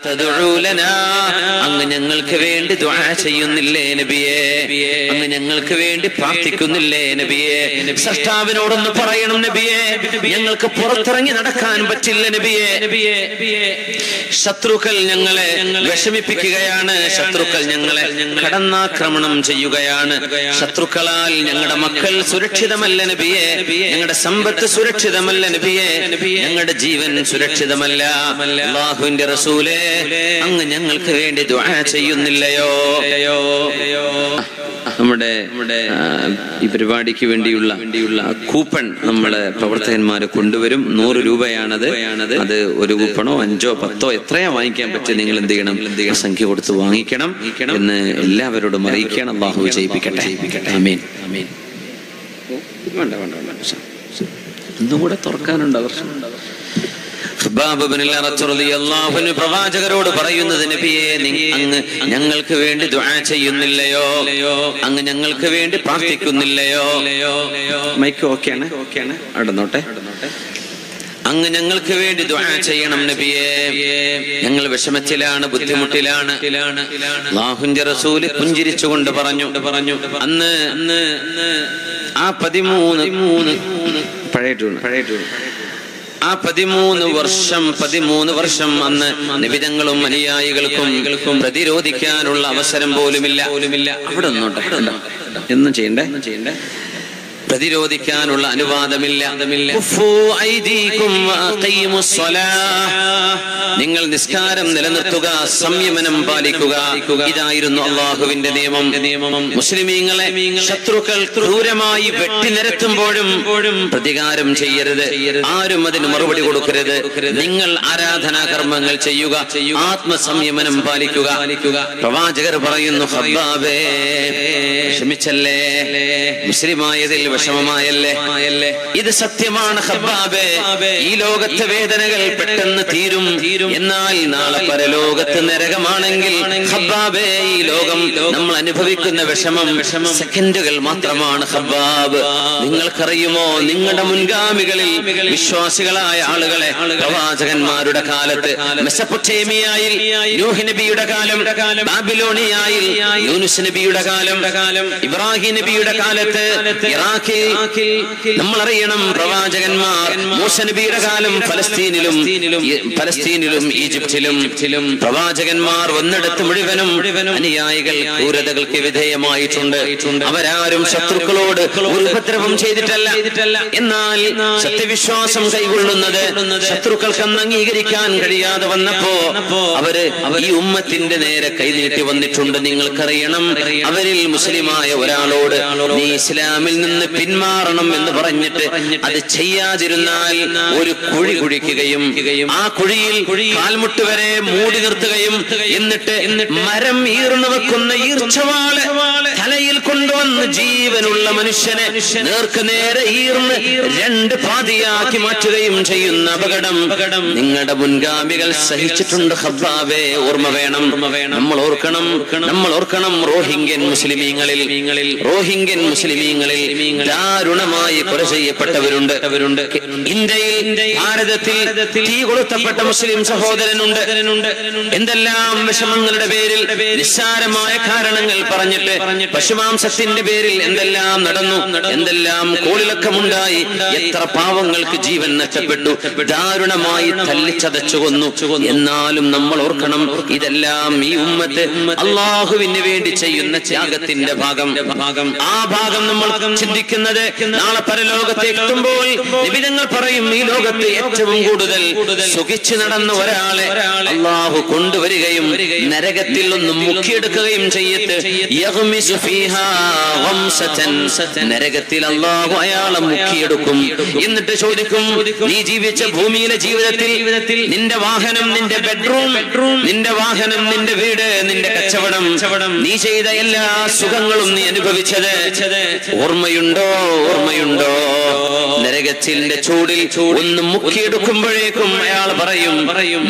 തദ്ഉലനാ അങ്ങ് ഞങ്ങൾക്ക് വേണ്ടി ദുആ ചെയ്യുന്നില്ലേ നബിയേ അങ്ങ് ഞങ്ങൾക്ക് വേണ്ടി പ്രാർത്ഥിക്കുന്നില്ലേ നബിയേ സൃഷ്ടാവിനോടൊന്ന് പറയണം നബിയേ ഞങ്ങൾക്ക് പുറത്തിറങ്ങി നടക്കാൻ പറ്റില്ല നബിയേ ശത്രുക്കൾ ഞങ്ങളെ വിഷമിപ്പിക്കുകയാണ് ശത്രുക്കൾ ഞങ്ങളെ കടന്നാക്രമണം ചെയ്യുകയാണ് ശത്രുക്കളാൽ ഞങ്ങളുടെ മക്കൾ സുരക്ഷിതമല്ല നബിയെ ഞങ്ങളുടെ സമ്പത്ത് സുരക്ഷിതമല്ല നബിയെ ഞങ്ങളുടെ ജീവൻ സുരക്ഷിതമല്ല അള്ളാഹുവിന്റെ റസൂലേ അങ്ങ് ഞങ്ങൾക്ക് വേണ്ടി ദുആ ചെയ്യുന്നില്ലയോ നമ്മുടെ നമ്മുടെ ഈ പരിപാടിക്ക് വേണ്ടിയുള്ള വേണ്ടിയുള്ള കൂപ്പൺ നമ്മള് പ്രവർത്തകന്മാര് കൊണ്ടുവരും നൂറ് രൂപയാണത് അത് ഒരു കൂപ്പണോ അഞ്ചോ പത്തോ എത്രയാ വാങ്ങിക്കാൻ പറ്റും നിങ്ങൾ എന്ത് ചെയ്യണം എന്തെങ്കിലും സംഖ്യ കൊടുത്ത് വാങ്ങിക്കണം എന്ന് എല്ലാവരോടും അറിയിക്കണം അള്ളാഹു വിജയിപ്പിക്കട്ടെ അമീൻ അമീൻ വേണ്ട വേണ്ട വേണ്ട ഒന്നും കൂടെ തുറക്കാനുണ്ട് വർഷം ഖബ്ബാബ് ഇബ്നുൽ അറത്ത് റളിയല്ലാഹു അൻഹു പ്രവാചകരോട് പറയുന്നത് നബിയെ നി- അങ്ങ് ഞങ്ങൾക്ക് വേണ്ടി ദുആ ചെയ്യുന്നില്ലയോ അങ്ങ് ഞങ്ങൾക്ക് വേണ്ടി പ്രാർത്ഥിക്കുന്നില്ലയോ മൈക്ക് ഓക്കെയാണ് ഓക്കെയാണ് അടന്നോട്ടെ അങ്ങ് ഞങ്ങൾക്ക് വേണ്ടി ദുആ ചെയ്യണം നബിയെ ഞങ്ങൾ വിഷമത്തിലാണ് ബുദ്ധിമുട്ടിലാണ് അല്ലാഹുവിന്റെ റസൂല് പുഞ്ചിരിച്ചുകൊണ്ട് പറഞ്ഞു പറഞ്ഞു അന്ന് അന്ന് ആ പതിമൂന്ന് മൂന്ന് പഴയ ട്യൂൺ പഴയ ട്യൂൺ ആ പതിമൂന്ന് വർഷം പതിമൂന്ന് വർഷം അന്ന് നിബിതങ്ങളും അനുയായികൾക്കും പ്രതിരോധിക്കാനുള്ള അവസരം പോലുമില്ല പോലുമില്ല അവിടെ നിന്നോട്ടെ കണ്ടോ? എന്നും ചെയ്യണ്ടേ ചെയ്യണ്ടേ പ്രതിരോധിക്കാനുള്ള അനുവാദമില്ല ഉഫൂ ഐദീകും വഅഖീമുസ് സ്വലാഹ്. നിങ്ങൾ നിസ്കാരം നിലനിർത്തുക സംയമനം പാലിക്കുക ഇതായിരുന്നു അള്ളാഹുവിന്റെ നിയമം നിയമം മുസ്ലിമീങ്ങളെ ശത്രുക്കൾ ക്രൂരമായി വെട്ടിനിരത്തുമ്പോഴും പ്രതികാരം ചെയ്യരുത് ആരും അതിന് മറുപടി കൊടുക്കരുത് നിങ്ങൾ ആരാധനാ കർമ്മങ്ങൾ ചെയ്യുക ആത്മസംയമനം പാലിക്കുക പ്രവാചകർ പറയുന്നു ഹബ്ബാബേ ക്ഷമിച്ചല്ലേ മുസ്ലിമായതിൽ വിഷമമായല്ലേ ഇത് സത്യമാണ് ഹബ്ബാബേ ഈ ലോകത്തെ വേദനകൾ പെട്ടെന്ന് തീരും എന്നാൽ നാളെ പരലോകത്ത് നരകമാണെങ്കിൽ ഹബ്ബാബേ ഈ ലോകം നമ്മൾ അനുഭവിക്കുന്ന വിഷമം സെക്കൻഡുകൾ മാത്രമാണ് ഹബ്ബാബ് നിങ്ങൾക്കറിയുമോ നിങ്ങളുടെ മുൻഗാമികളിൽ വിശ്വാസികളായ ആളുകളെ പ്രവാചകന്മാരുടെ കാലത്ത് മെസ്സപ്പൊട്ടേമിയായിൽ നൂഹ് നബിയുടെ കാലം ബാബിലോണിയായിൽ യൂനുസ് നബിയുടെ കാലം ഇബ്രാഹിം നബിയുടെ കാലത്ത് ഇറാഖിൽ നമ്മൾ അറിയണം പ്രവാചകന്മാർ മൂസ നബിയുടെ കാലം ഫലസ്തീനിലും ഈ- ഫലസ്തീനിലും ഈജിപ്തിലും പ്രവാചകന്മാർ വന്നെടുത്ത് മുഴുവനും അനുയായികൾ ക്രൂരതകൾക്ക് വിധേയമായിട്ടുണ്ട് അവരാരും ശത്രുക്കളോട് ഒരു ഉപദ്രവം ചെയ്തിട്ടല്ല എന്നാൽ സത്യവിശ്വാസം കൈകൊള്ളുന്നത് ശത്രുക്കൾക്ക് അന്ന് അംഗീകരിക്കാൻ കഴിയാതെ വന്നപ്പോ അവര് ഈ ഉമ്മത്തിന്റെ നേരെ കൈനീട്ടി വന്നിട്ടുണ്ട് നിങ്ങൾക്കറിയണം അവരിൽ മുസ്ലിമായ ഒരാളോട് നീ ഇസ്ലാമിൽ നിന്ന് പിന്മാറണം എന്ന് പറഞ്ഞിട്ട് അത് ചെയ്യാതിരുന്നാൽ ഒരു കുഴി കുഴിക്കുകയും ആ കുഴിയിൽ കാൽമുട്ട് വരെ മൂടി നിർത്തുകയും എന്നിട്ട് മരം ഈർന്നു വെക്കുന്ന ഈർച്ചവാള് തലയിൽ കൊണ്ടുവന്ന് ജീവനുള്ള മനുഷ്യനെ നേർക്ക് നേരെ ഈർന്ന് രണ്ട് പാതിയാക്കി മാറ്റുകയും ചെയ്യുന്ന അപകടം നിങ്ങളുടെ മുൻഗാമികൾ സഹിച്ചിട്ടുണ്ട് ഹബ്ബാവേ ഓർമ്മ വേണം നമ്മൾ ഓർക്കണം നമ്മൾ ഓർക്കണം റോഹിംഗ്യൻ മുസ്ലിമീങ്ങളിൽ റോഹിംഗ്യൻ മുസ്ലിമീങ്ങളിൽ ദാരുണമായി കൊല ചെയ്യപ്പെട്ടവരുണ്ട് ഇന്ത്യയിൽ ഭാരതത്തിൽ തീ കൊളുത്തപ്പെട്ട മുസ്ലിം സഹോദരനുണ്ട് എന്തെല്ലാം വിഷമങ്ങളുടെ പേരിൽ നിസ്സാരമായ കാരണങ്ങൾ പറഞ്ഞിട്ട് പശുമാംസത്തിന്റെ പേരിൽ എന്തെല്ലാം നടന്നു എന്തെല്ലാം കോളിളക്കമുണ്ടായി എത്ര പാവങ്ങൾക്ക് ജീവൻ നഷ്ടപ്പെട്ടു ദാരുണമായി തല്ലിച്ചതച്ചു കൊന്നു എന്നാലും നമ്മൾ ഓർക്കണം ഇതെല്ലാം ഈ ഉമ്മത്ത് അള്ളാഹുവിന് വേണ്ടി ചെയ്യുന്ന ത്യാഗത്തിന്റെ ഭാഗം ഭാഗം ആ ഭാഗം നമ്മൾ ചിന്തിക്കുന്നത് നാളെ പരലോകത്തെ എത്തുമ്പോൾ നിബിധങ്ങൾ പറയും ഈ ലോകത്ത് ഏറ്റവും കൂടുതൽ സുഖിച്ചു നടന്ന ഒരാളെ അള്ളാഹു കൊണ്ടുവരികയും നരകത്തിൽ ഒന്നും മുക്കിയെടുക്കുകയും ചെയ്യത്ത് യഗ്മിസു ഫീഹാ ഗംസതൻ. നരകത്തിൽ അള്ളാഹു അയാളെ മുക്കിയെടുക്കും എന്നിട്ട് ചോദിക്കും നീ ജീവിച്ച ഭൂമിയിലെ ജീവിതത്തിൽ നിന്റെ വാഹനം നിന്റെ ബെഡ്റൂം നിന്റെ വാഹനം നിന്റെ വീട് നിന്റെ കച്ചവടം നീ ചെയ്ത എല്ലാ സുഖങ്ങളും നീ അനുഭവിച്ചത് ഓർമ്മയുണ്ടോ ഓർമ്മയുണ്ടോ ഓർമ്മയുണ്ടോ നരകത്തിന്റെ ചൂടിൽ ഒന്ന് മുക്കിയെടുക്കുമ്പോഴേക്കും അയാൾ പറയും പറയും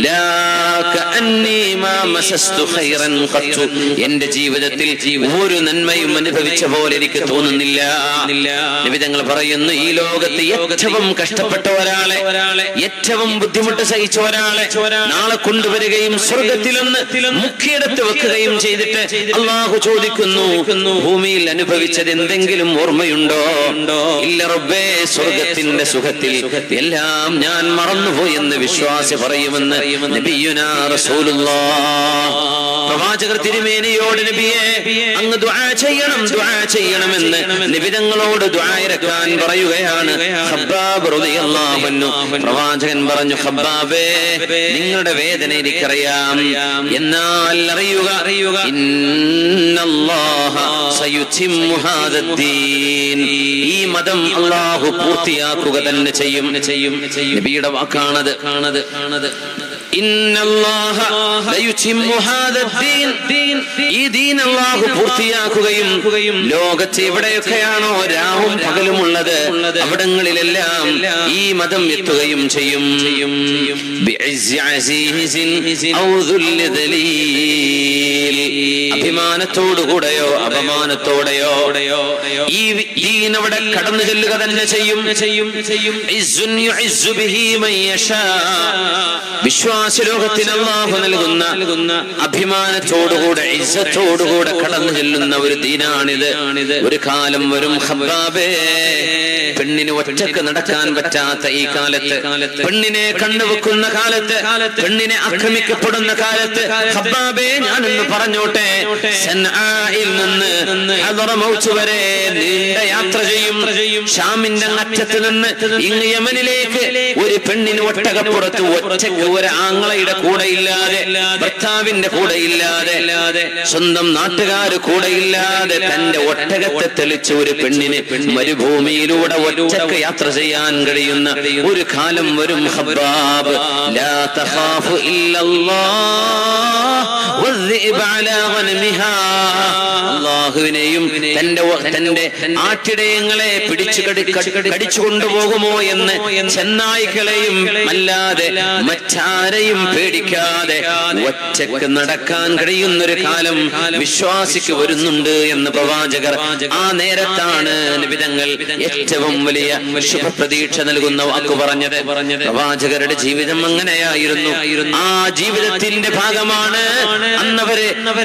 എന്റെ ജീവിതത്തിൽ ഒരു നന്മയും അനുഭവിച്ച പോലെ എനിക്ക് തോന്നുന്നില്ല നിബിതങ്ങൾ പറയുന്നു ഈ ലോകത്ത് ഏറ്റവും കഷ്ടപ്പെട്ട ഒരാളെ ഏറ്റവും ബുദ്ധിമുട്ട് സഹിച്ച ഒരാളെ നാളെ കൊണ്ടുവരികയും സ്വർഗത്തിലൊന്ന് മുഖ്യടത്ത് വെക്കുകയും ചെയ്തിട്ട് അള്ളാഹു ചോദിക്കുന്നു ഭൂമിയിൽ അനുഭവിച്ചത് എന്തെങ്കിലും ഓർമ്മയുണ്ടോ ഇല്ല റബ്ബേ സ്വർഗത്തിന്റെ സുഖത്തിൽ എല്ലാം ഞാൻ മറന്നുപോയി എന്ന് വിശ്വാസി പറയുമെന്ന് നബിയുനാ റസൂലുള്ളാഹ് പ്രവാചകർ തിരുമേനിയോട് നബിയെ അങ്ങ് ദുആ ചെയ്യണം ദുആ ചെയ്യണമെന്ന് നിബിതങ്ങളോട് ദുആ ഇറക്കാൻ പറയുകയാണ് ഖബ്ബാബ് റളിയല്ലാഹു അൻഹു പ്രവാചകൻ പറഞ്ഞു ഖബ്ബാബേ നിങ്ങളുടെ വേദന എനിക്കറിയാം എന്നാൽ അറിയുക അറിയുക ഇന്നല്ലാഹ സയുതിമ്മു ഹാദദ്ദീൻ ഈ മതം അല്ലാഹു പൂർത്തിയാക്കുക തന്നെ ചെയ്യും ചെയ്യും നബിയുടെ വാക്കാണത് കാണത് കാണത് ഇന്നല്ലാഹ ലയുതിമ്മു ഹാദദ്ദീൻ ഈ ദീൻ അല്ലാഹു പൂർത്തിയാക്കുകയും ലോകത്ത് എവിടെയൊക്കെയാണോ രാവും പകലും ഉള്ളത് അവിടങ്ങളിലെല്ലാം ഈ മതം എത്തുകയും ചെയ്യും ബിഇസ്സി അസീസിൻ ഔ ദുല്ലി ദലീൽ അഭിമാനത്തോടുകൂടെയോ അപമാനത്തോടെയോ ഈ ദീൻ അവിടെ കടന്നു ചെല്ലുക തന്നെ ചെയ്യും ചെയ്യും ചെയ്യും ഇസ്സുൻ യുഇസ്സു ബിഹി മൻ യശാ വിശ്വാസ ലോകത്തിന് അള്ളാഹു നൽകുന്ന അഭിമാനത്തോടുകൂടെ ഇസ്സത്തോടുകൂടെ കടന്നു ചെല്ലുന്ന ഒരു ദീനാണിത് ഒരു കാലം വരും ഹബ്ബാബേ പെണ്ണിന് ഒറ്റക്ക് നടക്കാൻ പറ്റാത്ത ഈ കാലത്ത് പെണ്ണിനെ കണ്ണുവെക്കുന്ന കാലത്ത് പെണ്ണിനെ ആക്രമിക്കപ്പെടുന്ന കാലത്ത് ഹബ്ബാബേ ഞാനൊന്ന് പറഞ്ഞോട്ടെ സൻആയിൽ നിന്ന് ഹദറമൗത്ത് വരെ നീണ്ട യാത്ര ചെയ്യും ഷാമിന്റെ അറ്റത്ത് നിന്ന് ഇങ്ങ് യമനിലേക്ക് ഒരു പെണ്ണിന് ഒട്ടകപ്പുറത്ത് ഒറ്റക്ക് ഒരു ആങ്ങളയുടെ കൂടെ ഇല്ലാതെ ഭർത്താവിന്റെ കൂടെ ഇല്ലാതെ സ്വന്തം നാട്ടുകാര് കൂടെ ഇല്ലാതെ തന്റെ ഒട്ടകത്തെ തെളിച്ച ഒരു പെണ്ണിന് മരുഭൂമിയിലൂടെ ഒറ്റക്ക് യാത്ര ചെയ്യാൻ കഴിയുന്ന ഒരു കാലം വരും ഹബ്ബാബ് ലാ തഖാഫു ഇല്ലല്ലാഹ് والذئب على غنمها അള്ളാഹുവിനെയും തന്റെ തന്റെ ആട്ടിടയങ്ങളെ പിടിച്ചു കടിച്ചു കൊണ്ടുപോകുമോ എന്ന് ചെന്നായ്ക്കളെയും അല്ലാതെ മറ്റാരെയും പേടിക്കാതെ ഒറ്റക്ക് നടക്കാൻ കഴിയുന്ന ഒരു കാലം വിശ്വാസിക്ക് വരുന്നുണ്ട് എന്ന് പ്രവാചകർ ആ നേരത്താണ് നിബിതങ്ങൾ ഏറ്റവും വലിയ ശുഭപ്രതീക്ഷ നൽകുന്ന വാക്ക് പറഞ്ഞത് പ്രവാചകരുടെ ജീവിതം അങ്ങനെയായിരുന്നു ആ ജീവിതത്തിന്റെ ഭാഗമാണ് അന്നവര്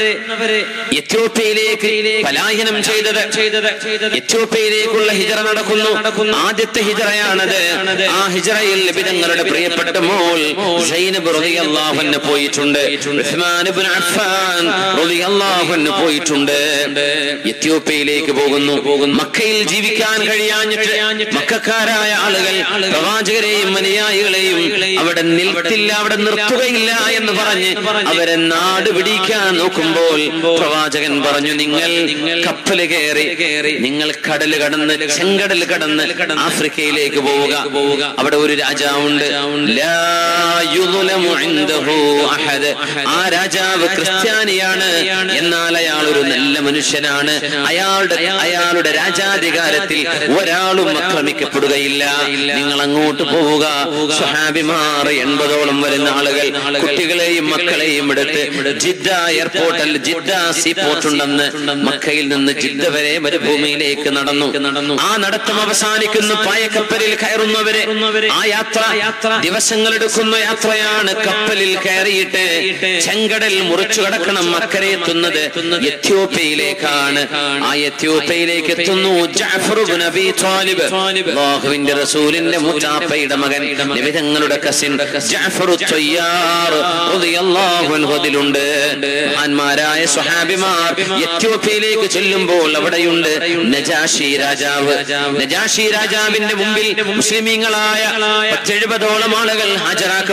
എത്യോപ്യയിലേക്ക് പലായനം ചെയ്തത് എത്യോപ്യയിലേക്കുള്ള ഹിജറ നടക്കുന്നു ആദ്യത്തെ ഹിജറയാണത് ആ ഹിജറയിൽ ലഭിതങ്ങളുടെ പ്രിയപ്പെട്ട മോൾ സൈനബ് റളിയല്ലാഹുവിന് പോയിട്ടുണ്ട് ഉസ്മാൻ ഇബ്നു അഫ്ഫാൻ റളിയല്ലാഹുവിന് പോയിട്ടുണ്ട് എത്യോപ്യയിലേക്ക് പോകുന്നു മക്കയിൽ ജീവിക്കാൻ കഴിയാഞ്ഞിട്ട് മക്കാരായ ആളുകൾ പ്രവാചകരെയും അനുയായികളെയും അവിടെ നിൽത്തില്ല അവിടെ നിർത്തുകയില്ല എന്ന് പറഞ്ഞ് അവരെ നാട് പിടിക്കാൻ നോക്കുമ്പോൾ പ്രവാചകൻ പറഞ്ഞു നിങ്ങൾ കപ്പല് കയറി നിങ്ങൾ കടൽ കടന്ന് ചെങ്കടൽ കടന്ന് ആഫ്രിക്കയിലേക്ക് പോവുക പോവുക അവിടെ ഒരു രാജാവുണ്ട് ലാ യുദ്ലമു ഇൻദഹു അഹദ്. ആ രാജാവ് ക്രിസ്ത്യാനിയാണ് എന്നാൽ അയാൾ ഒരു നല്ല മനുഷ്യനാണ് അയാളുടെ അയാളുടെ രാജാധികാരത്തിൽ ഒരാളും ആക്രമിക്കപ്പെടുകയില്ല നിങ്ങൾ അങ്ങോട്ട് പോവുക സ്വഹാബിമാർ എൺപതോളം വരുന്ന ആളുകൾ കുട്ടികളെയും മക്കളെയും എടുത്ത് ജിദ്ദ എയർപോർട്ടിൽ ജിദ്ദ സീ പോർട്ട് ഉണ്ടെന്ന് മക്കയിൽ നിന്ന് ജിദ്ദ വരെ മരുഭൂമിയിലേക്ക് നടന്നു ആ നടത്തം അവസാനിക്കുന്ന പായക്കപ്പലിൽ കയറുന്നവരെ ആ യാത്ര ദിവസങ്ങൾ എടുക്കുന്ന യാത്രയാണ് കപ്പലിൽ കയറിയിട്ട് ചെങ്കടൽ മുറിച്ചു കടക്കണം അക്കരെ എത്തുന്നത് എത്യോപ്യയിലേക്കാണ് ആ എത്യോപ്യയിലേക്ക് എത്തുന്നു ജഅഫർ ഇബ്നു അബീ ത്വാലിബ് അല്ലാഹുവിന്റെ റസൂലിന്റെ മുത്താപ്പയുടെ മകൻ നബിതങ്ങളുടെ കസിൻ ജഅഫർ ത്വയ്യാർ റളിയല്ലാഹു അൻഹു അതിലുണ്ട് മഹാന്മാരായ സ്വഹാബിമാർ എത്യോപ്യയിലേക്ക് ചെല്ലുമ്പോൾ അവിടെയുണ്ട് നജാഷി രാജാവ് നജാഷി രാജാവിന്റെ മുമ്പിൽ മുസ്ലിമീങ്ങളായ പത്തെഴുപതോളം ആളുകൾ ഹാജരാക്കപ്പെടുന്നു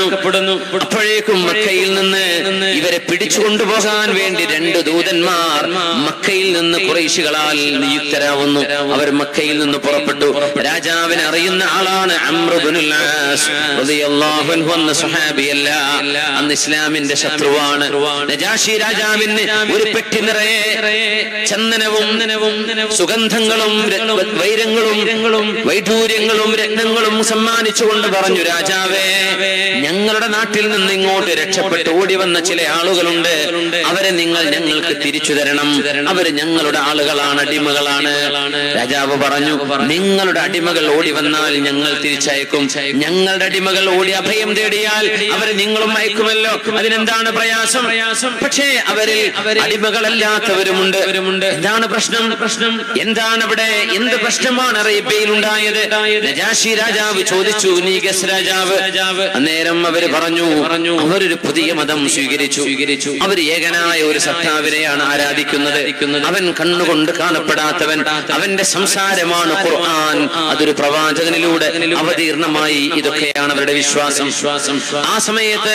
അപ്പോഴേക്കും മക്കയിൽ നിന്ന് ഇവരെ പിടിച്ചു കൊണ്ടുപോകാൻ വേണ്ടി രണ്ട് ദൂതന്മാർ മക്കയിൽ നിന്ന് കുറേശികളാൽ നിയുക്തരാവുന്നു അവർ മക്കയിൽ നിന്ന് പുറപ്പെട്ടു രാജാവിനെ അറിയുന്ന ആളാണ് അമ്രുബിനുൽ ആസ് റളിയല്ലാഹു അൻഹു എന്ന സ്വഹാബിയല്ല അന്ന് ഇസ്ലാമിന്റെ ശത്രുവാണ് നജാഷി രാജാവിന് ഒരു പെട്ടി നിറയെ ചന്ദനവും സുഗന്ധങ്ങളും ര- വൈരങ്ങളും വൈഡൂര്യങ്ങളും രത്നങ്ങളും സമ്മാനിച്ചുകൊണ്ട് പറഞ്ഞു രാജാവേ ഞങ്ങളുടെ നാട്ടിൽ നിന്ന് ഇങ്ങോട്ട് രക്ഷപ്പെട്ട് ഓടി വന്ന ചില ആളുകളുണ്ട് അവരെ നിങ്ങൾ ഞങ്ങൾക്ക് തിരിച്ചു തരണം അവര് ഞങ്ങളുടെ ആളുകളാണ് അടിമകളാണ് രാജാവ് പറഞ്ഞു നിങ്ങളുടെ അടിമകൾ ഓടി വന്നാൽ ഞങ്ങൾ തിരിച്ചയക്കും ഞങ്ങളുടെ അടിമകൾ ഓടി അഭയം തേടിയാൽ അവരെ നിങ്ങളും അയക്കുമല്ലോ അതിനെന്താണ് പ്രയാസം പക്ഷേ അവരിൽ അടിമകളല്ലാത്തവരുമുണ്ട് എന്താണ് പ്രശ്നം പ്രശ്നം എന്താണ് അവിടെ എന്ത് പ്രശ്നമാണ് അറേബ്യയിൽ ഉണ്ടായത് നജാഷി രാജാവ് ചോദിച്ചു നീഗസ് രാജാവ് അന്നേരം അവര് പറഞ്ഞു പറഞ്ഞു അവരൊരു പുതിയ മതം സ്വീകരിച്ചു സ്വീകരിച്ചു അവർ ഏകനായ ഒരു സത്താവിനെയാണ് ആരാധിക്കുന്നത് അവൻ കണ്ണുകൊണ്ട് കാണപ്പെടാത്തവൻ അവന്റെ സംസാരമാണ് ഖുർആൻ അതൊരു പ്രവാചകനിലൂടെ അവതീർണമായി ഇതൊക്കെയാണ് അവരുടെ വിശ്വാസം വിശ്വാസം ആ സമയത്ത്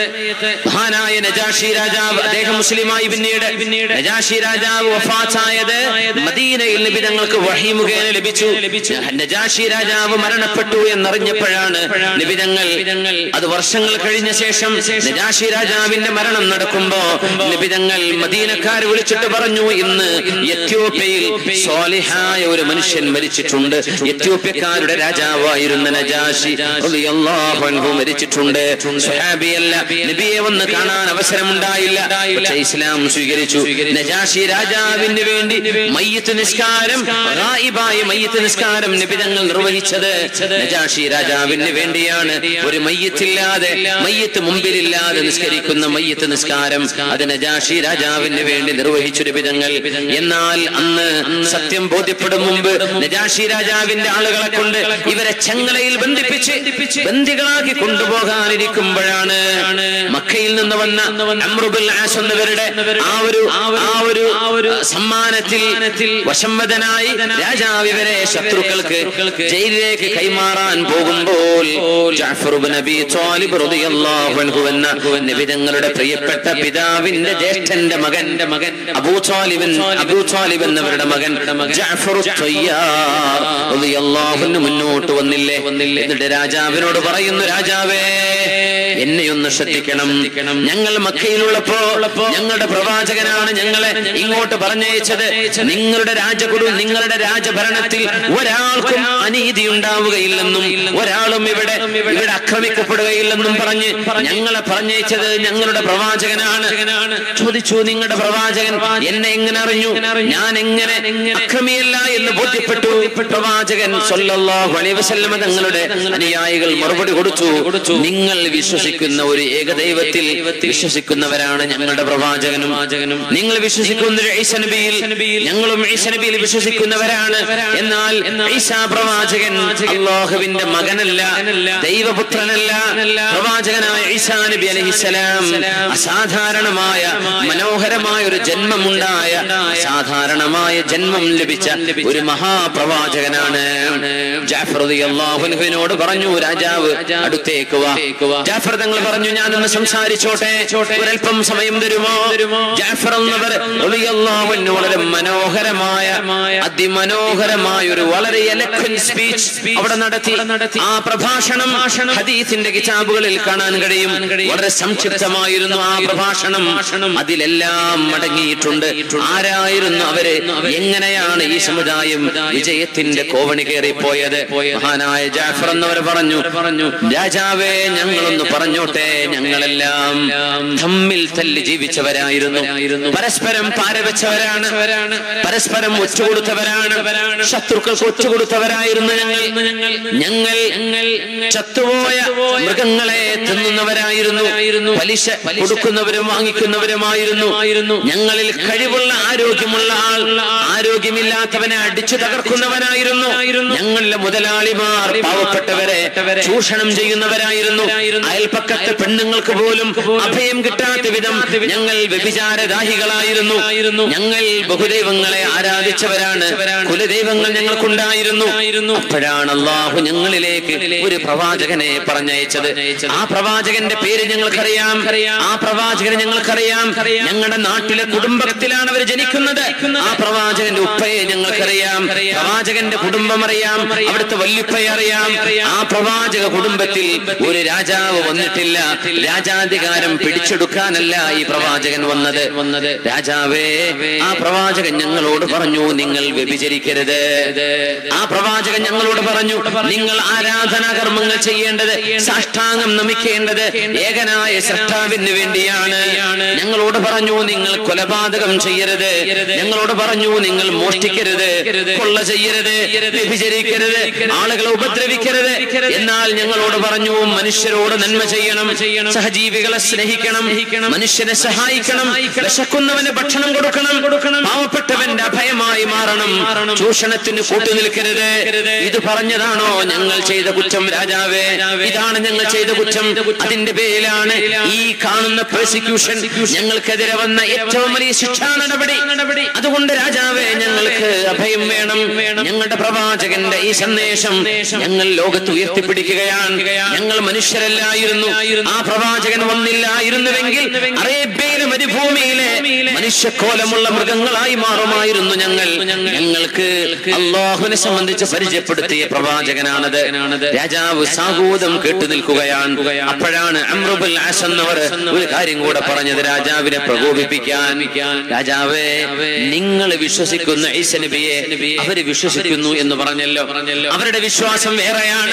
മഹാനായ നജാഷി രാജാവ് അദ്ദേഹം മുസ്ലിമായി പിന്നീട് നജാഷി രാജാവ് വഫാത്തായത് മദീനയിൽ നബി തങ്ങൾക്ക് വഹി മുഖേന ലഭിച്ചു നജാഷി രാജാവ് മരണപ്പെട്ടു എന്നറിഞ്ഞപ്പോഴാണ് നിബിതങ്ങൾ അത് വർഷങ്ങൾ കഴിഞ്ഞ ശേഷം നജാഷി രാജാവിന്റെ മരണം നടക്കുമ്പോ നിബിതങ്ങൾ മദീനക്കാർ വിളിച്ചിട്ട് പറഞ്ഞു ഇന്ന് എത്യോപ്യയിൽ സ്വാലിഹായ ഒരു മനുഷ്യൻ മരിച്ചിട്ടുണ്ട് എത്യോപ്യക്കാരുടെ രാജാവായിരുന്ന നജാഷി റളിയല്ലാഹു അൻഹു മരിച്ചിട്ടുണ്ട് സ്വഹാബിയല്ല നബിയെ വന്ന് കാണാൻ അവസരമുണ്ടായില്ല പക്ഷേ ഇസ്ലാം സ്വീകരിച്ചു നജാഷി രാജാവിന് വേണ്ടി മയ്യത്ത് നിസ്കാരം ഗായിബായ മയ്യത്ത് നിസ്കാരം നിബിതങ്ങൾ നിർവഹിച്ചത് നജാഷി രാജാവിന് വേണ്ടിയാണ് ഒരു മയ്യത്തില്ലാതെ മയ്യത്ത് മുമ്പിലില്ലാതെ നിസ്കരിക്കുന്ന മയ്യത്ത് നിസ്കാരം അത് നജാഷി രാജാവിന് വേണ്ടി നിർവഹിച്ചു നിബിതങ്ങൾ എന്നാൽ അന്ന് സത്യം ബോധ്യപ്പെടും മുമ്പ് നജാഷി രാജാവിന്റെ ആളുകളെ കൊണ്ട് ഇവരെ ചങ്ങലയിൽ ബന്ധിപ്പിച്ച് ബന്ദികളാക്കി കൊണ്ടുപോകാനിരിക്കുമ്പോഴാണ് മക്കയിൽ നിന്ന് വന്ന അമ്രുബുൽ ആസ് എന്നവരുടെ ആ ഒരു ആ ഒരു ആ ഒരു സമ്മാനത്തിൽ വശംവദനായി രാജാവ് ഇവരെ ശത്രുക്കൾക്ക് ജയിലിലേക്ക് കൈമാറാൻ പോകുമ്പോൾ ജഅഫർ ഇബ്നു അബീ ത്വാലിബ് റളിയല്ലാഹു അൻഹു എന്ന നബി തങ്ങളുടെ പ്രിയപ്പെട്ട പിതാവിന്റെ ജ്യേഷ്ഠന്റെ മകന്റെ മകൻ അബൂ ത്വാലിബൻ അബൂ ത്വാലിബ് എന്നവരുടെ മകൻ ജഅഫർ തയ്യാർ റളിയല്ലാഹു അൻഹു മുന്നോട്ട് വന്നില്ലേ എന്നിട്ട് രാജാവിനോട് പറയുന്നു രാജാവേ എന്നെ ഒന്ന് ശ്രദ്ധിക്കണം ഞങ്ങൾ മക്കയിലുള്ളപ്പോ ഞങ്ങളുടെ പ്രവാചകനാണ് ഞങ്ങളെ ഇങ്ങോട്ട് പറഞ്ഞയച്ചത് നിങ്ങളുടെ രാജകുടു നിങ്ങളുടെ രാജഭരണത്തിൽ ഒരാൾക്കും അനീതി ഉണ്ടാവുകയില്ലെന്നും ഒരാളും ഇവിടെ ഇവിടെ ആക്രമിക്കപ്പെടുകയില്ലെന്നും പറഞ്ഞ് ഞങ്ങളെ പറഞ്ഞയച്ചത് ഞങ്ങളുടെ പ്രവാചകനാണ് ചോദിച്ചു നിങ്ങളുടെ പ്രവാചകൻ എന്നെ എങ്ങനെ അറിഞ്ഞു ഞാൻ എങ്ങനെ അക്രമിയല്ല എന്ന് ബോധ്യപ്പെട്ടു പ്രവാചകൻ സല്ലല്ലാഹു അലൈഹി വസല്ലമ തങ്ങളുടെ അനുയായികൾ മറുപടി കൊടുത്തു നിങ്ങൾ വിശ്വസിക്കുന്ന ഒരു ഏകദൈവത്തിൽ വിശ്വസിക്കുന്നവരാണ് ഞങ്ങളുടെ പ്രവാചകനും നിങ്ങൾ വിശ്വസിക്കുന്ന ഒരു ഈസ നബിയിൽ ഞങ്ങളും ഈസ നബിയിൽ വിശ്വസിക്കുന്നവരാണ് എന്നാൽ ഈസാ പ്രവാചകൻ അള്ളാഹുവിന്റെ മകനല്ല ദൈവപുത്രനല്ല പ്രവാചകനായ ഈസാ നബി അലഹിസലാം അസാധാരണമായ മനോഹരമായ ഒരു ജന്മമുണ്ടായ സാധാരണമായ ജന്മം ലഭിച്ച ഒരു മഹാപ്രവാചകനാണ് ജാഫർ റളിയല്ലാഹു അൻഹുവിനോട് പറഞ്ഞു രാജാവ് അടുത്തേക്ക് വാ ജാഫർ തങ്ങൾ പറഞ്ഞു ഞാനൊന്ന് സംസാരിച്ചോട്ടെ ഒരല്പം സമയം തരുമോ ജാഫർ എന്നവർ റളിയല്ലാഹു അൻഹു വളരെ മനോഹരമായ അതിമനോഹരമായ ഒരു വളരെ എലക്വൻ സ്പീച്ച് അവിടെ നടത്തി ആ പ്രഭാഷണം ഹദീസിന്റെ കിതാബുകളിൽ കാണാൻ കഴിയും വളരെ സംക്ഷിപ്തമായിരുന്നു ആ പ്രഭാഷണം അതിലെല്ലാം അടങ്ങിയിട്ടുണ്ട് ആരായിരുന്നു അവര് എങ്ങനെയാണ് ഈ സമുദായം വിജയത്തിന്റെ കോവണി കയറിപ്പോയത് മഹാനായ ജാഫർ എന്നവർ പറഞ്ഞു പറഞ്ഞു രാജാവേ ഞങ്ങളൊന്ന് പറഞ്ഞോട്ടെ ഞങ്ങളെല്ലാം തമ്മിൽ തല്ലി ജീവിച്ചവരായിരുന്നു പരസ്പരം പാരവെച്ചവരാണ് പരസ്പരം ഒറ്റുകൊടുത്തവരാണ് ശത്രുക്കൾക്ക് ഒറ്റുകൊടുത്തവരായിരുന്നു ഞങ്ങൾ ഞങ്ങൾ ചത്തുപോയ മൃഗങ്ങളെ തിന്നുന്നവരായിരുന്നു പലിശ കൊടുക്കുന്നവരും വാങ്ങിക്കുന്നവരുമായിരുന്നു ഞങ്ങളിൽ കഴിവുള്ള ആരോഗ്യമുള്ള ആൾ ആരോഗ്യമില്ലാത്തവനെ അടിച്ചു തകർക്കുന്നവനായിരുന്നു ഞങ്ങളിലെ മുതലാളിമാർ പാവപ്പെട്ടവരെ ചൂഷണം ചെയ്യുന്നവരായിരുന്നു അയൽപ്പ അയൽപക്കത്തെ പെണ്ണുങ്ങൾക്ക് പോലും അഭയം കിട്ടാത്ത വിധം ഞങ്ങൾ വ്യഭിചാരദാഹികളായിരുന്നു ഞങ്ങൾ ബഹുദൈവങ്ങളെ ആരാധിച്ചവരാണ് കുലദൈവങ്ങൾ ഞങ്ങൾക്കുണ്ടായിരുന്നു അപ്പോഴാണ് അള്ളാഹു ഞങ്ങളിലേക്ക് ഒരു പ്രവാചകനെ പറഞ്ഞയച്ചത് ആ പ്രവാചകന്റെ പേര് ഞങ്ങൾക്കറിയാം ആ പ്രവാചകനെ ഞങ്ങൾക്കറിയാം ഞങ്ങളുടെ നാട്ടിലെ കുടുംബത്തിലാണ് അവർ ജനിക്കുന്നത് ആ പ്രവാചകന്റെ ഉപ്പയെ ഞങ്ങൾക്കറിയാം പ്രവാചകന്റെ കുടുംബം അറിയാം അവിടുത്തെ വല്യുപ്പയെ അറിയാം ആ പ്രവാചക കുടുംബത്തിൽ ഒരു രാജാവ് വന്നിട്ടില്ല രാജാധികാരം പിടിച്ചെടുക്കാനല്ല ഈ പ്രവാചകൻ വന്നത് വന്നത് രാജാവേ ആ പ്രവാചകൻ ഞങ്ങളോട് പറഞ്ഞു നിങ്ങൾ വ്യഭിചരിക്കരുത് ആ പ്രവാചകൻ ഞങ്ങളോട് പറഞ്ഞു നിങ്ങൾ ആരാധനാ കർമ്മങ്ങൾ ചെയ്യേണ്ടത് സാഷ്ടാംഗം നമിക്കേണ്ടത് ഏകനായ സൃഷ്ടാവിന് വേണ്ടിയാണ് ഞങ്ങളോട് പറഞ്ഞു നിങ്ങൾ കൊലപാതകം ചെയ്യരുത് ഞങ്ങളോട് പറഞ്ഞു നിങ്ങൾ മോഷ്ടിക്കരുത് കൊള്ള ചെയ്യരുത് വ്യഭിചരിക്കരുത് ആളുകളെ ഉപദ്രവിക്കരുത് എന്നാൽ ഞങ്ങളോട് പറഞ്ഞു മനുഷ്യരോട് നന്മ ചെയ്യണം സഹജീവികളെ സ്നേഹിക്കണം മനുഷ്യനെ സഹായിക്കണം വിശക്കുന്നവന് ഭക്ഷണം കൊടുക്കണം പാവപ്പെട്ടവന്റെ അഭയമായി മാറണം ചൂഷണത്തിന് കൂട്ടുനിൽക്കരുത് ഇത് പറഞ്ഞതാണോ ഞങ്ങൾ ചെയ്ത കുറ്റം രാജാവേ ഇതാണ് ഞങ്ങൾ ചെയ്ത കുറ്റം അതിന്റെ പേരിലാണ് ഈ കാണുന്ന പ്രോസിക്യൂഷൻ ഞങ്ങൾക്കെതിരെ വന്ന ഏറ്റവും വലിയ ശിക്ഷാ നടപടി അതുകൊണ്ട് രാജാവേ ഞങ്ങൾക്ക് അഭയം വേണം ഞങ്ങളുടെ പ്രവാചകന്റെ ഈ സന്ദേശം ഞങ്ങൾ ലോകത്ത് ഉയർത്തിപ്പിടിക്കുകയാണ് ഞങ്ങൾ മനുഷ്യരല്ലായിരുന്നു ആ പ്രവാചകൻ വന്നില്ലായിരുന്നുവെങ്കിൽ അറേബ്യയിലെ മരുഭൂമിയിലെ മനുഷ്യക്കോലമുള്ള മൃഗങ്ങളായി മാറുമായിരുന്നു ഞങ്ങൾ ഞങ്ങൾക്ക് അള്ളാഹുവിനെ സംബന്ധിച്ച് പരിചയപ്പെടുത്തിയ പ്രവാചകനാണത് രാജാവ് സാഹൂതം കേട്ടു നിൽക്കുകയാണ് അപ്പോഴാണ് അമ്രുബുൽ ആസ് എന്നവർ ഒരു കാര്യം കൂടെ പറഞ്ഞത് രാജാവിനെ പ്രകോപിപ്പിക്കാൻ രാജാവേ നിങ്ങൾ വിശ്വസിക്കുന്ന ഈസ നബിയെ അവര് വിശ്വസിക്കുന്നു എന്ന് പറഞ്ഞല്ലോ അവരുടെ വിശ്വാസം വേറെയാണ്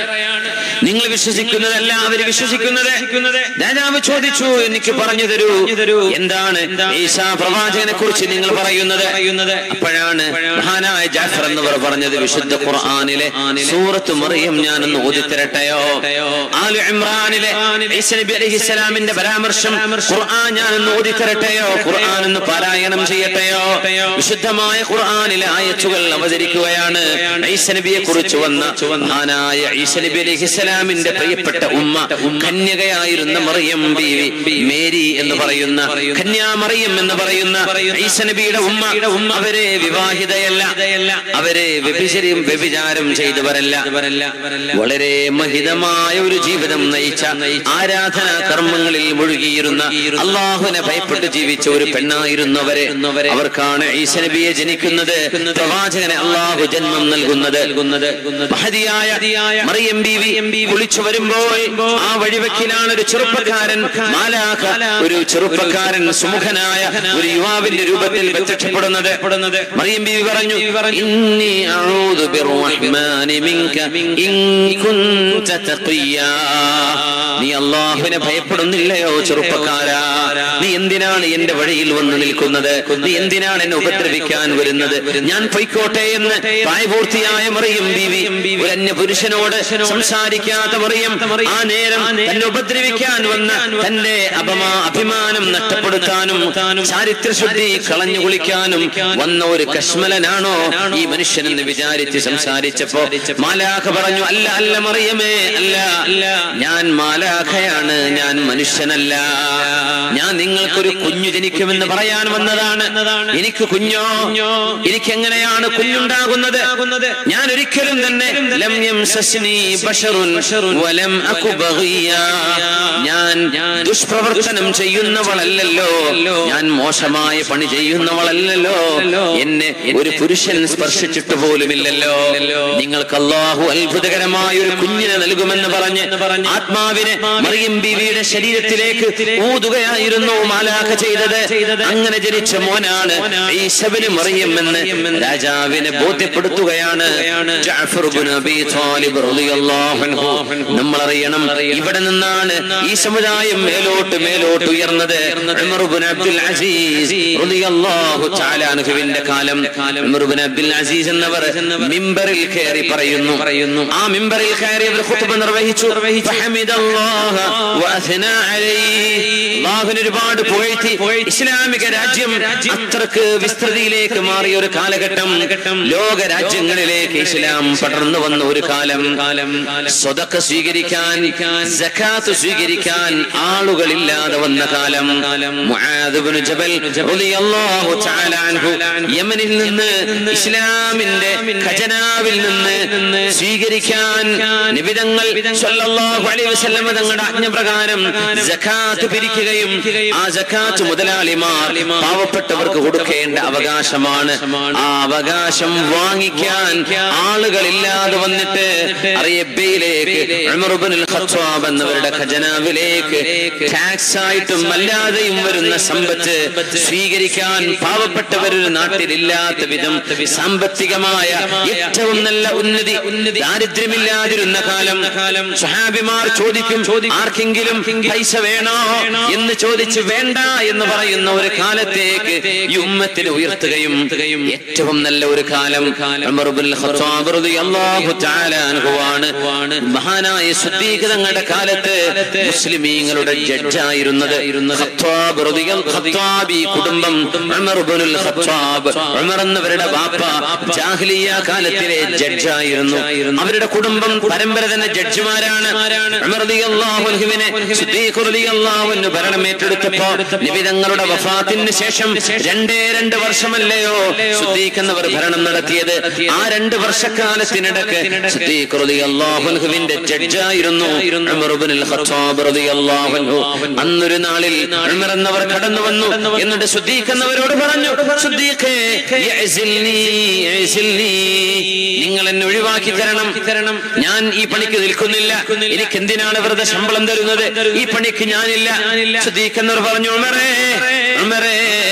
നിങ്ങൾ വിശ്വസിക്കുന്നതല്ല അവര് വിശ്വസിക്കുന്നത് രാജാവ് ചോദിച്ചു എനിക്ക് പറഞ്ഞു തരൂ എന്താണ് ഈസാ പ്രവാചകനെ കുറിച്ച് നിങ്ങൾ പറയുന്നത് അപ്പോഴാണ് മഹാനായ ജാഫർ എന്നവർ പറഞ്ഞത് വിശുദ്ധ ഖുർആാനിലെ സൂറത്ത് മറിയം ഞാനൊന്ന് ഓതിത്തരട്ടെയോ ആലു ഇമ്രാനിലെ ഈസ നബി അലൈഹിസ്സലാമിന്റെ പരാമർശം ഖുർആൻ ഞാനൊന്ന് ഓതിത്തരട്ടെയോ ഖുർആൻ ഒന്ന് പാരായണം ചെയ്യട്ടെയോ വിശുദ്ധമായ ഖുർആനിലെ ആയത്തുകൾ അവതരിക്കുകയാണ് ഈസ നബിയെ കുറിച്ച് വന്ന മഹാനായ ഈസ നബി അലൈഹിസ്സലാമിന്റെ പ്രിയപ്പെട്ട ഉമ്മ കന്യകയായിരുന്ന മറിയം ബീവി മേരി എന്ന് പറയുന്ന കന്യാ മറിയം എന്ന് പറയുന്ന ഈസ നബിയുടെ ഉമ്മ അവരെ വിവാഹിതയല്ല അവരെ വ്യഭിചര്യം വ്യഭിചാരം ചെയ്തവരല്ല വളരെ മഹിതമായ ഒരു ജീവിതം നയിച്ച ആരാധനാ കർമ്മങ്ങളിൽ മുഴുകിയിരുന്ന അള്ളാഹുവിനെ ഭയപ്പെട്ട് ജീവിച്ച ഒരു പെണ്ണായിരുന്നു അവരെ അവർക്കാണ് ഈസ നബിയെ ജനിക്കുന്നത് പ്രവാചകനെ അള്ളാഹു ജന്മം നൽകുന്നത് മഹതിയായ മറിയം ബീവി കുളിച്ചു വരുമ്പോൾ ആ വഴിവെക്കിലാണ് ഒരു ചെറുപ്പക്കാരൻ മാലാഖ ഒരു ചെറുപ്പക്കാരൻ സുമുഖനായ ഒരു യുവാവിന്റെ രൂപത്തിൽ പ്രത്യക്ഷപ്പെടുന്നത് മറിയം ബീവി പറഞ്ഞു ഇന്നി അഊദു ബിർറഹ്മാനി മിൻക ഇൻ കുൻത തഖിയാ നീ അള്ളാഹുവിനെ ഭയപ്പെടുന്നില്ലയോ ചെറുപ്പക്കാരാ നീ എന്തിനാണ് എന്റെ വഴിയിൽ വന്ന് നിൽക്കുന്നത് നീ എന്തിനാണ് എന്നെ ഉപദ്രവിക്കാൻ വരുന്നത് ഞാൻ പൊയ്ക്കോട്ടെ എന്ന് പ്രായപൂർത്തിയായ മറിയും ബീവി ഒരു അന്യ പുരുഷനോട് സംസാരിക്കാത്ത മറിയം ആ നേരം തന്നെ ഉപദ്രവിക്കാൻ വന്ന തന്റെ അപമാ അഭിമാനം നഷ്ടപ്പെടുത്താനും ചാരിത്രശുദ്ധി കളഞ്ഞു കുളിക്കാനും വന്ന ഒരു കശ്മലനാണോ ഈ മനുഷ്യനെന്ന് വിചാരിച്ച് സംസാരിച്ചപ്പോ മാലാഖ പറഞ്ഞു അല്ല അല്ല മറിയമേ അല്ല ഞാൻ മാലാഖയാണ് ഞാൻ മനുഷ്യനല്ല ഞാൻ നിങ്ങൾക്കൊരു കുഞ്ഞു ജനിക്കുമെന്ന് പറയാൻ വന്നതാണ് എനിക്ക് കുഞ്ഞോ എനിക്ക് എങ്ങനെയാണ് കുഞ്ഞുണ്ടാകുന്നത് ഞാൻ ഒരിക്കലും തന്നെ ലം യംസസ്നി ബശറുൻ വലം അകു ബഗിയാ. ഞാൻ ദുഷ്പ്രവർത്തനം ചെയ്യുന്നവളല്ലല്ലോ ഞാൻ മോശമായ പണി ചെയ്യുന്നവളല്ലല്ലോ എന്നെ ഒരു പുരുഷൻ സ്പർശിച്ചിട്ട് പോലുമില്ലല്ലോ നിങ്ങൾക്ക് അള്ളാഹു അത്ഭുതകരമായ ഒരു കുഞ്ഞിനെ നൽകുമെന്ന് പറഞ്ഞ് ആത്മാവിനെ മറിയം ബീവിയുടെ ശരീരത്തിലേക്ക് ഊതുകയായിരുന്നു മാലാഖ ചെയ്തത് അങ്ങനെ ജനിച്ച മോനാണ് ഈശബിന് മറിയം എന്ന് രാജാവിനെ ബോധ്യപ്പെടുത്തുകയാണ് ജഅഫർ ഇബ്നു അബീ ത്വാലിബ് റളിയല്ലാഹു അൻഹു നമ്മൾ അറിയണം ഇവിടെ നിന്നാണ് ഈ സമുദായം മേലോട്ട് മേലോട്ട് ഉയർന്നത് ഉമർ ഇബ്നു അബ്ദുൽ അസീസ് റളിയല്ലാഹു തആല അൻഹുവിന്റെ കാലം ഉമർ ഇബ്നു അബ്ദുൽ അസീസ് എന്നവർ മിമ്പറിൽ കയറി പറയുന്നു ആ മിമ്പറിൽ കയറി അവർ ഖുത്ബ നിർവഹിച്ചു ഫഹമിദല്ലാഹ വഅഥനാ അലൈഹി അല്ലാഹുവിനെ ഒരുപാട് പുകഴ്ത്തി ഇസ്ലാമിക രാജ്യം അത്രക്ക് വിസ്തൃതിയിലേക്ക് മാറിയ ഒരു കാലഘട്ടം ലോക രാജ്യങ്ങളിലേക്ക് ഇസ്ലാം പടർന്നു വന്ന ഒരു കാലം സ്വതക്ക സ്വീകരിക്കാൻ സക്കാത്ത് സ്വീകരിക്കാൻ ആളുകളില്ലാതെ വന്ന കാലം മുആദ് ഇബ്നു ജബൽ റളിയല്ലാഹു തആല അൻഹു യമനിൽ നിന്ന് ഇസ്ലാമിന്റെ ഖജനാവിൽ നിന്ന് സ്വീകരിക്കാൻ നിബിതങ്ങൾ സല്ലല്ലാഹു അലൈഹി വസല്ലം തങ്ങളുടെ ആജ്ഞപ്രകാരം സക്കാത്ത് പിരിക്കുകയും ആ സക്കാത്ത് മുതലാളിമാർ പാവപ്പെട്ടവർക്ക് കൊടുക്കേണ്ട അവകാശമാണ് ആ അവകാശം വാങ്ങിക്കാൻ ആളുകളില്ലാതെ വന്നിട്ട് അറേബ്യയിലേക്ക് ഉമർ ഇബ്നുൽ ഖത്താബ് എന്നവരുടെ ഖജനാവിലേക്ക് ടാക്സ് ആയിട്ടും അല്ലാതെയും വരുന്ന സമ്പത്ത് സ്വീകരിക്കാൻ പാവപ്പെട്ടവർ ഒരു നാട്ടിലില്ലാത്ത വിധം സാമ്പത്തികമായ ഏറ്റവും നല്ല ഉന്നതി ദാരിദ്ര്യമില്ലാതിരുന്ന കാലം സഹാബിമാർ ചോദിക്കും ആർക്കെങ്കിലും പൈസ വേണോ എന്ന് ചോദിച്ച് വേണ്ട എന്ന് പറയുന്ന ഒരു കാലത്തേക്ക് ഈ ഉമ്മത്തിനെ ഉയർത്തുകയും ഏറ്റവും നല്ല ഒരു കാലം ഉമർ ഇബ്നുൽ ഖത്താബ് റളിയല്ലാഹു തആല അൻഹുവാണ് മഹാനായ സുദ്ദീഖ് തങ്ങളുടെ കാലത്ത് മുസ്ലിമീങ്ങളുടെ ജഡ്ജായിരുന്നത് ഖത്താബ് റളിയൽ ഖത്താബി കുടുംബം ഉമർ ഇബ്നുൽ ഖത്താബ് ഉമർ എന്നവരുടെ ബാപ്പ ജാഹിലിയ കാലത്തിലെ ജഡ്ജായിരുന്നു അവരുടെ കുടുംബം പരമ്പര തന്നെ ജഡ്ജിമാരാണ് ഉമർ റളിയല്ലാഹു അൻഹുവിനെ സുദ്ദീഖ് റളിയല്ലാഹു അൻഹു ഭരണം ഏറ്റെടുത്തപ്പോ നിബിതങ്ങളുടെ വഫാത്തിന് ശേഷം രണ്ടേ രണ്ട് വർഷമല്ലയോ സുദ്ദീഖ് എന്നവർ ഭരണം നടത്തിയത് ആ രണ്ട് വർഷക്കാലത്തിനിടക്ക് സുദ്ദീഖ് റളിയല്ലാഹു അൻഹുവിന്റെ ജഡ്ജായിരുന്നു ഉമർ ഇബ്നുൽ ഖത്താബ് റളിയല്ലാഹു അൻഹു അന്നൊരു നാളിൽ ഉമർ എന്നവർ കടന്നു വന്നു എന്നിട്ട് സുദ്ദീഖ് എന്നവരോട് പറഞ്ഞു സുദ്ദീഖേ യഅ്സിൽനി യഅ്സിൽനി നിങ്ങൾ എന്നെ ഒഴിവാക്കി തരണം തരണം ഞാൻ ഈ പണിക്ക് നിൽക്കുന്നില്ല എനിക്ക് എന്തിനാണ് വെറുതെ ശമ്പളം തരുന്നത് ഈ പണിക്ക് ഞാനില്ല സുദ്ദീഖ് എന്നവർ പറഞ്ഞു ഉമറേ ഉമറേ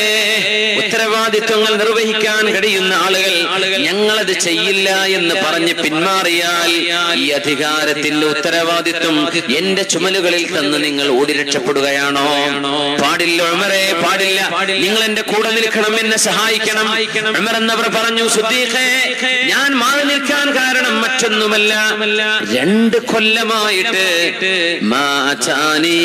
ഉത്തരവാദിത്വങ്ങൾ നിർവഹിക്കാൻ കഴിയുന്ന ആളുകൾ ഞങ്ങളത് ചെയ്യില്ല എന്ന് പറഞ്ഞ് പിന്മാറിയാൽ ഈ അധികാരത്തിന്റെ ഉത്തരവാദിത്വം എന്റെ ചുമലുകളിൽ തന്ന് നിങ്ങൾ ഓടി രക്ഷപ്പെടുകയാണോ പാടില്ല ഉമറേ പാടില്ല നിങ്ങൾ എന്റെ കൂടെ നിൽക്കണം എന്നെ സഹായിക്കണം ഉമർ എന്നവർ പറഞ്ഞു സുദ്ദീഖേ ഞാൻ മാറി നിൽക്കാൻ കാരണം മറ്റൊന്നുമല്ല രണ്ട് കൊല്ലമായിട്ട് മാചാനി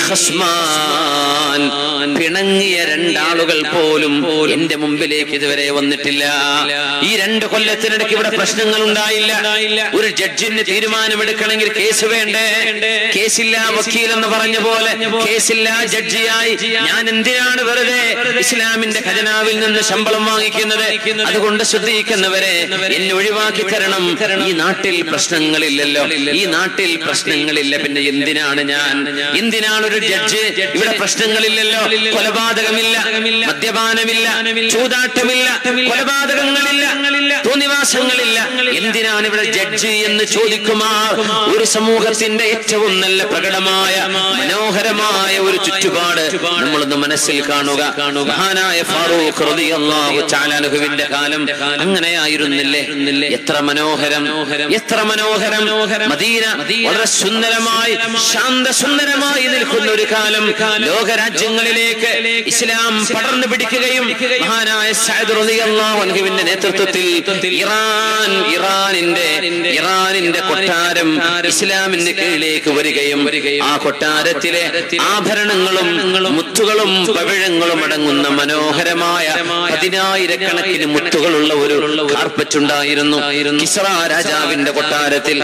ഖസ്മാൻ പിണങ്ങിയ രണ്ടാളുകൾ പോലും എന്റെ മുമ്പിലേക്ക് ഇതുവരെ വന്നിട്ടില്ല ഈ രണ്ട് കൊല്ലത്തിനിടയ്ക്ക് ഇവിടെ പ്രശ്നങ്ങൾ ഉണ്ടായില്ല ഒരു ജഡ്ജിന് തീരുമാനമെടുക്കണമെങ്കിൽ കേസ് വേണ്ടേ കേസില്ല വക്കീൽ എന്ന് പറഞ്ഞ പോലെ കേസില്ല ജഡ്ജിയായി ഞാൻ എന്തിനാണ് വെറുതെ ഇസ്ലാമിന്റെ ഖജനാവിൽ നിന്ന് ശമ്പളം വാങ്ങിക്കുന്നത് അതുകൊണ്ട് ശ്രദ്ധിക്കുന്നവരെ എന്നെ ഒഴിവാക്കി തരണം ഈ നാട്ടിൽ പ്രശ്നങ്ങളില്ലല്ലോ ഈ നാട്ടിൽ പ്രശ്നങ്ങളില്ല പിന്നെ എന്തിനാണ് ഞാൻ എന്തിനാണ് ഒരു ജഡ്ജ് ഇവിടെ പ്രശ്നങ്ങളില്ലല്ലോ കൊലപാതകമില്ല മദ്യപാനമില്ല ചൂതാട്ടമില്ല കൊലപാതകങ്ങളില്ല തോന്നിവാസങ്ങളില്ല എന്തിനാണ് ഇവിടെ ജഡ്ജ് എന്ന് ചോദിക്കുമാർ ഒരു സമൂഹത്തിന്റെ ഏറ്റവും നല്ല പ്രകടമായ മനോഹരമായ ഒരു ചുറ്റുപാട് നമ്മളൊന്ന് മനസ്സിൽ കാണുക മഹാനായ ഫാറൂഖ് റളിയല്ലാഹു തആല അൻഹുവിന്റെ കാലം അങ്ങനെയായിരുന്നില്ലേ എത്ര മനോഹരം എത്ര മനോഹരം മദീന വളരെ സുന്ദരമായി ശാന്തസുന്ദരമായി നിൽക്കുന്ന ഒരു കാലം ലോകരാജ്യങ്ങളിലേക്ക് ഇസ്ലാം പടർന്നു പിടിക്കുകയും മഹാനായ സഅദ് റളിയല്ലാഹു അൻഹുവിന്റെ നേതൃത്വത്തിൽ ഇറാൻ ഇറാനിന്റെ ഇറാനിന്റെ കൊട്ടാരം ഇസ്ലാമിന്റെ കീഴിലേക്ക് വരികയും ആ കൊട്ടാരത്തിലെ ആഭരണങ്ങളും മുത്തുകളും പവിഴങ്ങളും അടങ്ങുന്ന മനോഹരമായ പതിനായിരക്കണക്കിന് മുത്തുകളുള്ള ഒരു കാർപ്പറ്റ് ഉണ്ടായിരുന്നു കിസ്റ രാജാവിന്റെ കൊട്ടാരത്തിൽ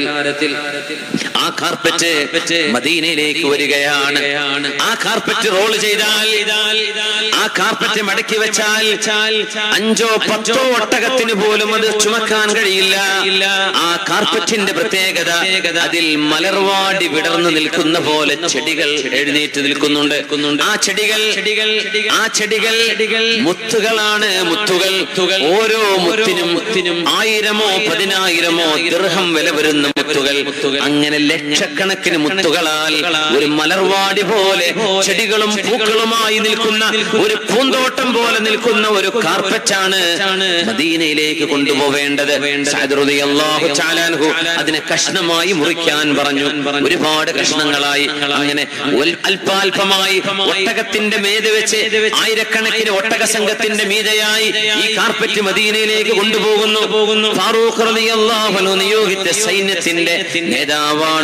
ആ കാർപ്പറ്റ് മദീനയിലേക്ക് വരികയാണ് ആ കാർപ്പറ്റ് റോൾ ചെയ്താൽ ആ കാർപ്പറ്റ് മടക്കി വെച്ചാൽ അഞ്ചോ പത്തോ ഒട്ടകത്തിന് പോലും അത് ചുമക്കാൻ കഴിയില്ല ആ കാർപ്പറ്റിന്റെ പ്രത്യേകത അതിൽ മലർവാടി വിടർന്നു നിൽക്കുന്ന പോലെ ചെടികൾ എഴുന്നേറ്റ് നിൽക്കുന്നുണ്ട് ആ ചെടികൾ ആ ചെടികൾ മുത്തുകളാണ് മുത്തുകൾ ഓരോ മുത്തിനും ആയിരമോ പതിനായിരമോ ദീർഘം വില വരുന്ന മുത്തുകൾ അങ്ങനെ ലക്ഷക്കണക്കിന് മുത്തുകളാൽ ഒരു മലർവാടി പോലെ ചെടികളും പൂക്കളുമായി നിൽക്കുന്ന ഒരു പൂന്തോട്ടം പോലെ നിൽക്കുന്ന ഒരു കാർപ്പറ്റാണ് മദീനയിലേക്ക് കൊണ്ടുപോവേണ്ടത് സഅദ് റളിയല്ലാഹു തആല അൻഹു അതിനെ കഷ്ണമായി മുറിക്കാൻ പറഞ്ഞു ഒരുപാട് കഷ്ണങ്ങളായി അങ്ങനെ ഒൽ- അല്പാൽപമായി ഒട്ടകത്തിന്റെ മേത് വെച്ച് ആയിരക്കണക്കിന് ഒട്ടക സംഘത്തിന്റെ മീതയായി ഈ കാർപ്പറ്റ് മദീനയിലേക്ക് കൊണ്ടുപോകുന്നു ഫാറൂഖ് റളിയല്ലാഹു അൻഹു നിയോഗിച്ച സൈന്യത്തിന്റെ നേതാവാണ്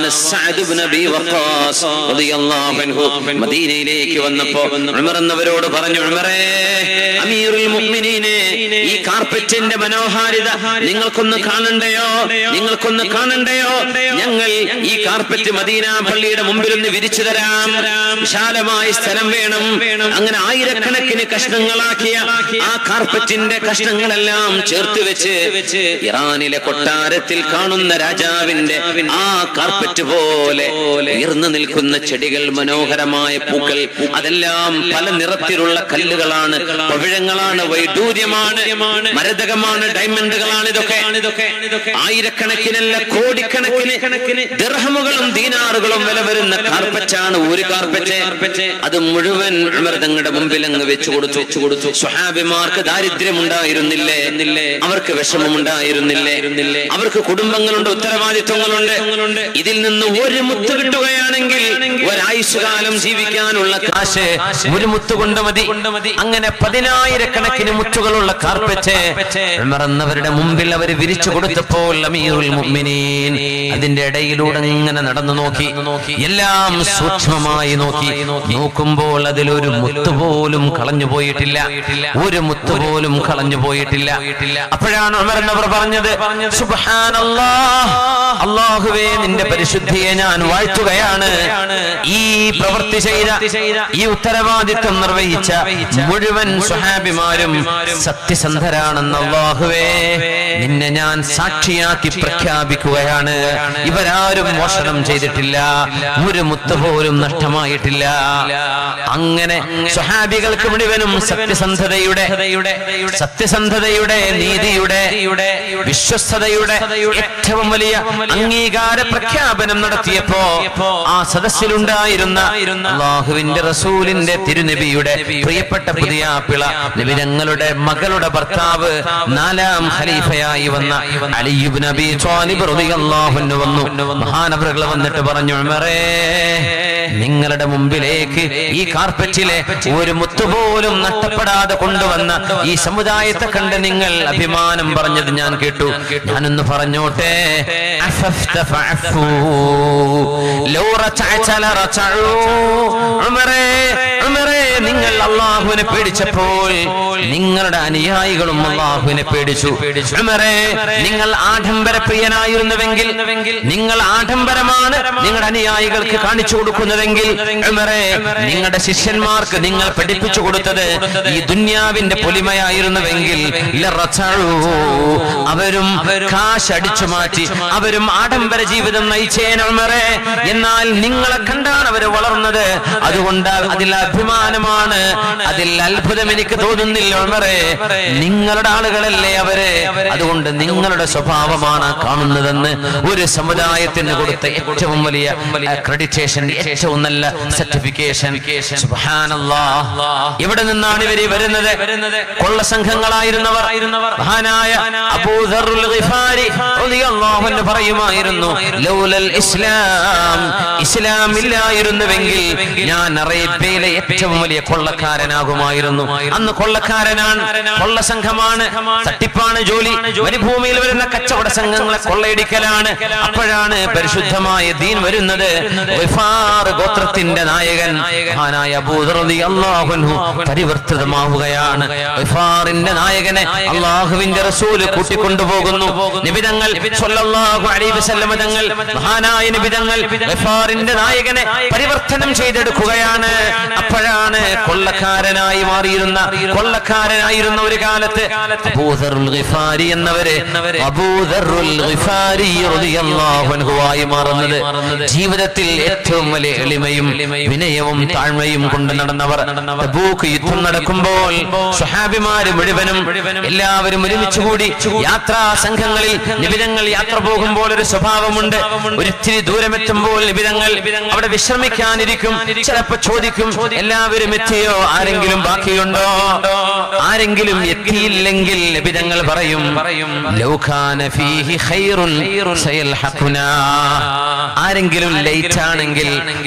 സഅദ് ഇബ്നു അബീ വഖാസ് റളിയല്ലാഹു അൻഹു മദീനയിലേക്ക് വന്നപ്പോ ഉമർ എന്നവരോട് പറഞ്ഞു ഉമറേ അമീറുൽ മുഅ്മിനീനെ ഈ കാർപ്പറ്റിന്റെ മനോഹാരിത നിങ്ങൾക്കൊന്ന് കാണണ്ടയോ നിങ്ങൾക്കൊന്ന് കാണണ്ടയോ ഞങ്ങൾ ഈ കാർപ്പറ്റ് മദീന പള്ളിയുടെ മുമ്പിൽ ഒന്ന് വിരിച്ചു തരാം വിശാലമായ സ്ഥലം വേണം അങ്ങനെ ആയിരക്കണക്കിന് കഷ്ണങ്ങളാക്കിയ ആ കാർപ്പറ്റിന്റെ കഷ്ണങ്ങളെല്ലാം ചേർത്ത് വെച്ച് ഇറാനിലെ കൊട്ടാരത്തിൽ കാണുന്ന രാജാവിന്റെ ആ കാർപ്പറ്റ് പോലെ ഉയർന്നു നിൽക്കുന്ന ചെടികൾ മനോഹരമായ പൂക്കൾ അതെല്ലാം പല നിറത്തിലുള്ള കല്ലുകളാണ് പവിഴങ്ങളാണ് വൈഡൂര്യമാണ് മരതകമാണ് ഡയമണ്ടുകളാണ് ഇതൊക്കെ ആയിരക്കണക്കിനല്ല കോടിക്കണക്കിന് ദിർഹമുകളും ദീനാറുകളും വില വരുന്ന കാർപ്പറ്റാണ് ഒരു കാർപ്പറ്റ് അത് മുഴുവൻ ഉമർ തങ്ങളുടെ മുമ്പിൽ അങ്ങ് വെച്ചു കൊടുത്തു വെച്ചു കൊടുത്തു സ്വഹാബിമാർക്ക് ദാരിദ്ര്യമുണ്ടായിരുന്നില്ലേ അവർക്ക് വിഷമമുണ്ടായിരുന്നില്ലേ അവർക്ക് കുടുംബങ്ങളുണ്ട് ഉത്തരവാദിത്വങ്ങളുണ്ട് ഇതിൽ നിന്ന് ഒരു മുത്ത് കിട്ടുകയാണെങ്കിൽ ഒരായുഷ്കാലം ജീവിക്കാനുള്ള കാശ് ഒരു മുത്ത് കൊണ്ട് മതി അങ്ങനെ പതിനായിരക്കണക്കിന് മുത്തുകളുള്ള കാർപ്പറ്റ് ഉമറന്നവരുടെ മുമ്പിൽ അവർ വിരിച്ചു കൊടുത്തപ്പോൾ അമീറുൽ മുഅ്മിനീൻ അതിന്റെ ഇടയിലൂടെ ഇങ്ങനെ നടന്നു നോക്കി എല്ലാം സൂക്ഷ്മമായി നോക്കി നോക്കുമ്പോൾ അതിലൊരു മുത്ത് പോലും കളഞ്ഞു പോയിട്ടില്ല ഒരു മുത്ത് പോലും കളഞ്ഞു പോയിട്ടില്ല അപ്പോഴാണ് ഉമർന്നവർ പറഞ്ഞത് സുബ്ഹാനല്ലാഹ് അള്ളാഹുവേ നിന്റെ പരിശുദ്ധിയെ ഞാൻ വാഴ്ത്തുകയാണ് ഈ പ്രവൃത്തി ചെയ്ത ഈ ഉത്തരവാദിത്വം നിർവഹിച്ച മുഴുവൻ സ്വഹാബിമാരും സത്യസന്ധരാണെന്ന് അള്ളാഹുവേ നിന്നെ ഞാൻ സാക്ഷിയാക്കി പ്രഖ്യാപിക്കുകയാണ് ഇവരാരും മോഷണം ചെയ്തിട്ടില്ല ഒരു മുത്ത് പോലും നഷ്ടമായിട്ടില്ല അങ്ങനെ സ്വഹാബികൾക്ക് മുഴുവനും സത്യസന്ധതയുടെ സത്യസന്ധതയുടെ നീതിയുടെ വിശ്വസ്തതയുടെ ഏറ്റവും വലിയ അംഗീകാര പ്രഖ്യാപനം നടത്തിയപ്പോ ആ സദസ്സിലുണ്ടായിരുന്ന അള്ളാഹുവിന്റെ റസൂലിന്റെ തിരുനബിയുടെ പ്രിയപ്പെട്ട പുതിയ പിള നബി ഞങ്ങളുടെ മകളുടെ ഭർത്താവ് നാലാം ഖലീഫയായി വന്ന അലിയുബ് നബി ത്വാലിബ് റളിയല്ലാഹു അൻഹു വന്നു മഹാനവറുകൾ വന്നിട്ട് പറഞ്ഞു ഉമറേ നിങ്ങളുടെ മുമ്പിലേക്ക് ഈ കാർപ്പറ്റിലെ ഒരു മുത്തുപോലും നഷ്ടപ്പെടാതെ കൊണ്ടുവന്ന ഈ സമുദായത്തെ കണ്ട് നിങ്ങൾ അഭിമാനം പറഞ്ഞത് ഞാൻ കേട്ടു ഞാനൊന്ന് പറഞ്ഞോട്ടെ അഫഫ്ത ഫഅഫൂ. ലൗ റചഅത ലറചഉ. ഉമറേ, ഉമറേ, നിങ്ങൾ അള്ളാഹുവിനെ പേടിച്ചപ്പോൾ നിങ്ങളുടെ അനുയായികളും അള്ളാഹുവിനെ പേടിച്ചു ഉമറേ നിങ്ങൾ ആഡംബര പ്രിയനായിരുന്നുവെങ്കിൽ നിങ്ങൾ ആഡംബരമാണ് നിങ്ങളുടെ അനുയായികൾക്ക് കാണിച്ചു കൊടുക്കുന്നതെങ്കിൽ ഉമറേ നിങ്ങളുടെ ശിഷ്യന്മാർക്ക് നിങ്ങൾ പഠിപ്പിച്ചു കൊടുത്തത് ഈ ദുന്യാവിന്റെ പൊലിമയായിരുന്നുവെങ്കിൽ ലറചഉ. അവരും കാശ് അടിച്ചു മാറ്റി അവരും ആഡംബര ജീവിതം നയിച്ചേന ഉമറേ എന്നാൽ നിങ്ങളെ കണ്ടാണ് അവർ വളർന്നത് അതുകൊണ്ട് അതിൽ അഭിമാനമാണ് അതിൽ അത്ഭുതം എനിക്ക് തോന്നുന്നില്ല ഉമറേ നിങ്ങളുടെ ആളുകളല്ലേ അവര് അതുകൊണ്ട് നിങ്ങളുടെ സ്വഭാവമാണ് കാണുന്നതെന്ന് ഒരു സമുദായത്തിന് കൊടുത്ത ഏറ്റവും വലിയ ക്രെഡിറ്റേഷൻ ഏറ്റവും നല്ല സർട്ടിഫിക്കേഷൻ എവിടെ നിന്നാണ് ഇവര് വരുന്നത് കൊള്ള സംഘങ്ങളായിരുന്നവർ മഹാനായ അബൂദറുൽ ഗിഫാരി റളിയല്ലാഹു അൻഹു പറയുമായിരുന്നു ലൗലൽ ഇസ്ലാം ഇസ്ലാം ഇല്ലായിരുന്നുവെങ്കിൽ ഞാൻ അറേബ്യയിലെ ഏറ്റവും വലിയ കൊള്ളക്കാരനാകുമായിരുന്നു അന്ന് കൊള്ളക്കാരനാണ് കൊള്ള സംഘമാണ് തട്ടിപ്പാണ് ജോലി മരുഭൂമിയിൽ വരുന്ന കച്ചവട സംഘങ്ങളെ കൊള്ളയടിക്കലാണ് അപ്പോഴാണ് പരിശുദ്ധമായ ദീൻ വരുന്നത് ഗിഫാർ ഗോത്രത്തിന്റെ നായകൻ മഹാനായ അബൂദർ റളിയല്ലാഹു അൻഹു പരിവർത്തിതമാവുകയാണ് ഗിഫാറിന്റെ നായകനെ അള്ളാഹുവിന്റെ റസൂല് കൂട്ടിക്കൊണ്ടുപോകുന്നു നിബിതങ്ങൾ സ്വല്ലല്ലാഹു അലൈഹി വസല്ലമ തങ്ങൾ മഹാനായ നിബിതങ്ങൾ ഗിഫാറിന്റെ നായകനെ പരിവർത്തനം ചെയ്തെടുക്കുകയാണ് അപ്പോഴാണ് കൊള്ളക്കാരനായി മാറിയിരുന്ന കൊള്ളക്കാരനായിരുന്ന ഒരു കാലത്ത് അബൂദറുൽ ഗിഫാരി എന്നവര് അബൂദറുൽ ഗിഫാരി റളിയല്ലാഹു അൻഹുവായി മാറുന്നത് ജീവിതത്തിൽ ഏറ്റവും വലിയ എളിമയും വിനയവും താഴ്മയും കൊണ്ട് നടന്നവർ തബൂക്ക് യുദ്ധം നടക്കുമ്പോൾ സ്വഹാബിമാര് മുഴുവനും എല്ലാവരും ഒരുമിച്ച് കൂടി യാത്രാ സംഘങ്ങളിൽ നിബിതങ്ങൾ യാത്ര പോകുമ്പോൾ ഒരു സ്വഭാവമുണ്ട് ഒരിത്തിരി ദൂരമെത്തുമ്പോൾ നിബിതങ്ങൾ അവിടെ വിശ്രമിക്കാനിരിക്കും ചിലപ്പോ ചോദിക്കും എല്ലാവരും എത്തിയോ ആരെങ്കിലും ബാക്കിയുണ്ടോ ആരെങ്കിലും എത്തിയില്ലെങ്കിൽ നിബിതങ്ങൾ പറയും ലൗകാന ഫീഹി ഖൈറുൻ സയൽഹഖുനാ. ആരെങ്കിലും ലേറ്റ് ആണെങ്കിൽ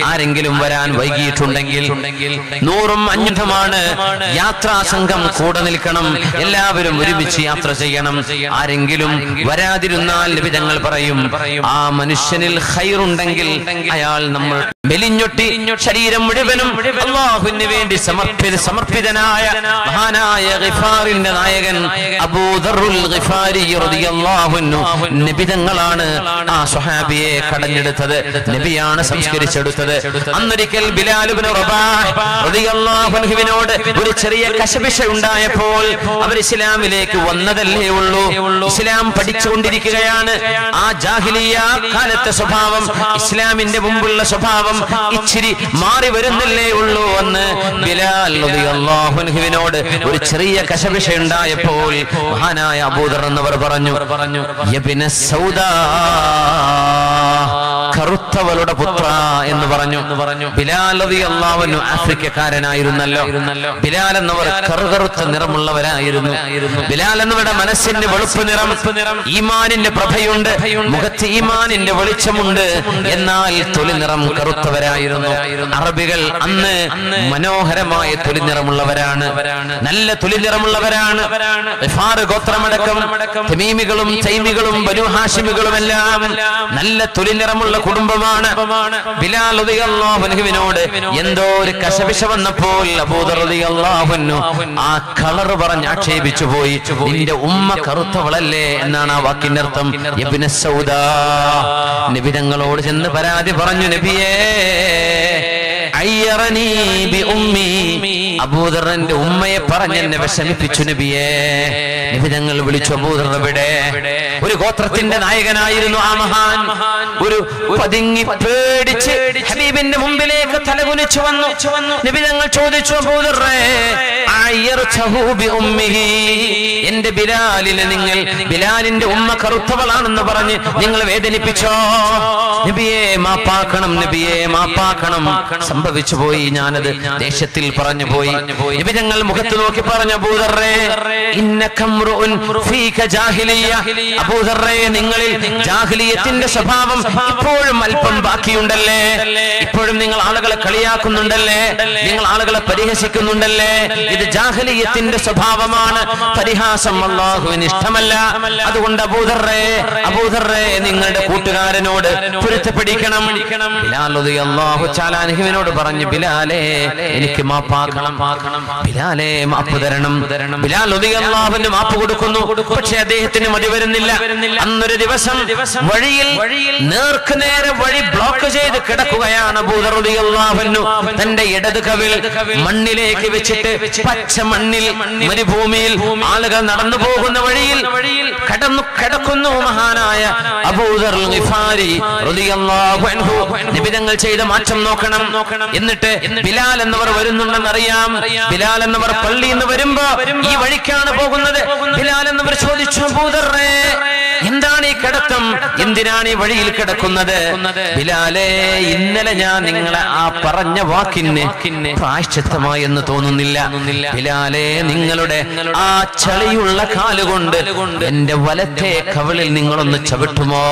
ആരെങ്കിലും വരാൻ വൈകിയിട്ടുണ്ടെങ്കിൽ നൂറും അഞ്ഞൂറുമാണ് യാത്രാ സംഘം കൂടെ നിൽക്കണം എല്ലാവരും ഒരുമിച്ച് യാത്ര ചെയ്യണം ആരെങ്കിലും വരാതിരുന്നാൽ നിബിതങ്ങൾ പറയും ആ മനുഷ്യനിൽ ഹൈറുണ്ടെങ്കിൽ അയാൾ നമ്മൾ മെലിഞ്ഞൊട്ടി ശരീരം മുഴുവനും അള്ളാഹുവിന് വേണ്ടി സമർപ്പിത സമർപ്പിതനായ മഹാനായ ഗിഫാറിന്റെ നായകൻ അബൂദറുൽ ഗിഫാരി റളിയല്ലാഹു അൻഹു നബിതങ്ങളാണ് ആ സ്വഹാബിയെ കടഞ്ഞെടുത്തത് നബിയാണ് സംസ്കരിച്ചെടുത്തത് അന്നൊരിക്കൽ ബിലാൽ ഇബ്നു റബാഹ് റളിയല്ലാഹു അൻഹുവിനോട് ഒരു ചെറിയ കശപിശ ഉണ്ടായപ്പോൾ അവർ ഇസ്ലാമിലേക്ക് വന്നതല്ലേ ഉള്ളൂ ഇസ്ലാം പഠിച്ചുകൊണ്ടിരിക്കുകയാണ് ആ ജാഹിലിയ കാലത്തെ സ്വഭാവം ഇസ്ലാമിന്റെ മുമ്പുള്ള സ്വഭാവം ഇച്ചിരി മാറി വരുന്നില്ലേ ഉള്ളൂ എന്ന് ബിലാൽ റളിയല്ലാഹു അൻഹുവിനോട് ഒരു ചെറിയ കശപിശ ഉണ്ടായപ്പോൾ മഹാനായ അബൂദർ എന്നവർ പറഞ്ഞു യബ്ന സൗദാ കറുത്തവളുടെ പുത്ര എന്ന് പറഞ്ഞു ബിലാൽ റളിയല്ലാഹു അൻഹു ആഫ്രിക്കക്കാരനായിരുന്നല്ലോ ബിലാൽ എന്നവർ കറുകറുത്ത നിറമുള്ളവരായിരുന്നു ബിലാൽ എന്നവരുടെ മനസ്സിന്റെ വെളുപ്പ് നിറം ഈമാനിന്റെ പ്രഭയുണ്ട് മുഖത്ത് ഈമാനിന്റെ വെളിച്ചമുണ്ട് എന്നാൽ തൊലി നിറം കറുത്തവരായിരുന്നു അറബികൾ അന്ന് മനോഹരമായ തൊലി നിറമുള്ളവരാണ് നല്ല തൊലി നിറമുള്ളവരാണ് ഗിഫാർ ഗോത്രമടക്കം തമീമികളും തൈമികളും ബനു ഹാഷിമികളും എല്ലാം നല്ല തൊലി നിറമുള്ള കുടുംബമാണ് ബിലാൽ റളിയല്ലാഹു അൻഹുവിനോട് എന്തോ ഒരു കശപിശ വന്നപ്പോൾ അബൂദർ റളിയല്ലാഹു അൻഹു ആ കളർ പറഞ്ഞ് ആക്ഷേപിച്ചു പോയി നിന്റെ ഉമ്മ കറുത്തവളല്ലേ എന്നാണ് ആ വാക്കിന്റെ അർത്ഥം ഇബ്ന സൗദാ നബി തങ്ങളോട് ചെന്ന് പരാതി പറഞ്ഞു നബിയേ അയ്യറനീ ബി ഉമ്മി അബൂദറിന്റെ ഉമ്മയെ പറഞ്ഞ് എന്നെ വിഷമിപ്പിച്ചു നബിയേ നബി തങ്ങൾ വിളിച്ചു അബൂദർ എവിടെ ഒരു ഗോത്രത്തിന്റെ നായകനായിരുന്നു ആ മഹാൻ ഒരു പതുങ്ങി പേടിച്ച് ഹബീബിന്റെ മുമ്പിലേക്ക് തലകുനിച്ചു വന്നു നബി തങ്ങൾ ചോദിച്ചു അബൂദറേ അയ്യർചഹു ബി ഉമ്മിഹി എന്റെ ബിലാലിനെ നിങ്ങൾ ബിലാലിന്റെ ഉമ്മ കറുത്തവളാണെന്ന് പറഞ്ഞ് നിങ്ങൾ വേദനിപ്പിച്ചോ നബിയെ മാപ്പാക്കണം നബിയെ മാപ്പാക്കണം സംഭവിച്ചു പോയി ഞാനത് ദേശത്തിൽ പറഞ്ഞു പോയി നബി ഞങ്ങൾ മുഖത്ത് നോക്കി പറഞ്ഞു അബൂദറേ ഇന്നകംറുൻ ഫീക ജാഹിലിയ അബൂദറേ നിങ്ങളിൽ ജാഹിലിയത്തിന്റെ സ്വഭാവം ഇപ്പോഴും അല്പം ബാക്കിയുണ്ടല്ലേ ഇപ്പോഴും നിങ്ങൾ ആളുകളെ കളിയാക്കുന്നുണ്ടല്ലേ നിങ്ങൾ ആളുകളെ പരിഹസിക്കുന്നുണ്ടല്ലേ ഇത് ജാഹലിയത്തിന്റെ സ്വഭാവമാണ് പരിഹാസം അള്ളാഹുവിന് ഇഷ്ടമല്ല അതുകൊണ്ട് അബൂദറേ അബൂദറേ നിങ്ങളുടെ കൂട്ടുകാരനോട് പൊരുത്തപ്പെടിക്കണം ബിലാൽ റളിയല്ലാഹു തആല അൻഹുവിനോട് പറഞ്ഞു ബിലാലേ എനിക്ക് മാപ്പാക്കണം ബിലാലേ മാപ്പ് തരണം ബിലാൽ റളിയല്ലാഹുവിന് മാപ്പ് കൊടുക്കുന്നു പക്ഷെ അദ്ദേഹത്തിന് മതി വരുന്നില്ല അന്നൊരു ദിവസം വഴിയിൽ നേർക്ക് നേരെ വഴി ബ്ലോക്ക് ചെയ്ത് കിടക്കുകയാണ് അബൂദർ റളിയല്ലാഹു അൻഹു തന്റെ ഇടത് കവിൾ മണ്ണിലേക്ക് വെച്ചിട്ട് പച്ച മണ്ണിൽ മരുഭൂമിയിൽ ആളുകൾ നടന്നു പോകുന്ന വഴിയിൽ കടന്നു കിടക്കുന്നു മഹാനായ അബൂദർ ഗിഫാരി റളിയല്ലാഹു അൻഹു നിബിതങ്ങൾ ചെയ്ത മാറ്റം നോക്കണം എന്നിട്ട് ബിലാൽ എന്നവർ വരുന്നുണ്ടെന്ന് അറിയാം ബിലാൽ എന്നവർ പള്ളിയിൽ നിന്ന് വരുമ്പോ ഈ വഴിക്കാണ് പോകുന്നത് ബിലാൽ എന്നവർ ചോദിച്ചു അബൂദറേ എന്താണ് ഈ കിടത്തം എന്തിനാണ് ഈ വഴിയിൽ കിടക്കുന്നത് ബിലാലെ ഇന്നലെ ഞാൻ നിങ്ങളെ ആ പറഞ്ഞ വാക്കിന് പ്രായശ്ചിത്തമായി എന്ന് തോന്നുന്നില്ല ബിലാലെ നിങ്ങളുടെ ആ ചളിയുള്ള കാലുകൊണ്ട് എന്റെ വലത്തെ കവിളിൽ നിങ്ങളൊന്ന് ചവിട്ടുമോ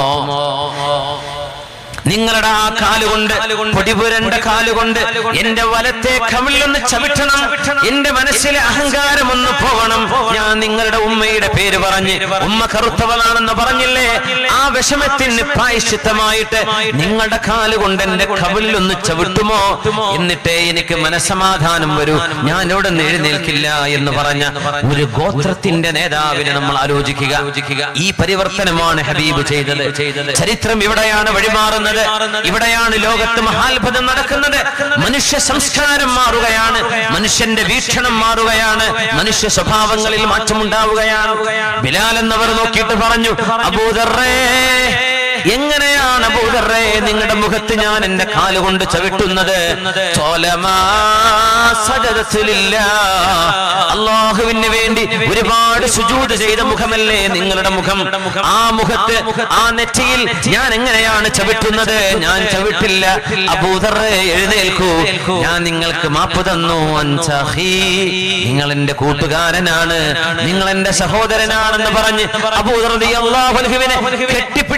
നിങ്ങളുടെ ആ കാലുകൊണ്ട് പൊടിപുരണ്ട കാലുകൊണ്ട് എന്റെ വലത്തെ കവിളിലൊന്ന് ചവിട്ടണം എന്റെ മനസ്സിലെ അഹങ്കാരം ഒന്ന് പോകണം ഞാൻ നിങ്ങളുടെ ഉമ്മയുടെ പേര് പറഞ്ഞ് ഉമ്മ കറുത്തവളാണെന്ന് പറഞ്ഞില്ലേ ആ വിഷമത്തിന് പ്രായശ്ചിത്തമായിട്ട് നിങ്ങളുടെ കാലുകൊണ്ട് എന്റെ കവിളിലൊന്ന് ചവിട്ടുമോ എന്നിട്ടേ എനിക്ക് മനസമാധാനം വരൂ ഞാൻ ഇവിടെ നിന്ന് എഴുന്നേൽക്കില്ല എന്ന് പറഞ്ഞ ഒരു ഗോത്രത്തിന്റെ നേതാവിനെ നമ്മൾ ആലോചിക്കുക ഈ പരിവർത്തനമാണ് ഹബീബ് ചെയ്തത് ചരിത്രം ഇവിടെയാണ് വഴിമാറുന്നത് ഇവിടെയാണ് ലോകത്ത് മഹാത്ഭുതം നടക്കുന്നത് മനുഷ്യ സംസ്കാരം മാറുകയാണ് മനുഷ്യന്റെ വീക്ഷണം മാറുകയാണ് മനുഷ്യ സ്വഭാവങ്ങളിൽ മാറ്റമുണ്ടാവുകയാണ് ബിലാൽ എന്നവർ നോക്കിയിട്ട് പറഞ്ഞു അബൂദറേ എങ്ങനെയാണ് അബൂദറേ നിങ്ങളുടെ മുഖത്ത് ഞാൻ എന്റെ കാലുകൊണ്ട് ചവിട്ടുന്നത് തോലമാ സജദത്തിലില്ല അള്ളാഹുവിന് വേണ്ടി ഒരുപാട് സുജൂത് ചെയ്ത മുഖമല്ലേ നിങ്ങളുടെ മുഖം ആ മുഖത്ത് ആ നെറ്റിയിൽ ഞാൻ എങ്ങനെയാണ് ചവിട്ടുന്നത് ഞാൻ ചവിട്ടില്ല അബൂദറേ എഴുന്നേൽക്കൂ ഞാൻ നിങ്ങൾക്ക് മാപ്പ് തന്നു അൻസഹീ നിങ്ങൾ എന്റെ കൂട്ടുകാരനാണ് നിങ്ങൾ എന്റെ സഹോദരനാണെന്ന് പറഞ്ഞ് അബൂദർ റളിയല്ലാഹു അൻഹുവിനെ കെട്ടിപ്പിടിക്കുകയാണ്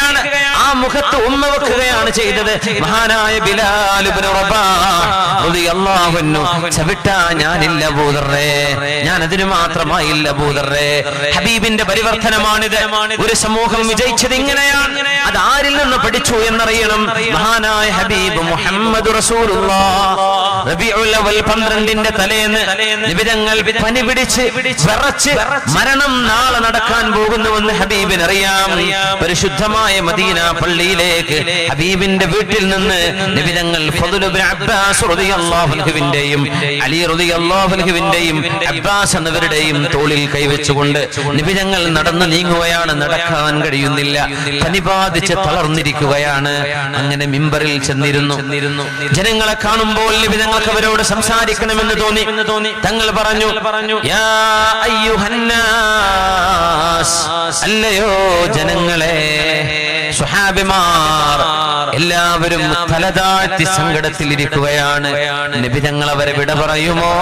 വെക്കുകയാണ് ആ മുഖത്ത് ഉമ്മ വെക്കുകയാണ് ചെയ്തത് മഹാനായ ബിലാൽ ഇബ്നു റബാഹ് റളിയല്ലാഹു അൻഹു ചവിട്ടാ ഞാനില്ല ബൂദറേ ഞാൻ അതിന് മാത്രമായില്ല ബൂദറേ ഹബീബിന്റെ പരിവർത്തനമാണിത് ഒരു സമൂഹം വിജയിച്ചത് ഇങ്ങനെയാണ് അത് ആരിൽ നിന്ന് പഠിച്ചു എന്നറിയണം മഹാനായ ഹബീബ് മുഹമ്മദ് റബിഉൽ അവൽ പന്ത്രണ്ടിന്റെ തലേന്ന് നിബിതങ്ങൾ പനി പിടിച്ച് വിറച്ച് മരണം നാളെ നടക്കാൻ പോകുന്നുവെന്ന് ഹബീബിന് അറിയാം പരിശുദ്ധമായ മദീന പള്ളിയിലേക്ക് ഹബീബിന്റെ വീട്ടിൽ നിന്ന് നിബിതങ്ങൾ അബ്ബാസ് റളിയല്ലാഹുവിന്റെയും അലി റളിയല്ലാഹുവിന്റെയും അബ്ബാസ് എന്നവരുടെയും തോളിൽ കൈവച്ചുകൊണ്ട് നിബിതങ്ങൾ നടന്നു നീങ്ങുകയാണ് നടക്കാൻ കഴിയുന്നില്ല പനി ബാധിച്ച് തളർന്നിരിക്കുകയാണ് അങ്ങനെ മിമ്പറിൽ ചെന്നിരുന്നു ജനങ്ങളെ കാണുമ്പോൾ നിബിതങ്ങൾക്ക് അവരോട് സംസാരിക്കണമെന്ന് തോന്നി തോന്നി തങ്ങൾ പറഞ്ഞു പറഞ്ഞു യാ അയ്യുഹന്നാസ് അല്ലയോ ജനങ്ങളെ സുഹാബിമാർ എല്ലാവരും തലതാഴ്ത്തി സങ്കടത്തിലിരിക്കുകയാണ് നബി തങ്ങൾ അവരെ വിട പറയുമോ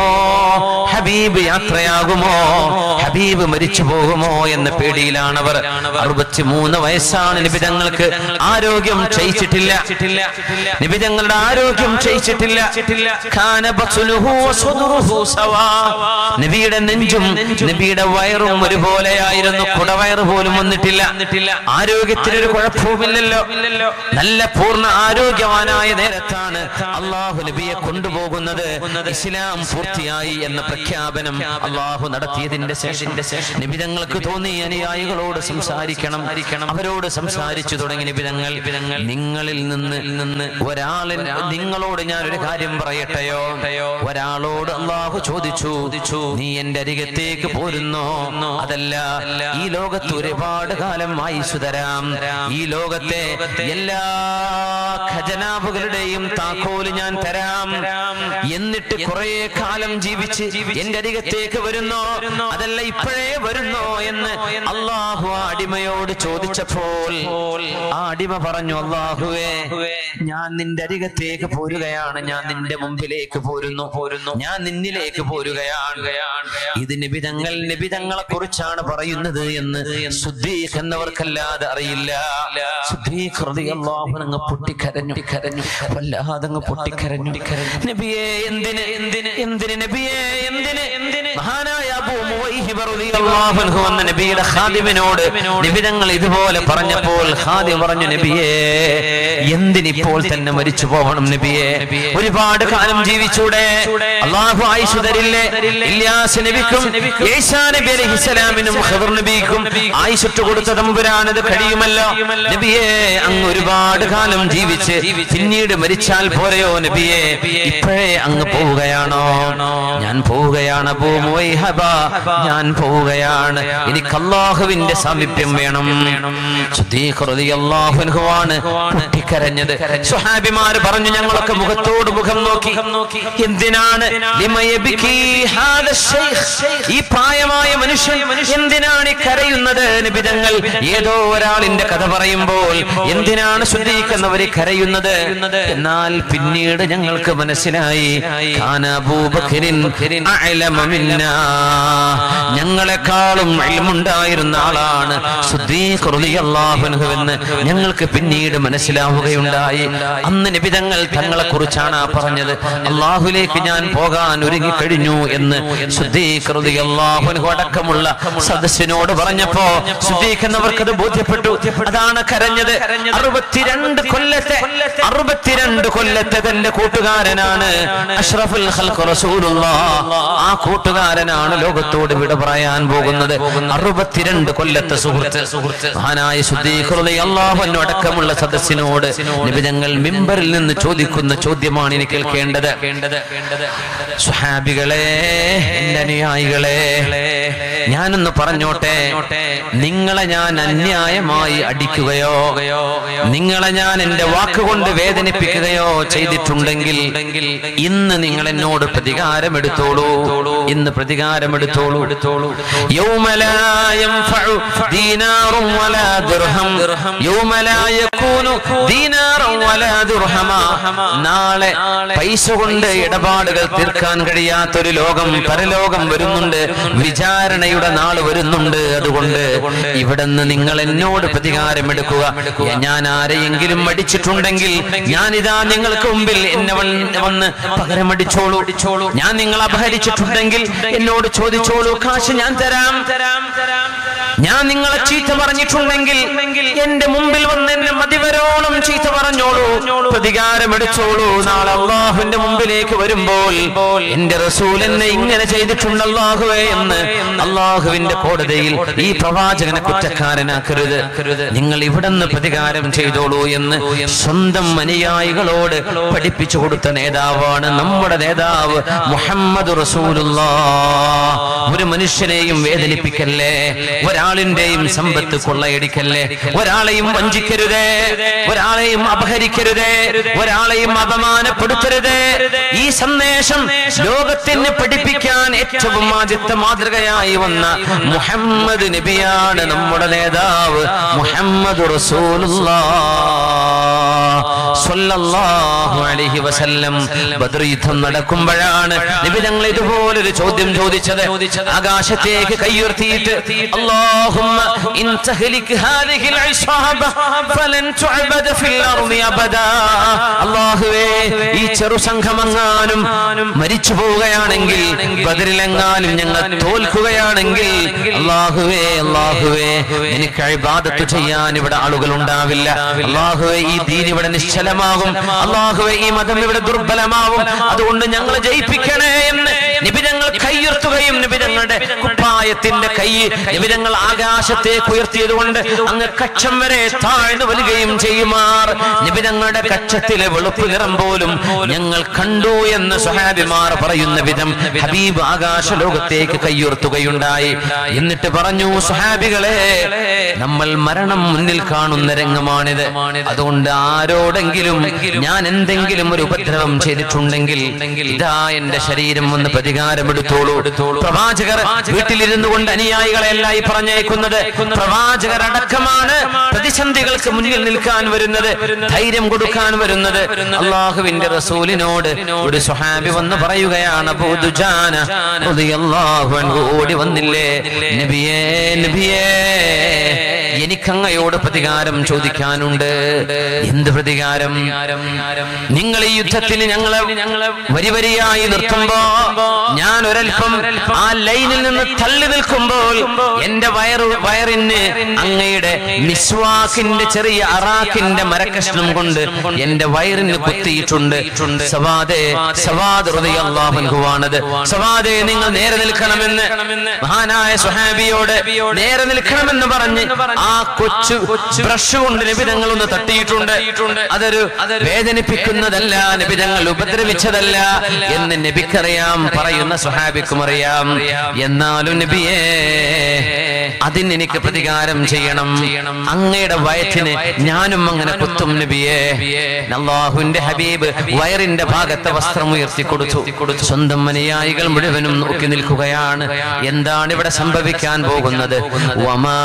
ഹബീബ് യാത്രയാകുമോ ഹബീബ് മരിച്ചു പോകുമോ എന്ന പേടിയിലാണ് അവർ അറുപത്തിമൂന്ന് വയസ്സാണ് നബി തങ്ങൾക്ക് ആരോഗ്യം ക്ഷയിച്ചിട്ടില്ല നബി തങ്ങളുടെ ആരോഗ്യം ക്ഷയിച്ചിട്ടില്ല ഖാന ബത്നുഹു വസ്വദുറുഹു സവാ. നബിയുടെ നെഞ്ചും നബിയുടെ വയറും ഒരുപോലെയായിരുന്നു കുടവയറ് പോലും വന്നിട്ടില്ല ആരോഗ്യത്തിനൊരു കുഴപ്പവുമില്ലല്ലോ നല്ല പൂർണ്ണ ആരോഗ്യവാനായ നേരത്താണ് അള്ളാഹു നബിയെ കൊണ്ടുപോകുന്നത് ഇസ്ലാം പൂർത്തിയായി എന്ന പ്രഖ്യാപനം അള്ളാഹു നടത്തിയതിന്റെ ശേഷം നിബിതങ്ങൾക്ക് തോന്നി അനുയായികളോട് സംസാരിക്കണം അവരോട് സംസാരിച്ചു തുടങ്ങി നിബിതങ്ങൾ നിങ്ങളിൽ നിന്ന് നിന്ന് ഒരാളിൽ നിങ്ങളോട് ഞാൻ ഒരു കാര്യം പറയട്ടെയോ ഒരാളോട് അള്ളാഹു ചോദിച്ചു നീ എന്റെ അരികത്തേക്ക് പോരുന്നോ അതല്ല ഈ ലോകത്ത് ഒരുപാട് കാലം ആയുസ് തരാം ഈ ലോകത്തെ എല്ലാ ഖജനാവുകളുടെയും താക്കോല് ഞാൻ തരാം എന്നിട്ട് കുറെ കാലം ജീവിച്ച് എന്റെ അരികത്തേക്ക് വരുന്നോ അതല്ല ഇപ്പോഴേ വരുന്നോ എന്ന് അള്ളാഹു ആ അടിമയോട് ചോദിച്ചപ്പോൾ ആ അടിമ പറഞ്ഞു അള്ളാഹുവേ ഞാൻ നിന്റെ അരികത്തേക്ക് പോരുകയാണ് ഞാൻ നിന്റെ മുമ്പിലേക്ക് പോരുന്നു പോരുന്നു ഞാൻ നിന്നിലേക്ക് പോരുകയാണ് ഇത് നിബിതങ്ങൾ നിബിതങ്ങളെ കുറിച്ചാണ് പറയുന്നത് എന്ന് സുദ്ദീഖ് എന്നവർക്കല്ലാതെ അറിയില്ല സുദ്ദീഖ് റളിയല്ലാഹു അൻഹു അങ്ങ് പൊട്ടിക്കരഞ്ഞു കരഞ്ഞു വല്ലാതെ അങ്ങ് പൊട്ടിക്കരഞ്ഞു നബിയെ എന്തിന് എന്തിന് എന്തിന് നബിയെ എന്തിന് എന്തിന് മഹാനായ അബൂ മുവൈഹിബ് റളിയല്ലാഹു അൻഹു വന്ന നബിയുടെ ഖാദിമിനോട് നിബിതങ്ങൾ ഇതുപോലെ പറഞ്ഞപ്പോൾ ഖാദിം പറഞ്ഞു നബിയെ എന്തിനിപ്പോൾ തന്നെ മരിച്ചു പോകണം നബിയെ ഒരുപാട് കാലം ജീവിച്ചൂടെ അള്ളാഹു ആയുഷ് തരില്ലേ ഇല്യാസ് നബിക്കും ഈസാ നബി അലൈഹിസ്സലാമിനും ഖദർ നബിക്കും ആയുഷിട്ട് കൊടുത്ത തമ്പുരാനത് കഴിയുമല്ലോ നബിയെ അങ്ങ് ഒരുപാട് കാലം ജീവിച്ച് പിന്നീട് മരിച്ചാൽ പോരെയോ നബിയെ ഇപ്പോഴേ അങ്ങ് പോവുകയാണോ ഞാൻ പോവുകയാണ് അബൂ മുവൈഹബ ഞാൻ പോവുകയാണ് എനിക്ക് അള്ളാഹുവിന്റെ സാമീപ്യം വേണം സുദ്ദീഖ് റളിയല്ലാഹു അൻഹു ആണ് പൊട്ടിക്കരഞ്ഞത് സ്വഹാബിമാര് പറഞ്ഞു ഞങ്ങളൊക്കെ മുഖത്തോട് മുഖം നോക്കി എന്തിനാണ് ലിമ യബ്കി ഹാദ ശൈഖ്? ഈ പ്രായമായ മനുഷ്യൻ എന്തിനാണ് ഈ കരയുന്നത് നബിതങ്ങൾ ഏതോ ഒരാളിന്റെ കഥ പറയുമ്പോൾ എന്തിനാണ് ശ്രദ്ധിക്കുന്നവര് കരയുന്നത് എന്നാൽ പിന്നീട് ഞങ്ങൾക്ക് മനസ്സിലായി ഖാന അബൂബക്കറിൻ അഅലമ മിന്നാ. ഞങ്ങളെക്കാളും ഇൽമുണ്ടായിരുന്ന ആളാണ് സുദ്ദീഖ് റളിയല്ലാഹു അൻഹു എന്ന് ഞങ്ങൾക്ക് പിന്നീട് മനസ്സിലാവുകയുണ്ടായി അന്ന് നിബിതങ്ങൾ തങ്ങളെ കുറിച്ചാണ് ആ പറഞ്ഞത് അള്ളാഹുലേക്ക് ഞാൻ പോകാൻ ഒരുങ്ങി കഴിഞ്ഞു എന്ന് സുദ്ദീഖ് റളിയല്ലാഹു അൻഹു അടക്കമുള്ള സദസ്സിനോട് പറഞ്ഞപ്പോ സുദ്ദീഖ് എന്നവർക്കത് ബോധ്യപ്പെട്ടു അതാണ് കരഞ്ഞത് അറുപത്തിരണ്ട് കൊല്ലത്തെ അറുപത്തിരണ്ട് കൊല്ലത്തെ തന്റെ കൂട്ടുകാരനാണ് അഷ്റഫുൽ ഖൽഖ് റസൂലുള്ളാഹ് ആ കൂട്ടുകാരനാണ് ലോകത്തോട് വിട പറയാൻ പോകുന്നത് അറുപത്തിരണ്ട് കൊല്ലത്തെ സുഹൃത്ത് മഹാനായ സുദ്ദീഖ് റളിയല്ലാഹു അൻഹു അടക്കമുള്ള സദസ്സിനോട് നിബിതങ്ങൾ മിമ്പറിൽ നിന്ന് ചോദിക്കുന്ന ചോദ്യമാണ് ഇനി കേൾക്കേണ്ടത് സുഹാബികളെ എന്റെ അനുയായികളെ ഞാനൊന്ന് പറഞ്ഞോട്ടെ നിങ്ങളെ ഞാൻ അന്യായമായി അടിക്കുകയോ നിങ്ങളെ ഞാൻ എന്റെ വാക്കുകൊണ്ട് വേദനിപ്പിക്കുകയോ ചെയ്തിട്ടുണ്ടെങ്കിൽ ഇന്ന് നിങ്ങൾ എന്നോട് പ്രതികാരം എടുത്തോളൂ ഇന്ന് പ്രതികാരം എടുത്തോളൂ എടുത്തോളൂ യൗമലായം ദീനാറും വലാ ദിർഹം യൗമലാ യകൂനു ദീനാറും വലാ ദിർഹമ നാളെ പൈസ കൊണ്ട് ഇടപാടുകൾ തീർക്കാൻ കഴിയാത്തൊരു ലോകം പരലോകം വരുന്നുണ്ട് വിചാരണയുടെ നാൾ വരുന്നുണ്ട് അതുകൊണ്ട് ഇവിടെ നിന്ന് നിങ്ങൾ എന്നോട് പ്രതികാരം പരിഹാരമെടുക്കുക ഞാൻ ആരെയെങ്കിലും മടിച്ചിട്ടുണ്ടെങ്കിൽ ഞാനിതാ നിങ്ങൾക്ക് മുമ്പിൽ എന്നെ വന്ന് വന്ന് പകരമടിച്ചോളൂ ഞാൻ നിങ്ങൾ അപഹരിച്ചിട്ടുണ്ടെങ്കിൽ എന്നോട് ചോദിച്ചോളൂ കാശ് ഞാൻ തരാം ഞാൻ നിങ്ങളെ ചീത്ത പറഞ്ഞിട്ടുണ്ടെങ്കിൽ എന്റെ മുമ്പിൽ വന്ന് എന്നെ മതിവരോളം ചീത്ത പറഞ്ഞോളൂ പ്രതികാരമെടുത്തോളൂ നാളെ അള്ളാഹുവിന്റെ മുമ്പിലേക്ക് വരുമ്പോൾ എന്റെ റസൂൽ എന്നെ ഇങ്ങനെ ചെയ്തിട്ടുണ്ട് അള്ളാഹുവേ എന്ന് അള്ളാഹുവിന്റെ കോടതിയിൽ ഈ പ്രവാചകനെ കുറ്റക്കാരനാക്കരുത് നിങ്ങൾ ഇവിടുന്ന് പ്രതികാരം ചെയ്തോളൂ എന്ന് സ്വന്തം അനുയായികളോട് പഠിപ്പിച്ചു കൊടുത്ത നേതാവാണ് നമ്മുടെ നേതാവ് മുഹമ്മദ് റസൂലുള്ള ഒരു മനുഷ്യനെയും വേദനിപ്പിക്കല്ലേ ഒരാളിന്റെയും സമ്പത്ത് കൊള്ളയടിക്കല്ലേ ഒരാളെയും വഞ്ചിക്കരുതേ ഒരാളെയും അപഹരിക്കരുതേ ഒരാളെയും അപമാനപ്പെടുത്തരുതേ ഈ സന്ദേശം ലോകത്തിന് പഠിപ്പിക്കാൻ ഏറ്റവും ആദ്യത്തെ മാതൃകയായി വന്ന മുഹമ്മദ് നബിയാണ് നമ്മുടെ നേതാവ് മുഹമ്മദ് അലൈഹി വസല്ലം ബദർ യുദ്ധം നടക്കുമ്പോഴാണ് നബി ഞങ്ങൾ ഇതുപോലൊരു ചോദ്യം ചോദിച്ചത് ആകാശത്തേക്ക് കയ്യുയർത്തിയിട്ട് അല്ലാഹുമ്മ ഇൻ തഹ്ലിക് ഹാദിഹിൽ ഇസ്വാബ ഫലൻ തുഅബദ ഫിൽ അർളി അബദാ അല്ലാഹുവേ ഈ ചെറു സംഘമെങ്ങാനും മരിച്ചു പോവുകയാണെങ്കിൽ ബദറിലെങ്ങാനും ഞങ്ങൾ തോൽക്കുകയാണെങ്കിൽ അല്ലാഹുവേ അല്ലാഹുവേ എനിക്ക് ഇബാദത്ത് ചെയ്യാൻ ഇവിടെ ആളുകൾ ഉണ്ടാവില്ല അല്ലാഹുവേ ഈ ദീൻ ഇവിടെ നിശ്ചലമാകും അല്ലാഹുവേ ഈ മതം ഇവിടെ ദുർബലമാവും അതുകൊണ്ട് ഞങ്ങൾ ജയിപ്പിക്കണേ എന്ന് നിബിധങ്ങൾ കൈയുയർത്തുകയും നിബിധങ്ങളുടെ കുപ്പായത്തിന്റെ കൈ നിബിധങ്ങൾ ആകാശത്തേക്ക് ഉയർത്തിയത് കൊണ്ട് അങ്ങ് കക്ഷം വരെ താഴ്ന്നു വരികയും ചെയ്യുമാർ നിബിധങ്ങളുടെ കക്ഷത്തിലെ വെളുപ്പ് നിറം പോലും ഞങ്ങൾ കണ്ടു എന്ന് സുഹാബിമാർ പറയുന്ന വിധം ഹബീബ് ആകാശ ലോകത്തേക്ക് കൈയുയർത്തുകയുണ്ടായി എന്നിട്ട് പറഞ്ഞു സുഹാബികളെ നമ്മൾ മരണം മുന്നിൽ കാണുന്ന രംഗമാണിത് അതുകൊണ്ട് ആരോടെങ്കിലും ഞാൻ എന്തെങ്കിലും ഒരു ഉപദ്രവം ചെയ്തിട്ടുണ്ടെങ്കിൽ ഇതാ എന്റെ ശരീരം ഒന്ന് പ്രതികാരമെടുത്തോളൂ പ്രവാചകർ വീട്ടിലിരുന്നു കൊണ്ട് അനുയായികളെ എല്ലാം ഈ പറഞ്ഞേക്കുന്നത് പ്രവാചകർ അടക്കമാണ് പ്രതിസന്ധികൾക്ക് മുന്നിൽ നിൽക്കാൻ വരുന്നത് ധൈര്യം കൊടുക്കാൻ വരുന്നത് അള്ളാഹുവിന്റെ റസൂലിനോട് ഒരു സുഹാബി വന്ന് പറയുകയാണ് അബൂ ദുജാന റളിയല്ലാഹു അൻഹു ഓടി വന്നില്ലേ നബിയേ നബിയേ എനിക്കങ്ങയോട് പ്രതികാരം ചോദിക്കാനുണ്ട് എന്ത് പ്രതികാരം നിങ്ങൾ ഈ യുദ്ധത്തിന് ഞങ്ങളെ വരി വരിയായി നിർത്തുമ്പോ ഞാൻ ഒരൽപ്പം ആ ലൈനിൽ നിന്ന് തള്ളി നിൽക്കുമ്പോൾ എന്റെ വയറ് വയറിന് അങ്ങയുടെ മിസ്വാക്കിന്റെ ചെറിയ അറാക്കിന്റെ മരക്കഷ്ണം കൊണ്ട് എന്റെ വയറിന് കുത്തിയിട്ടുണ്ട് സവാദേ സവാദ് ഹൃദയല്ലാഹുവാണത് സവാദേ നിങ്ങൾ നേരെ നിൽക്കണമെന്ന് മഹാനായ സുഹാബിയോട് നേരെ നിൽക്കണമെന്ന് പറഞ്ഞ് ആ കൊച്ചു ബ്രഷ് കൊണ്ട് നിബിധങ്ങൾ ഒന്ന് തട്ടിയിട്ടുണ്ട് അതൊരു വേദനിപ്പിക്കുന്നതല്ല നിബിധങ്ങൾ ഉപദ്രവിച്ചതല്ല എന്ന് നബിക്കറിയാം പറയുന്ന സുഹാബിക്കും അറിയാം എന്നാലും നബിയേ അതിന് എനിക്ക് പ്രതികാരം ചെയ്യണം അങ്ങയുടെ വയറ്റിന് ഞാനും അങ്ങനെ കുത്തും നബിയേ അള്ളാഹുവിന്റെ ഹബീബ് വയറിന്റെ ഭാഗത്തെ വസ്ത്രം ഉയർത്തി കൊടുത്തു സ്വന്തം അനുയായികൾ മുഴുവനും നോക്കി നിൽക്കുകയാണ് എന്താണ് ഇവിടെ സംഭവിക്കാൻ പോകുന്നത് വമാ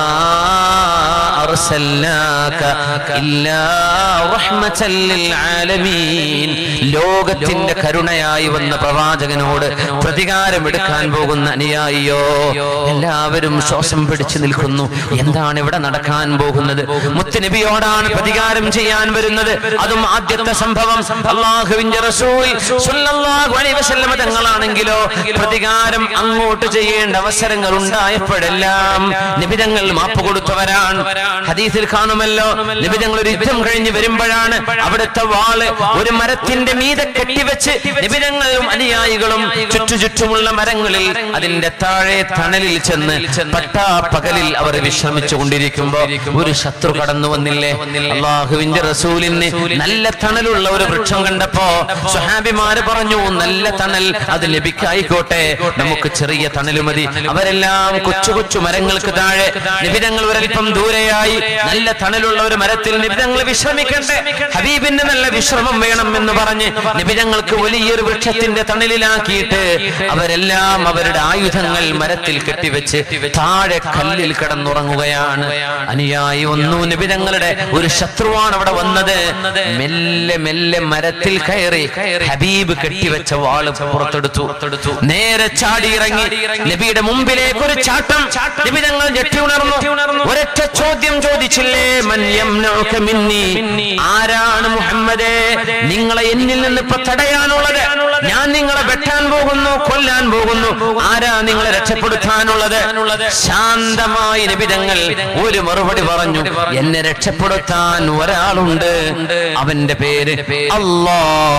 അർസൽനാക ഇല്ലാ റഹ്മതൻ ലിൽ ആലമീൻ ലോകത്തിന്റെ കരുണയായി വന്ന പ്രവാചകനോട് പ്രതികാരം എടുക്കാൻ പോകുന്ന അനുയായിയോ എല്ലാവരും ശ്വാസം പിടിച്ചു നിൽക്കുന്നു എന്താണ് ഇവിടെ നടക്കാൻ പോകുന്നത് മുത്തുനബിയോടാണ് പ്രതികാരം ചെയ്യാൻ വരുന്നത് അതും ആദ്യത്തെ സംഭവം അള്ളാഹുവിന്റെ റസൂൽ സ്വല്ലല്ലാഹു അലൈഹി വസല്ലമ തങ്ങളാണെങ്കിലോ പ്രതികാരം അങ്ങോട്ട് ചെയ്യേണ്ട അവസരങ്ങൾ ഉണ്ടായപ്പോഴെല്ലാം നിബിതങ്ങൾ മാപ്പ് കൊടുത്തവരാണ് ഹദീസിൽ കാണുമല്ലോ നിബിതങ്ങൾ ഒരു യുദ്ധം കഴിഞ്ഞ് വരുമ്പോഴാണ് അവിടുത്തെ വാള് ഒരു മരത്തിന്റെ മീതെ കെട്ടിവെച്ച് നിബിതങ്ങളും അനുയായികളും ചുറ്റു ചുറ്റുമുള്ള മരങ്ങളിൽ അതിന്റെ താഴെ തണലിൽ ചെന്ന് പട്ടാ പകലിൽ അവർ വിശ്രമിച്ചു കൊണ്ടിരിക്കുമ്പോ ഒരു ശത്രു കടന്നു വന്നില്ലേ അള്ളാഹുവിന്റെ റസൂലിന് നല്ല തണലുള്ള ഒരു വൃക്ഷം കണ്ടപ്പോ സുഹാബിമാര് പറഞ്ഞു നല്ല തണൽ അത് ലഭിക്കായിക്കോട്ടെ നമുക്ക് ചെറിയ തണൽ മതി അവരെല്ലാം കൊച്ചു കൊച്ചു മരങ്ങൾക്ക് താഴെ നിബിതങ്ങൾ ഒരൽപ്പം ദൂരെയായി നല്ല തണലുള്ള ഒരു മരത്തിൽ നിബിതങ്ങൾ വിശ്രമിക്കട്ടെ ഹബീബിന്റെ നല്ല വിശ്രമം വേണം എന്ന് പറഞ്ഞ് നിബിതങ്ങൾക്ക് വലിയൊരു വൃക്ഷത്തിന്റെ തണലിലാക്കിയിട്ട് അവരെല്ലാം അവരുടെ ആയുധങ്ങൾ മരത്തിൽ കെട്ടിവെച്ച് താഴെ കല്ലിൽ കിടന്നുറങ്ങുകയാണ് അനുയായി ഒന്നു നിബിതങ്ങളുടെ ഒരു ശത്രുവാണ് അവിടെ വന്നത് മെല്ലെ മെല്ലെ മരത്തിൽ കയറി ഹബീബ് കെട്ടിവെച്ച വാള് പുറത്തെടുത്തു നേരെ ചാടി ഇറങ്ങി നബിയുടെ മുമ്പിലേക്ക് ഒരു ചാട്ടം നബി ഞങ്ങൾ ഞെട്ടി ഉണർന്നു ഒരൊറ്റ ചോദ്യം ചോദിച്ചില്ലേ മൻ യംനഉക മിന്നി ആരാണ് മുഹമ്മദേ നിങ്ങളെ എന്നിൽ നിന്ന് ഇപ്പൊ തടയാനുള്ളത് ഞാൻ നിങ്ങളെ വെട്ടാൻ പോകുന്നു കൊല്ലാൻ പോകുന്നു ആരാ നിങ്ങളെ രക്ഷപ്പെടുത്താനുള്ളത് ശാന്തമായ നിബിതങ്ങൾ ഒരു മറുപടി പറഞ്ഞു എന്നെ രക്ഷപ്പെടുത്താൻ ഒരാളുണ്ട് അവന്റെ പേര് അല്ലാ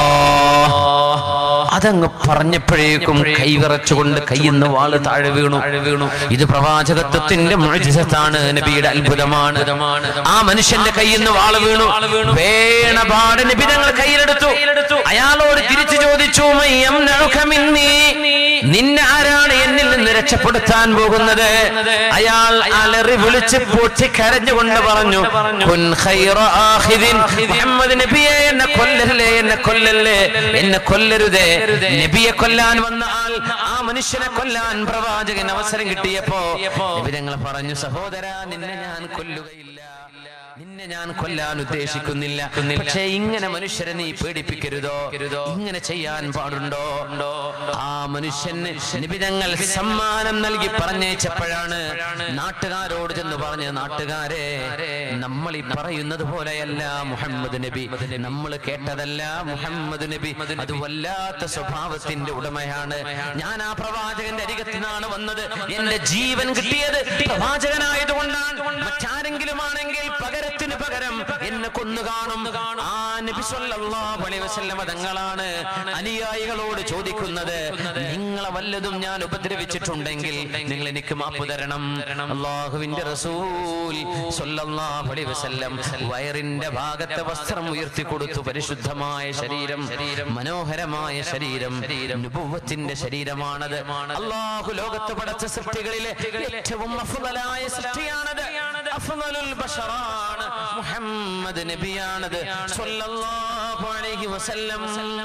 അതങ്ങ് പറഞ്ഞപ്പോഴേക്കും കൈവിറച്ചുകൊണ്ട് കയ്യിന്ന് വാള് താഴെ വീണു വീണു ഇത് പ്രവാചകത്വത്തിന്റെ മുഴജിസത്താണ് നബിയുടെ അത്ഭുതമാണ് ആ മനുഷ്യന്റെ കയ്യിൽ നിന്ന് വാള് വീണു വേണപാട് നബി തങ്ങൾ കയ്യിലെടുത്തു അയാളോട് തിരിച്ചു ചോദിച്ചു "മയ്യം നഴുഖമിന്നീ?" നിന്നെ ആരാണ് എന്നിൽ നിന്ന് രക്ഷപ്പെടുത്താൻ പോകുന്നത് അയാൾ അലറി വിളിച്ച് പൊട്ടി കരഞ്ഞുകൊണ്ട് പറഞ്ഞു "കുൻ ഖൈറ ആഖിദിൻ." മുഹമ്മദ് നബിയെ എന്നെ കൊല്ലല്ലേ എന്നെ കൊല്ലല്ലേ എന്നെ കൊല്ലരുതേ നബിയെ കൊല്ലാൻ വന്ന ആൾ ആ മനുഷ്യനെ കൊല്ലാൻ പ്രവാചകൻ അവസരം കിട്ടിയപ്പോ നബി ഞങ്ങൾ പറഞ്ഞു സഹോദര നിന്നെ ഞാൻ കൊല്ലുകയില്ല നിന്നെ ഞാൻ കൊല്ലാൻ ഉദ്ദേശിക്കുന്നില്ല പക്ഷേ ഇങ്ങനെ മനുഷ്യരെ നീ പേടിപ്പിക്കരുതോ ഇങ്ങനെ ചെയ്യാൻ പാടുണ്ടോ ആ മനുഷ്യന് നിബിതങ്ങൾ സമ്മാനം നൽകി പറഞ്ഞയച്ചപ്പോഴാണ് നാട്ടുകാരോട് ചെന്ന് പറഞ്ഞ നാട്ടുകാരെ നമ്മൾ ഈ പറയുന്നത് പോലെയല്ല മുഹമ്മദ് നബി നമ്മൾ കേട്ടതല്ല മുഹമ്മദ് നബി അത് വല്ലാത്ത സ്വഭാവത്തിന്റെ ഉടമയാണ് ഞാൻ ആ പ്രവാചകന്റെ അരികത്ത് നിന്നാണ് വന്നത് എന്റെ ജീവൻ കിട്ടിയത് പ്രവാചകനായതുകൊണ്ടാണ് മറ്റാരെങ്കിലും ആണെങ്കിൽ പകരത്തിന് പകരം എന്നെ കൊന്നു കാണും ആ നബി സല്ലല്ലാഹു അലൈഹി വസല്ലമ തങ്ങളാണ് അനുയായികളോട് ചോദിക്കുന്നത് നിങ്ങളെ വല്ലതും ഞാൻ ഉപദ്രവിച്ചിട്ടുണ്ടെങ്കിൽ നിങ്ങൾ എനിക്ക് മാപ്പ് തരണം അള്ളാഹുവിന്റെ റസൂൽ സല്ലല്ലാഹു അലൈഹി വസല്ലം വയറിന്റെ ഭാഗത്തെ വസ്ത്രം ഉയർത്തി കൊടുത്തു പരിശുദ്ധമായ ശരീരം മനോഹരമായ ശരീരം നുബുവത്തിന്റെ ശരീരമാണത് അള്ളാഹു ലോകത്ത് പടച്ച സൃഷ്ടികളിലെ ഏറ്റവും അഫ്ളലായ സൃഷ്ടിയാണത് അഫ്ളലുൽ ബശറാണ് മുഹമ്മദ് നബിയാണത് സ്വല്ലല്ലാഹു അലൈഹി വസല്ലം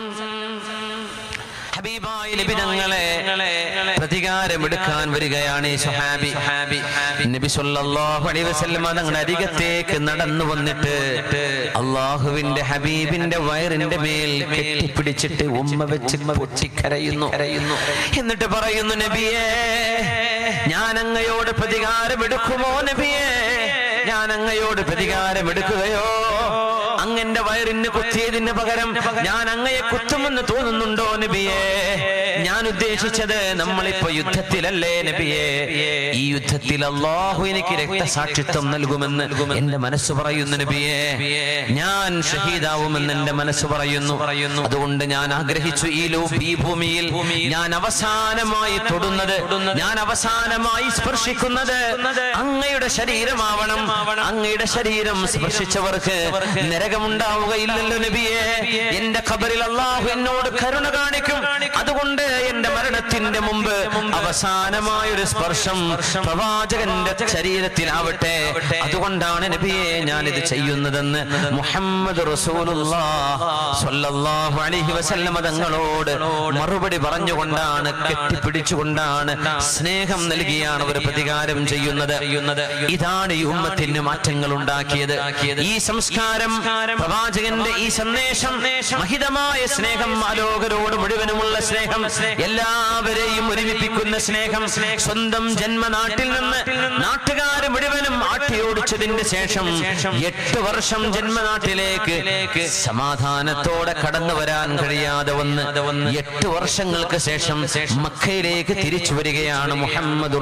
ഹബീബായ നബി തങ്ങളെ പ്രതികാരമെടുക്കാൻ വരികയാണ് ഈ സ്വഹാബി നബി സല്ലല്ലാഹു അലൈഹി വസല്ലം തങ്ങളുടെ അരികത്തേക്ക് നടന്നു വന്നിട്ട് അള്ളാഹുവിന്റെ ഹബീബിന്റെ വയറിന്റെ മേൽ കെട്ടിപ്പിടിച്ചിട്ട് ഉമ്മ വെച്ച് പൊട്ടിക്കരയുന്നു കരയുന്നു എന്നിട്ട് പറയുന്നു നബിയേ ഞാൻ അങ്ങയോട് പ്രതികാരമെടുക്കുമോ നബിയേ ഞാൻ അങ്ങയോട് പ്രതികാരമെടുക്കുകയോ അങ്ങന്റെ വയറിന് കുത്തിയതിന് പകരം ഞാൻ അങ്ങയെ കുത്തുമെന്ന് തോന്നുന്നുണ്ടോ നബിയേ ഞാൻ ഉദ്ദേശിച്ചത് നമ്മളിപ്പോ യുദ്ധത്തിലല്ലേ നബിയേ ഈ യുദ്ധത്തിൽ അള്ളാഹു എനിക്ക് രക്തസാക്ഷിത്വം നൽകുമെന്ന് എന്റെ മനസ്സ് പറയുന്നു നബിയേ ഞാൻ ഷഹീദാവുമെന്ന് എന്റെ മനസ്സ് പറയുന്നു അതുകൊണ്ട് ഞാൻ ആഗ്രഹിച്ചു ഈ ലോ ഈ ഭൂമിയിൽ ഞാൻ അവസാനമായി തൊടുന്നത് ഞാൻ അവസാനമായി സ്പർശിക്കുന്നത് അങ്ങയുടെ ശരീരമാവണം അങ്ങയുടെ ശരീരം സ്പർശിച്ചവർക്ക് നരകമുണ്ടാവുകയില്ലല്ലോ നബിയെ എന്റെ ഖബറിൽ അള്ളാഹു എന്നോട് കരുണ കാണിക്കും അതുകൊണ്ട് എന്റെ മരണത്തിന്റെ മുമ്പ് അവസാനമായ ഒരു സ്പർശം പ്രവാചകന്റെ ശരീരത്തിലാവട്ടെ അതുകൊണ്ടാണ് നബിയെ ഞാൻ ഇത് ചെയ്യുന്നതെന്ന് മുഹമ്മദ് റസൂലുള്ളാഹു അലൈഹി വസല്ലമ തങ്ങളോട് മറുപടി പറഞ്ഞുകൊണ്ടാണ് കെട്ടിപ്പിടിച്ചുകൊണ്ടാണ് സ്നേഹം നൽകിയാണ് അവർ പ്രതികാരം ചെയ്യുന്നത് ഇതാണ് ഈ ഉമ്മത്തിന് മാറ്റങ്ങൾ ഉണ്ടാക്കിയത് ഈ സംസ്കാരം പ്രവാചകന്റെ ഈ സന്ദേശം മഹിതമായ സ്നേഹം ആലോകരോട് മുഴുവനുമുള്ള സ്നേഹം എല്ലാവരെയും ഒരുമിപ്പിക്കുന്ന സ്നേഹം സ്വന്തം ജന്മനാട്ടിൽ നിന്ന് നാട്ടുകാർ മുഴുവനും ആട്ടിയോടിച്ചതിന്റെ ശേഷം എട്ട് വർഷം ജന്മനാട്ടിലേക്ക് സമാധാനത്തോടെ കടന്നു വരാൻ കഴിയാതെ വന്ന് എട്ട് വർഷങ്ങൾക്ക് ശേഷം മക്കയിലേക്ക് തിരിച്ചു വരികയാണ് മുഹമ്മദ്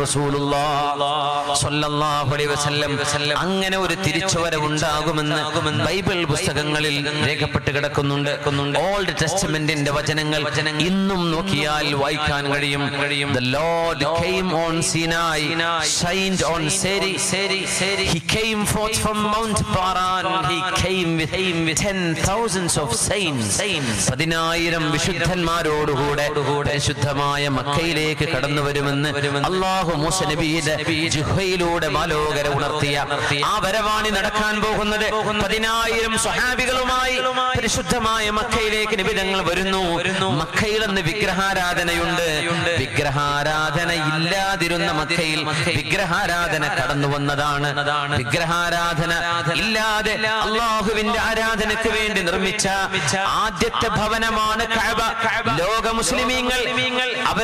വസല്ലം അങ്ങനെ ഒരു തിരിച്ചുവരവുണ്ടാകുമെന്ന് ബൈബിൾ പുസ്തകങ്ങളിൽ രേഖപ്പെട്ട് കിടക്കുന്നുണ്ട് ഓൾഡ് ടെസ്റ്റമെന്റിന്റെ വചനങ്ങൾ ഇന്നും നോക്കിയാൽ വായിക്കാൻ കഴിയും The Lord came on Sinai, shined on Seri. He came forth from Mount Paran. He came with ten thousands of saints. പതിനായിരം വിശുദ്ധന്മാരോടുകൂടെ പരിശുദ്ധമായ മക്കയിലേക്ക് കടന്നു വരുമെന്ന് അള്ളാഹു മൂസ നബിയുടെ ജുഹയിലൂടെ മാലോകര ഉണർത്തിയ ആ വരവാണി നടക്കാൻ പോകുന്നത് പതിനായിരം സ്വഹാബികളുമായി പരിശുദ്ധമായ മക്കയിലേക്ക് നിബിധങ്ങൾ വരുന്നു മക്കയിൽ നിന്ന് വിഗ്രഹാരാധനയുണ്ട് വിഗ്രഹാരാധന ഇല്ലാതിരുന്ന മക്കയിൽ വിഗ്രഹാരാധന കടന്നു വന്നതാണ് വിഗ്രഹാരാധന ഇല്ലാതെ അള്ളാഹുവിന്റെ ആരാധനയ്ക്ക് വേണ്ടി നിർമ്മിച്ച ആദ്യത്തെ ഭവനമാണ് കഅബ ലോക മുസ്ലിമീങ്ങൾ അവർ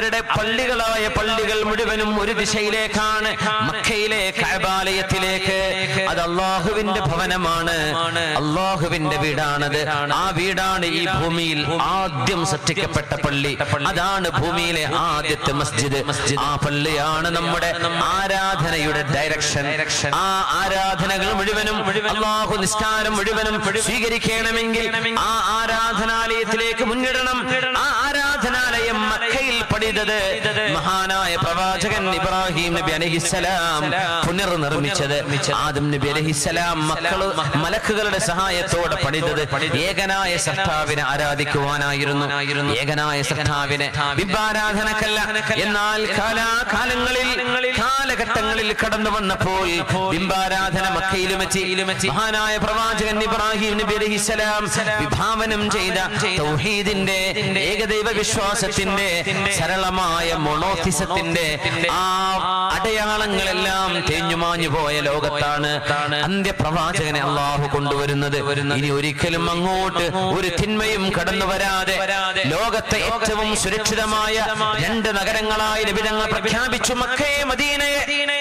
അവരുടെ പള്ളികളായ പള്ളികൾ മുഴുവനും ഒരു ദിശയിലേക്കാണ് മക്കയിലെ കഅബാലയത്തിലേക്ക് അത് അള്ളാഹുവിന്റെ ഭവനമാണ് അള്ളാഹുവിന്റെ വീടാണത് ആ വീടാണ് ഈ ഭൂമിയിൽ ആദ്യം സൃഷ്ടിക്കപ്പെട്ട പള്ളി അതാണ് ഭൂമിയിലെ ആദ്യത്തെ മസ്ജിദ് ആ പള്ളിയാണ് നമ്മുടെ ആരാധനയുടെ ഡയറക്ഷൻ ആ ആരാധനകൾ മുഴുവനും അള്ളാഹു നിസ്കാരം മുഴുവനും സ്വീകരിക്കണമെങ്കിൽ ആ ആരാധനാലയത്തിലേക്ക് മുന്നിടണം ആ ആരാധനാലയം മക്കയിൽ പണിതത് മഹാനായ പ്രവാചകൻ ഇബ്രാഹിം നബി അലഹിസലാം പുനർനിർമ്മിച്ചത് ആദം നബി അലഹിസലാം മക്കള് മലക്കുകളുടെ സഹായത്തോടെ പണിതത് ഏകനായ സൃഷ്ടാവിനെ ആരാധിക്കുവാനായിരുന്നു ഏകനായ സൃഷ്ടാവിനെ ബിംബാരാധനക്കല്ല എന്നാൽ കാലാകാലങ്ങളിൽ കാലഘട്ടങ്ങളിൽ കടന്നു വന്നപ്പോൾ ബിംബാരാധന മക്കയിലും എത്തി മഹാനായ പ്രവാചകൻ ഇബ്രാഹിം നബി അലഹിസലാം വിഭാവനം ചെയ്ത തൗഹീദിന്റെ ഏകദൈവ വിശ്വാസത്തിന്റെ സരളമായ മൊണോത്തിസത്തിന്റെ ആ അടയാളങ്ങളെല്ലാം തേഞ്ഞുമാഞ്ഞു പോയ ലോകത്താണ് അന്ത്യപ്രവാചകനെ അള്ളാഹു കൊണ്ടുവരുന്നത് ഇനി ഒരിക്കലും അങ്ങോട്ട് ഒരു തിന്മയും കടന്നു വരാതെ ലോകത്തെ ഏറ്റവും സുരക്ഷിതമായ രണ്ട് നഗരങ്ങളായി ലഭിതങ്ങൾ പ്രഖ്യാപിച്ചു മക്കയെ മദീനയെ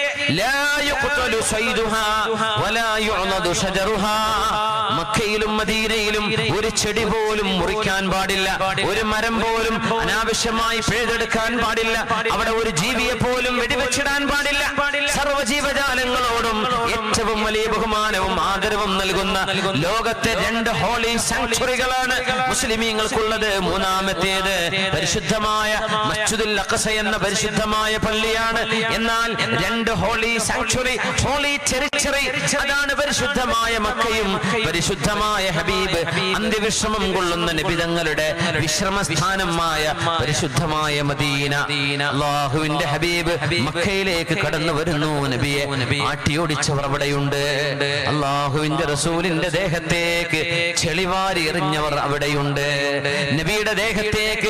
ലാ യുഖ്തലു സൈദുഹാ വലാ യുഅ്നദു ഷജറുഹാ മക്കയിലും മദീനയിലും ഒരു ചെടി പോലും മുറിക്കാൻ പാടില്ല ഒരു മരം പോലും അനാവശ്യമായി പിഴുതെടുക്കാൻ പാടില്ല അവിടെ ഒരു ജീവിയെ പോലും വെടിവെച്ചിടാൻ പാടില്ല സർവ്വജീവജാലങ്ങളോടും ഏറ്റവും വലിയ ബഹുമാനവും ആദരവും നൽകുന്ന ലോകത്തെ രണ്ട് ഹോളി സാങ്ച്വറികളാണ് മുസ്ലിമീങ്ങൾക്കുള്ളത് മൂന്നാമത്തേത് പരിശുദ്ധമായ മസ്ജിദുൽ അഖസ എന്ന പരിശുദ്ധമായ പള്ളിയാണ് എന്നാൽ രണ്ട് ഹോളി സാങ്ച്വറി ഹോളി ടെറിറ്ററി അതാണ് പരിശുദ്ധമായ മക്കയും പരിശുദ്ധമായ ഹബീബ് അന്ത്യവിശ്രമം കൊള്ളുന്ന നിബിതങ്ങളുടെ വിശ്രമസ്ഥാനമായ പരിശുദ്ധമായ മദീന അള്ളാഹുവിന്റെ ഹബീബ് മക്കയിലേക്ക് കടന്നു വരുന്നു നബിയെ ആട്ടിയോടിച്ചവർ അവിടെയുണ്ട് അള്ളാഹുവിന്റെ റസൂലിന്റെ ദേഹത്തേക്ക് ചെളിവാരി എറിഞ്ഞവർ അവിടെയുണ്ട് നബിയുടെ ദേഹത്തേക്ക്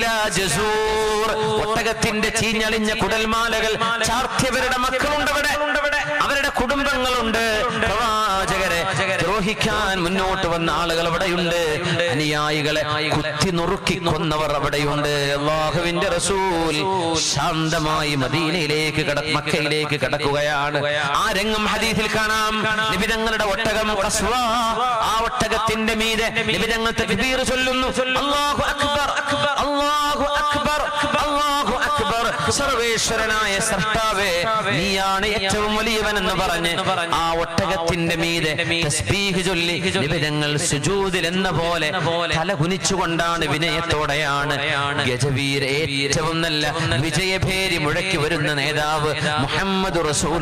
ശിലാജസൂർ ഒട്ടകത്തിന്റെ ചീഞ്ഞളിഞ്ഞ കുടൽമാലകൾ ചാർത്തിയവരുടെ മക്കളുണ്ട് അവിടെ അവരുടെ കുടുംബങ്ങളുണ്ട് പ്രവാചകരെ ദ്രോഹിക്കാൻ മുന്നോട്ട് വന്ന ആളുകൾ അവിടെയുണ്ട് അനുയായികളെ കുത്തി നുറുക്കി കൊന്നവർ അവിടെയുണ്ട് അള്ളാഹുവിന്റെ റസൂൽ ശാന്തമായി മദീനയിലേക്ക് കട മക്കയിലേക്ക് കടക്കുകയാണ് ആ രംഗം ഹദീസിൽ കാണാം നിബിതങ്ങളുടെ ഒട്ടകം ഖസ്വ. ആ ഒട്ടകത്തിന്റെ മീതെ നിബിതങ്ങൾ തക്ബീർ ചൊല്ലുന്നു അല്ലാഹു അക്ബർ അല്ലാഹു അക്ബർ അല്ലാഹു അക്ബർ സർവേശ്വരനായ സൃഷ്ടാവേ നീയാണ് ഏറ്റവും വലിയവനെന്ന് പറഞ്ഞ് ആ ഒട്ടകത്തിന്റെ മീതെ തസ്ബീഹ് ചൊല്ലി നിബിതങ്ങൾ സുജൂദിൽ എന്ന പോലെ തല കുനിച്ചുകൊണ്ടാണ് വിനയത്തോടെയാണ് ഗജവീർ ഏറ്റവും നല്ല വിജയഭേരി മുഴക്കി വരുന്ന നേതാവ് മുഹമ്മദ്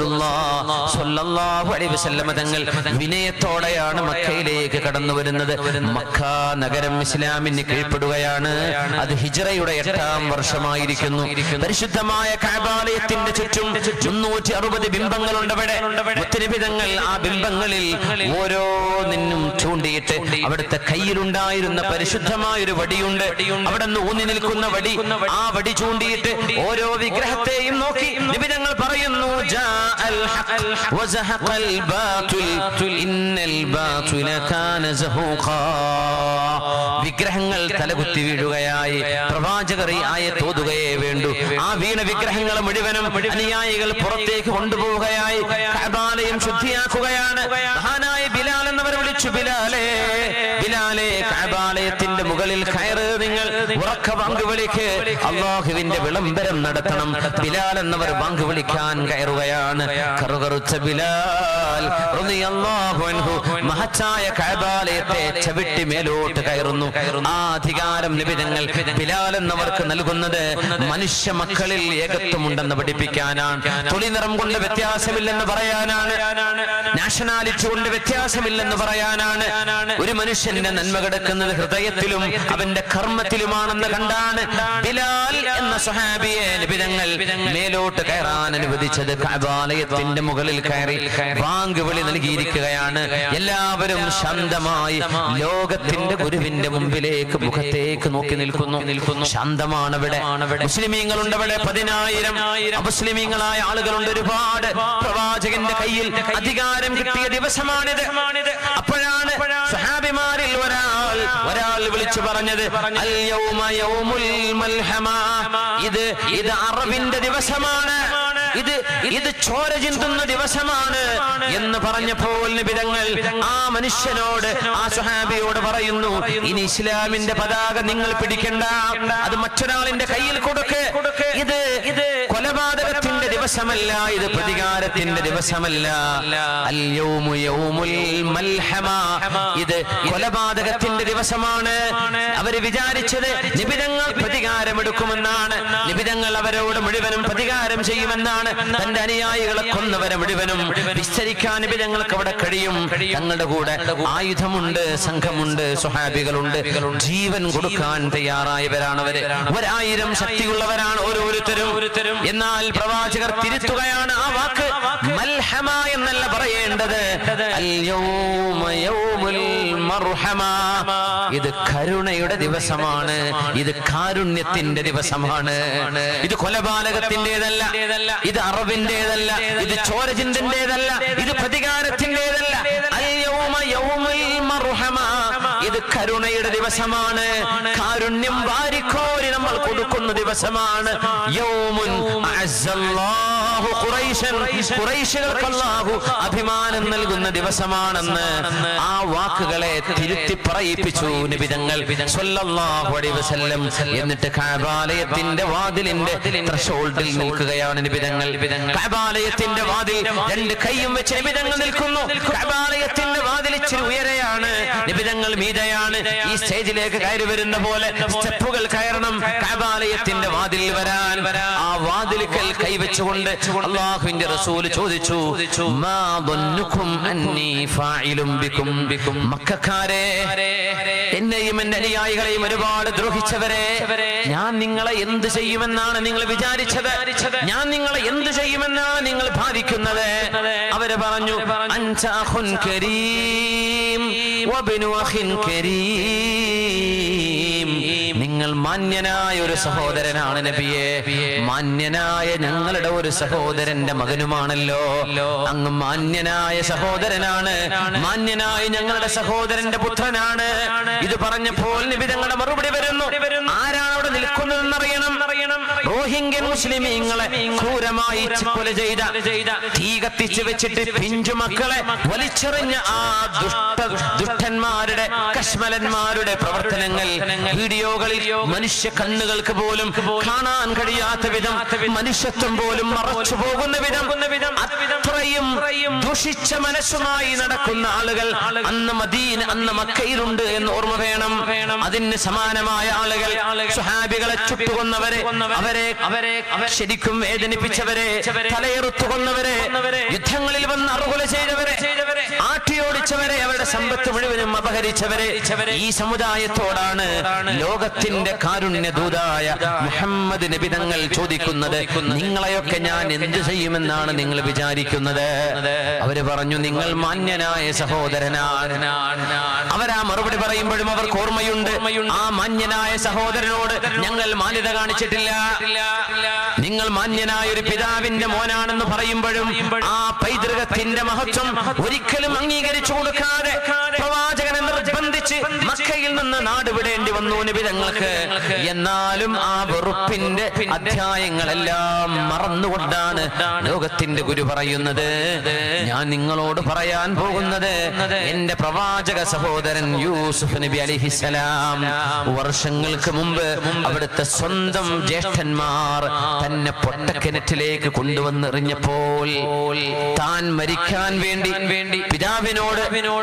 റസൂലുള്ളാഹു അലൈഹി വസല്ലമ തങ്ങൾ വിനയത്തോടെയാണ് മക്കയിലേക്ക് കടന്നു വരുന്നത് മക്ക നഗരം ഇസ്ലാമിന് കീഴ്പ്പെടുകയാണ് അത് ഹിജ്റയുടെ എട്ടാം വർഷമായിരിക്കുന്നു പരിശുദ്ധമായ കഅബാലയത്തിന്റെ ചുറ്റും മുന്നൂറ്റി അറുപത് ബിംബങ്ങളുണ്ട് അവിടെ മുത്തരബിതങ്ങൾ ആ ബിംബങ്ങളിൽ ഓരോന്നിനും ചൂണ്ടിയിട്ട് അവിടുത്തെ കയ്യിലുണ്ടായിരുന്ന പരിശുദ്ധമായ ഒരു വടിയുണ്ട് അവിടെ നിന്ന് ഊന്നി നിൽക്കുന്ന വടി ആ വടി ചൂണ്ടിയിട്ട് ഓരോ വിഗ്രഹത്തെയും നോക്കി നിബിതങ്ങൾ പറയുന്നു ജാഅൽ ഹഖ് വസഹഖൽ ബാതുൽ ഇന്നൽ ബാതുല കാന സഹൂഖാ വിഗ്രഹങ്ങൾ തലകുത്തി വീഴുകയായി പ്രവാചകർ ഈ ആയത്ത് ഓതുകയേ വേണ്ടു ആ വീണ വിഗ്രഹങ്ങൾ മുഴുവനും അനുയായികൾ പുറത്തേക്ക് കൊണ്ടുപോവുകയായി കഅബാലയം ശുദ്ധിയാക്കുകയാണ് മഹാനായ ബിലാൽ എന്നവർ വിളിച്ചു ബിലാലേ ബിലാലേ കഅബാലയത്തിന്റെ മുകളിൽ കയറ് നിങ്ങൾ ഉറക്ക ബാങ്ക് വിളിക്ക് അള്ളാഹുവിന്റെ വിളംബരം നടത്തണം ബിലാൽ എന്നവർ ബാങ്ക് വിളിക്കാൻ കയറുകയാണ് കറുകറുച്ച ബിലാൽ റളിയല്ലാഹു അൻഹു മഹത്തായ കഅബാലയത്തെ ചവിട്ടി മേലോട്ട് കയറുന്നു ആ അധികാരം നിബിധങ്ങൾ ബിലാൽ എന്നവർക്ക് നൽകുന്നത് മനുഷ്യ മക്കളിൽ ഏകത്വമുണ്ടെന്ന് പഠിപ്പിക്കാനാണ് തൊളി നിറം കൊണ്ട് വ്യത്യാസമില്ലെന്ന് പറയാനാണ് നാഷണാലിറ്റി കൊണ്ട് വ്യത്യാസമില്ലെന്ന് പറയാനാണ് ഒരു മനുഷ്യന്റെ നന്മ കിടക്കുന്നത് ഹൃദയത്തിലും അവന്റെ കർമ്മത്തിലുമാണെന്ന് കണ്ടാണ് ബിലാൽ എന്ന സ്വഹാബിയെ നിബിധങ്ങൾ മേലോട്ട് കയറാൻ അനുവദിച്ചത് കഅബാലയത്തിന്റെ മുകളിൽ കയറി ബാങ്ക് വിളി നൽകിയിരിക്കുകയാണ് എല്ലാവരും ശാന്തമായി ലോകത്തിന്റെ ഗുരുവിന്റെ മുമ്പിലേക്ക് മുഖത്തേക്ക് നോക്കി നിൽക്കുന്നു നിൽക്കുന്നു ശാന്തമാണ് ഇവിടെ മുസ്ലിമീങ്ങളുണ്ട് അവിടെ പതിനായിരം അമുസ്ലിമീങ്ങളായ ആളുകളുണ്ട് ഒരുപാട് പ്രവാചകന്റെ കയ്യിൽ അധികാരം കിട്ടിയ ദിവസമാണിത് അപ്പോഴാണ് സഹാബിമാരിൽ ഒരാൾ ഒരാൾ വിളിച്ചു പറഞ്ഞത് അൽ യൗമ യൗമുൽ മൽഹമ ഇത് ഇത് അറബിന്റെ ദിവസമാണ് ഇത് ഇത് ചോര ചിന്തുന്ന ദിവസമാണ് എന്ന് പറഞ്ഞപ്പോൾ നിബിതങ്ങൾ ആ മനുഷ്യനോട് ആ സുഹാബിയോട് പറയുന്നു ഇനി ഇസ്ലാമിന്റെ പതാക നിങ്ങൾ പിടിക്കണ്ട അത് മറ്റൊരാളിന്റെ കയ്യിൽ കൊടുക്ക് ഇത് ഇത് കൊലപാതകത്തിന്റെ ദിവസമല്ല ഇത് പ്രതികാരത്തിന്റെ ദിവസമല്ല അൽ യൗമു യൗമുൽ മൽഹമ ഇത് കൊലപാതകത്തിന്റെ ദിവസമാണ് അവര് വിചാരിച്ചത് നിബിതങ്ങൾ പ്രതികാരമെടുക്കുമെന്നാണ് നിബിതങ്ങൾ അവരോട് മുഴുവനും പ്രതികാരം ചെയ്യുമെന്നാണ് തന്റെ അനുയായികളെ കൊന്നവരെ മുഴുവനും വിസ്തരിക്കാൻ നിബിതങ്ങൾക്ക് അവിടെ കഴിയും തങ്ങളുടെ കൂടെ ആയുധമുണ്ട് സംഘമുണ്ട് സ്വഹാബികളുണ്ട് ജീവൻ കൊടുക്കാൻ തയ്യാറായവരാണ് അവര് ഒരായിരം ശക്തിയുള്ളവരാണ് ഓരോരുത്തരും എന്നാൽ പ്രവാചകർ തിരുത്തുകയാണ് ആ വാക്ക് മൽഹമ എന്നല്ല പറയേണ്ടത് അൽ യൗമ യൗമുൽ മർഹമ ഇത് കരുണയുടെ ദിവസമാണ് ഇത് കാരുണ്യത്തിന്റെ ദിവസമാണ് ഇത് കൊലപാതകത്തിന്റേതല്ല ഇത് അറബിന്റേതല്ല ഇത് ചോരചിന്തന്റേതല്ല ഇത് പ്രതികാരത്തിന്റേതല്ല അൽ യൗമ യൗമുൽ മർഹമ ഇത് കരുണയുടെ ദിവസമാണ് കാരുണ്യം വാരിക്കോരി നമ്മൾ കൊടുക്കുന്ന ദിവസമാണ് യൗമുൻ അഅസ്സല്ലാഹു ഖുറൈശൻ ഖുറൈശികൾക്ക് അല്ലാഹു അഭിമാനം നൽകുന്ന ദിവസമാണെന്ന് ആ വാക്കുകളെ തിരുത്തി പറയിപ്പിച്ചു നിബിതങ്ങൾ സ്വല്ലല്ലാഹു അലൈഹി വസല്ലം എന്നിട്ട് കഅബാലയത്തിന്റെ വാതിലിന്റെ ത്രഷോൾഡിൽ നിൽക്കുകയാണ് നിബിതങ്ങൾ കഅബാലയത്തിന്റെ വാതിൽ രണ്ട് കൈയും വെച്ച് നിബിതങ്ങൾ നിൽക്കുന്നു കഅബാലയത്തിന്റെ വാതിൽ ഇച്ചിരി ഉയരെയാണ് നിബിതങ്ങൾ മീതയാണ് ഈ സ്റ്റേജിലേക്ക് കയറി വരുന്ന പോലെ സ്റ്റെപ്പുകൾ കയറണം കഅബാലയത്തിന്റെ വാതിൽ വരാൻ ആ വാതിലിക്കൽ കൈവച്ചുകൊണ്ട് അള്ളാഹുവിന്റെ റസൂല് ചോദിച്ചു മാ ظنكم അന്നീ ഫാഇലും ബിക്കും ബിക്കും മക്കക്കാരെ എന്നെയും എന്റെ അനുയായികളെയും ഒരുപാട് ദ്രോഹിച്ചവരെ ഞാൻ നിങ്ങളെ എന്ത് ചെയ്യുമെന്നാണ് നിങ്ങൾ വിചാരിച്ചത് ഞാൻ നിങ്ങളെ എന്ത് ചെയ്യുമെന്നാണ് നിങ്ങൾ ഭാവിക്കുന്നത് അവര് പറഞ്ഞു അൻസാഖുൻ കരീം വബ്നു അഖിൻ കരീം നിങ്ങൾ മാന്യനായ ഒരു സഹോദരനാണ് നബിയെ മാന്യനായ ഞങ്ങളുടെ ഒരു സഹോദരന്റെ മകനുമാണല്ലോ അങ്ങ് മാന്യനായ സഹോദരനാണ് മാന്യനായ ഞങ്ങളുടെ സഹോദരന്റെ പുത്രനാണ് ഇത് പറഞ്ഞപ്പോൾ നബി തങ്ങളുടെ മറുപടി വരുന്നു ആരാണ് അവിടെ നിൽക്കുന്നതെന്നറിയണം റോഹിംഗ്യൻ മുസ്ലിമീങ്ങളെ ക്രൂരമായി കൊല ചെയ്ത തീ കത്തിച്ച് വെച്ചിട്ട് പിഞ്ചു മക്കളെ വലിച്ചെറിഞ്ഞ ആ ദുഷ്ട ദുഷ്ടന്മാരുടെ കശ്മലന്മാരുടെ പ്രവർത്തനങ്ങൾ വീഡിയോകളിൽ മനുഷ്യ കണ്ണുകൾക്ക് പോലും കാണാൻ കഴിയാത്ത വിധം മനുഷ്യത്വം പോലും മറച്ചു പോകുന്ന വിധം അത്രയും ദുഷിച്ച മനസ്സുമായി നടക്കുന്ന ആളുകൾ അന്ന് മദീന അന്ന് മക്കയിലുണ്ട് എന്ന് ഓർമ്മ വേണം അതിന് സമാനമായ ആളുകൾ സുഹാബികളെ ചുട്ടുകൊന്നവരെ അവരെ അവരെ ശരിക്കും വേദനിപ്പിച്ചവരെ തലയെറുത്തു കൊന്നവരെ യുദ്ധങ്ങളിൽ വന്ന് അറുകൊല ചെയ്തവരെ ആട്ടിയോടിച്ചവരെ അവരുടെ സമ്പത്ത് മുഴുവനും അപഹരിച്ചവരെ ഈ സമുദായത്തോടാണ് ലോകത്തിന്റെ കാരുണ്യ ദൂതായ മുഹമ്മദ് നബി തങ്ങൾ ചോദിക്കുന്നത് നിങ്ങളെയൊക്കെ ഞാൻ എന്ത് ചെയ്യുമെന്നാണ് നിങ്ങൾ വിചാരിക്കുന്നത് അവര് പറഞ്ഞു നിങ്ങൾ മാന്യനായ സഹോദരനാണ് അവരാ മറുപടി പറയുമ്പോഴും അവർക്ക് ഓർമ്മയുണ്ട് ആ മാന്യനായ സഹോദരനോട് ഞങ്ങൾ മാന്യത കാണിച്ചിട്ടില്ല നിങ്ങൾ മാന്യനായ ഒരു പിതാവിന്റെ മോനാണെന്ന് പറയുമ്പോഴും ആ പൈതൃകത്തിന്റെ മഹത്വം ഒരിക്കലും അംഗീകരിച്ചു കൊടുക്കാതെ പ്രവാചകനെ നിർബന്ധിച്ച് മക്കയിൽ നിന്ന് നാട് വിടേണ്ടി വന്നു നിബിതങ്ങൾക്ക് എന്നാലും ആ വെറുപ്പിന്റെ അധ്യായങ്ങളെല്ലാം മറന്നുകൊണ്ടാണ് ലോകത്തിന്റെ ഗുരു പറയുന്നത് ഞാൻ നിങ്ങളോട് പറയാൻ പോകുന്നത് എന്റെ പ്രവാചക സഹോദരൻ യൂസുഫ് നബി അലിഹിസലാം വർഷങ്ങൾക്ക് മുമ്പ് അവിടുത്തെ സ്വന്തം ജ്യേഷ്ഠന്മാർ തന്നെ പൊട്ടക്കിണറ്റിലേക്ക് കൊണ്ടുവന്നെറിഞ്ഞപ്പോൾ താൻ മരിക്കാൻ വേണ്ടി വേണ്ടി പിതാവിനോട്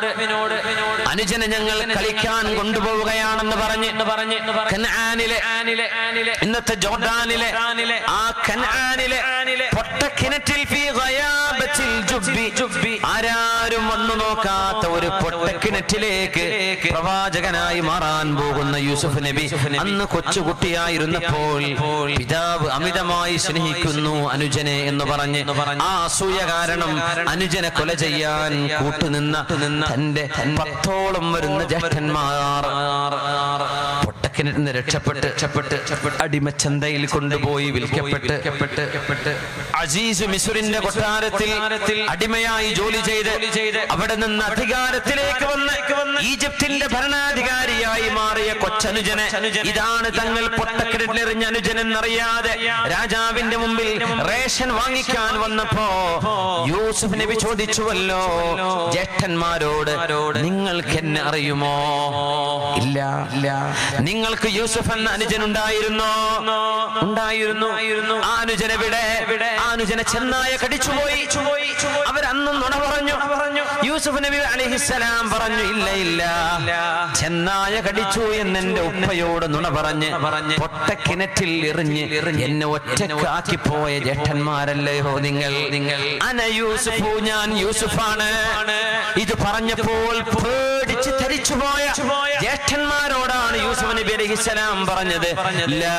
അനുജനെ ഞങ്ങൾ കളിക്കാൻ കൊണ്ടുപോവുകയാണെന്ന് പറഞ്ഞ് പറഞ്ഞ് കനാനിലെ ഇന്നത്തെ ജോർഡാനിലെ ആ കനാനിലെ പൊട്ടക്കിണറ്റിൽ ഫീ ഗയാബത്തിൽ ജുബ്ബി ആരാരും വന്നു നോക്കാത്ത ഒരു പൊട്ടക്കിണറ്റിലേക്ക് പ്രവാചകനായി മാറാൻ പോകുന്ന യൂസുഫ് നബി അന്ന് കൊച്ചുകുട്ടിയായിരുന്നപ്പോൾ പിതാവ് അമിതമായി സ്നേഹിക്കുന്നു അനുജനെ എന്ന് പറഞ്ഞ് ആ അസൂയ കാരണം അനുജനെ കൊല ചെയ്യാൻ കൂട്ടുനിന്ന തന്റെ പത്തോളം വരുന്ന ജ്യേഷ്ഠന്മാർ പൊട്ടക്കിണ പൊട്ടക്കിണറ്റിൽ നിന്ന് രക്ഷപ്പെട്ട് രക്ഷപ്പെട്ട് അടിമച്ചന്തയിൽ കൊണ്ടുപോയി വിൽക്കപ്പെട്ട് അസീസ് മിസുറിന്റെ കൊട്ടാരത്തിൽ അടിമയായി ജോലി ചെയ്ത് അവിടെ നിന്ന് അധികാരത്തിലേക്ക് വന്ന് ഈജിപ്തിന്റെ ഭരണാധികാരിയായി മാറിയ കൊച്ചനുജന് ഇതാണ് തങ്ങൾ പൊട്ടക്കിണറ്റിലെറിഞ്ഞ അനുജൻ എന്നറിയാതെ രാജാവിന്റെ മുമ്പിൽ റേഷൻ വാങ്ങിക്കാൻ വന്നപ്പോ യൂസുഫ് നബി ചോദിച്ചുവല്ലോ ജ്യേഷ്ഠന്മാരോട് നിങ്ങൾക്ക് എന്നെ അറിയുമോ ഇല്ല ഇല്ല നിങ്ങൾക്ക് യൂസുഫ് എന്ന അനുജൻ ഉണ്ടായിരുന്നോ ഉണ്ടായിരുന്നു ആ അനുജനെവിടെ ആ അനുജനെ ചെന്നായ കടിച്ചുപോയി അവരന്നും നുണ പറഞ്ഞു യൂസുഫ് നബി അലിഹിസലാം പറഞ്ഞു ഇല്ല ഇല്ല ചെന്നായ കടിച്ചു എന്ന് എന്റെ ഉപ്പയോട് നുണ പറഞ്ഞ് പൊട്ട കിണറ്റിൽ എറിഞ്ഞ് എന്നെ ഒറ്റക്കാക്കി പോയ ജേഷ്ഠന്മാരല്ലയോ നിങ്ങൾ നിങ്ങൾ അന യൂസുഫു ഞാൻ യൂസുഫാണ് ഇത് പറഞ്ഞപ്പോൾ പേടിച്ച് ധരിച്ചുപോയ ജ്യേഷ്ഠന്മാരോടാണ് യൂസുഫ് നബി അലൈഹിസ്സലാം പറഞ്ഞത് ലാ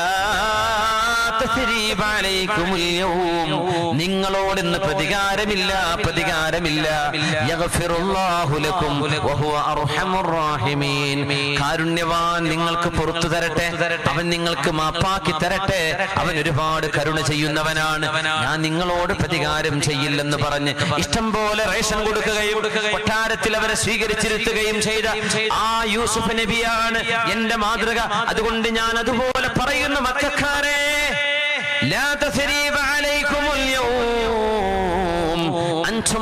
തസ്രീബ അലൈക്കുമുൽ യൗം. നിങ്ങളോട് ഇന്ന് പ്രതികാരമില്ല പ്രതികാരമില്ല യഗ്ഫിറുല്ലാഹു ലക്കും വഹുവ അർഹമുർ റാഹിമീൻ കാരുണ്യവാൻ നിങ്ങൾക്ക് പുറത്തു തരട്ടെ അവൻ നിങ്ങൾക്ക് മാപ്പാക്കി തരട്ടെ അവൻ ഒരുപാട് കരുണ ചെയ്യുന്നവനാണ് ഞാൻ നിങ്ങളോട് പ്രതികാരം ചെയ്യില്ലെന്ന് പറഞ്ഞ് ഇഷ്ടം പോലെ റേഷൻ കൊടുക്കുകയും കൊട്ടാരത്തിൽ അവരെ സ്വീകരിച്ചിരുത്തുകയും ചെയ്ത ആ യൂസുഫ് നബിയാണ് എന്റെ മാതൃക അതുകൊണ്ട് ഞാൻ അതുപോലെ പറയുന്നു മക്കാരെ لا تثريب عليكم اليوم أنتم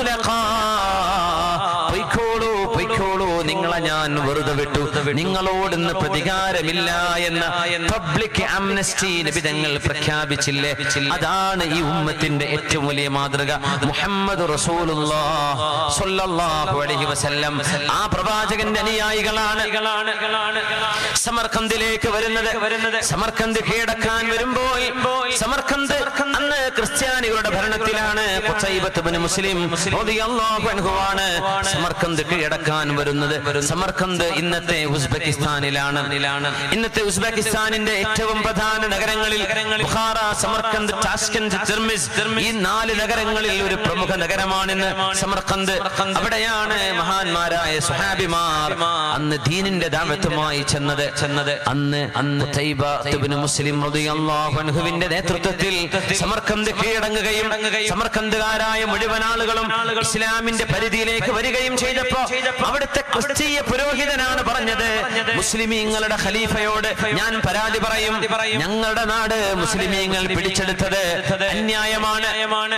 الطلقاء പൊയ്ക്കോളൂ പൊയ്ക്കോളൂ നിങ്ങളെ ഞാൻ വെറുതെ വിട്ടു നിങ്ങളോട് ഇന്ന് പ്രതികാരമില്ല എന്ന പബ്ലിക് അംനസ്റ്റി നിബിതങ്ങൾ പ്രഖ്യാപിച്ചില്ലേ അതാണ് ഈ ഉമ്മത്തിന്റെ ഏറ്റവും വലിയ മാതൃക മുഹമ്മദ് റസൂലുള്ളാഹു അലൈഹി വസല്ലം ആ പ്രവാചകന്റെ അനുയായികളാണ് സമർക്കന്ദിലേക്ക് വരുന്നത് വരുന്നത് സമർക്കന്ത് കീഴടക്കാൻ വരുമ്പോൾ സമർക്കന്ത് അന്ന് ക്രിസ്ത്യാനികളുടെ ഭരണത്തിലാണ് ഖുസൈബത്ത് ഇബ്നു മുസ്ലിം റളിയല്ലാഹു അൻഹുവാണ് സമർക്കന്ത് കീഴടക്കാൻ വരുന്നത് സമർക്കന്ത് ഇന്നത്തെ ഉസ്ബെക്കിസ്ഥാനിലാണ് ഇന്നത്തെ ഉസ്ബെക്കിസ്ഥാനിന്റെ ഏറ്റവും പ്രധാന നഗരങ്ങളിൽ ബുഖാറ സമർക്കന്ത് ടാസ്കന്റ് തിർമിസ് ഈ നാല് നഗരങ്ങളിൽ ഒരു പ്രമുഖ നഗരമാണിന്ന് സമർക്കന്ത് അവിടെയാണ് മഹാന്മാരായ സുഹാബിമാർ അന്ന് ദീനിന്റെ ദാവത്തുമായി ചെന്നത് ചെന്നത് അന്ന് അന്ന് തൈബ ഇബ്നു മുസ്ലിം റളിയല്ലാഹു അൻഹുവിന്റെ നേതൃത്വത്തിൽ സമർക്കന്ത് കീഴടങ്ങുകയും സമർക്കന്തുകാരായ മുഴുവൻ ആളുകളും ഇസ്ലാമിന്റെ പരിധിയിലേക്ക് വരികയും ചെയ്തപ്പോ അവിടുത്തെ ക്രിസ്തീയ പുരോഹിതനാണ് പറഞ്ഞത് മുസ്ലിമീങ്ങളുടെ ഖലീഫയോട് ഞാൻ പരാതി പറയും ഞങ്ങളുടെ നാട് മുസ്ലിമീങ്ങൾ പിടിച്ചെടുത്തത് അന്യായമാണ്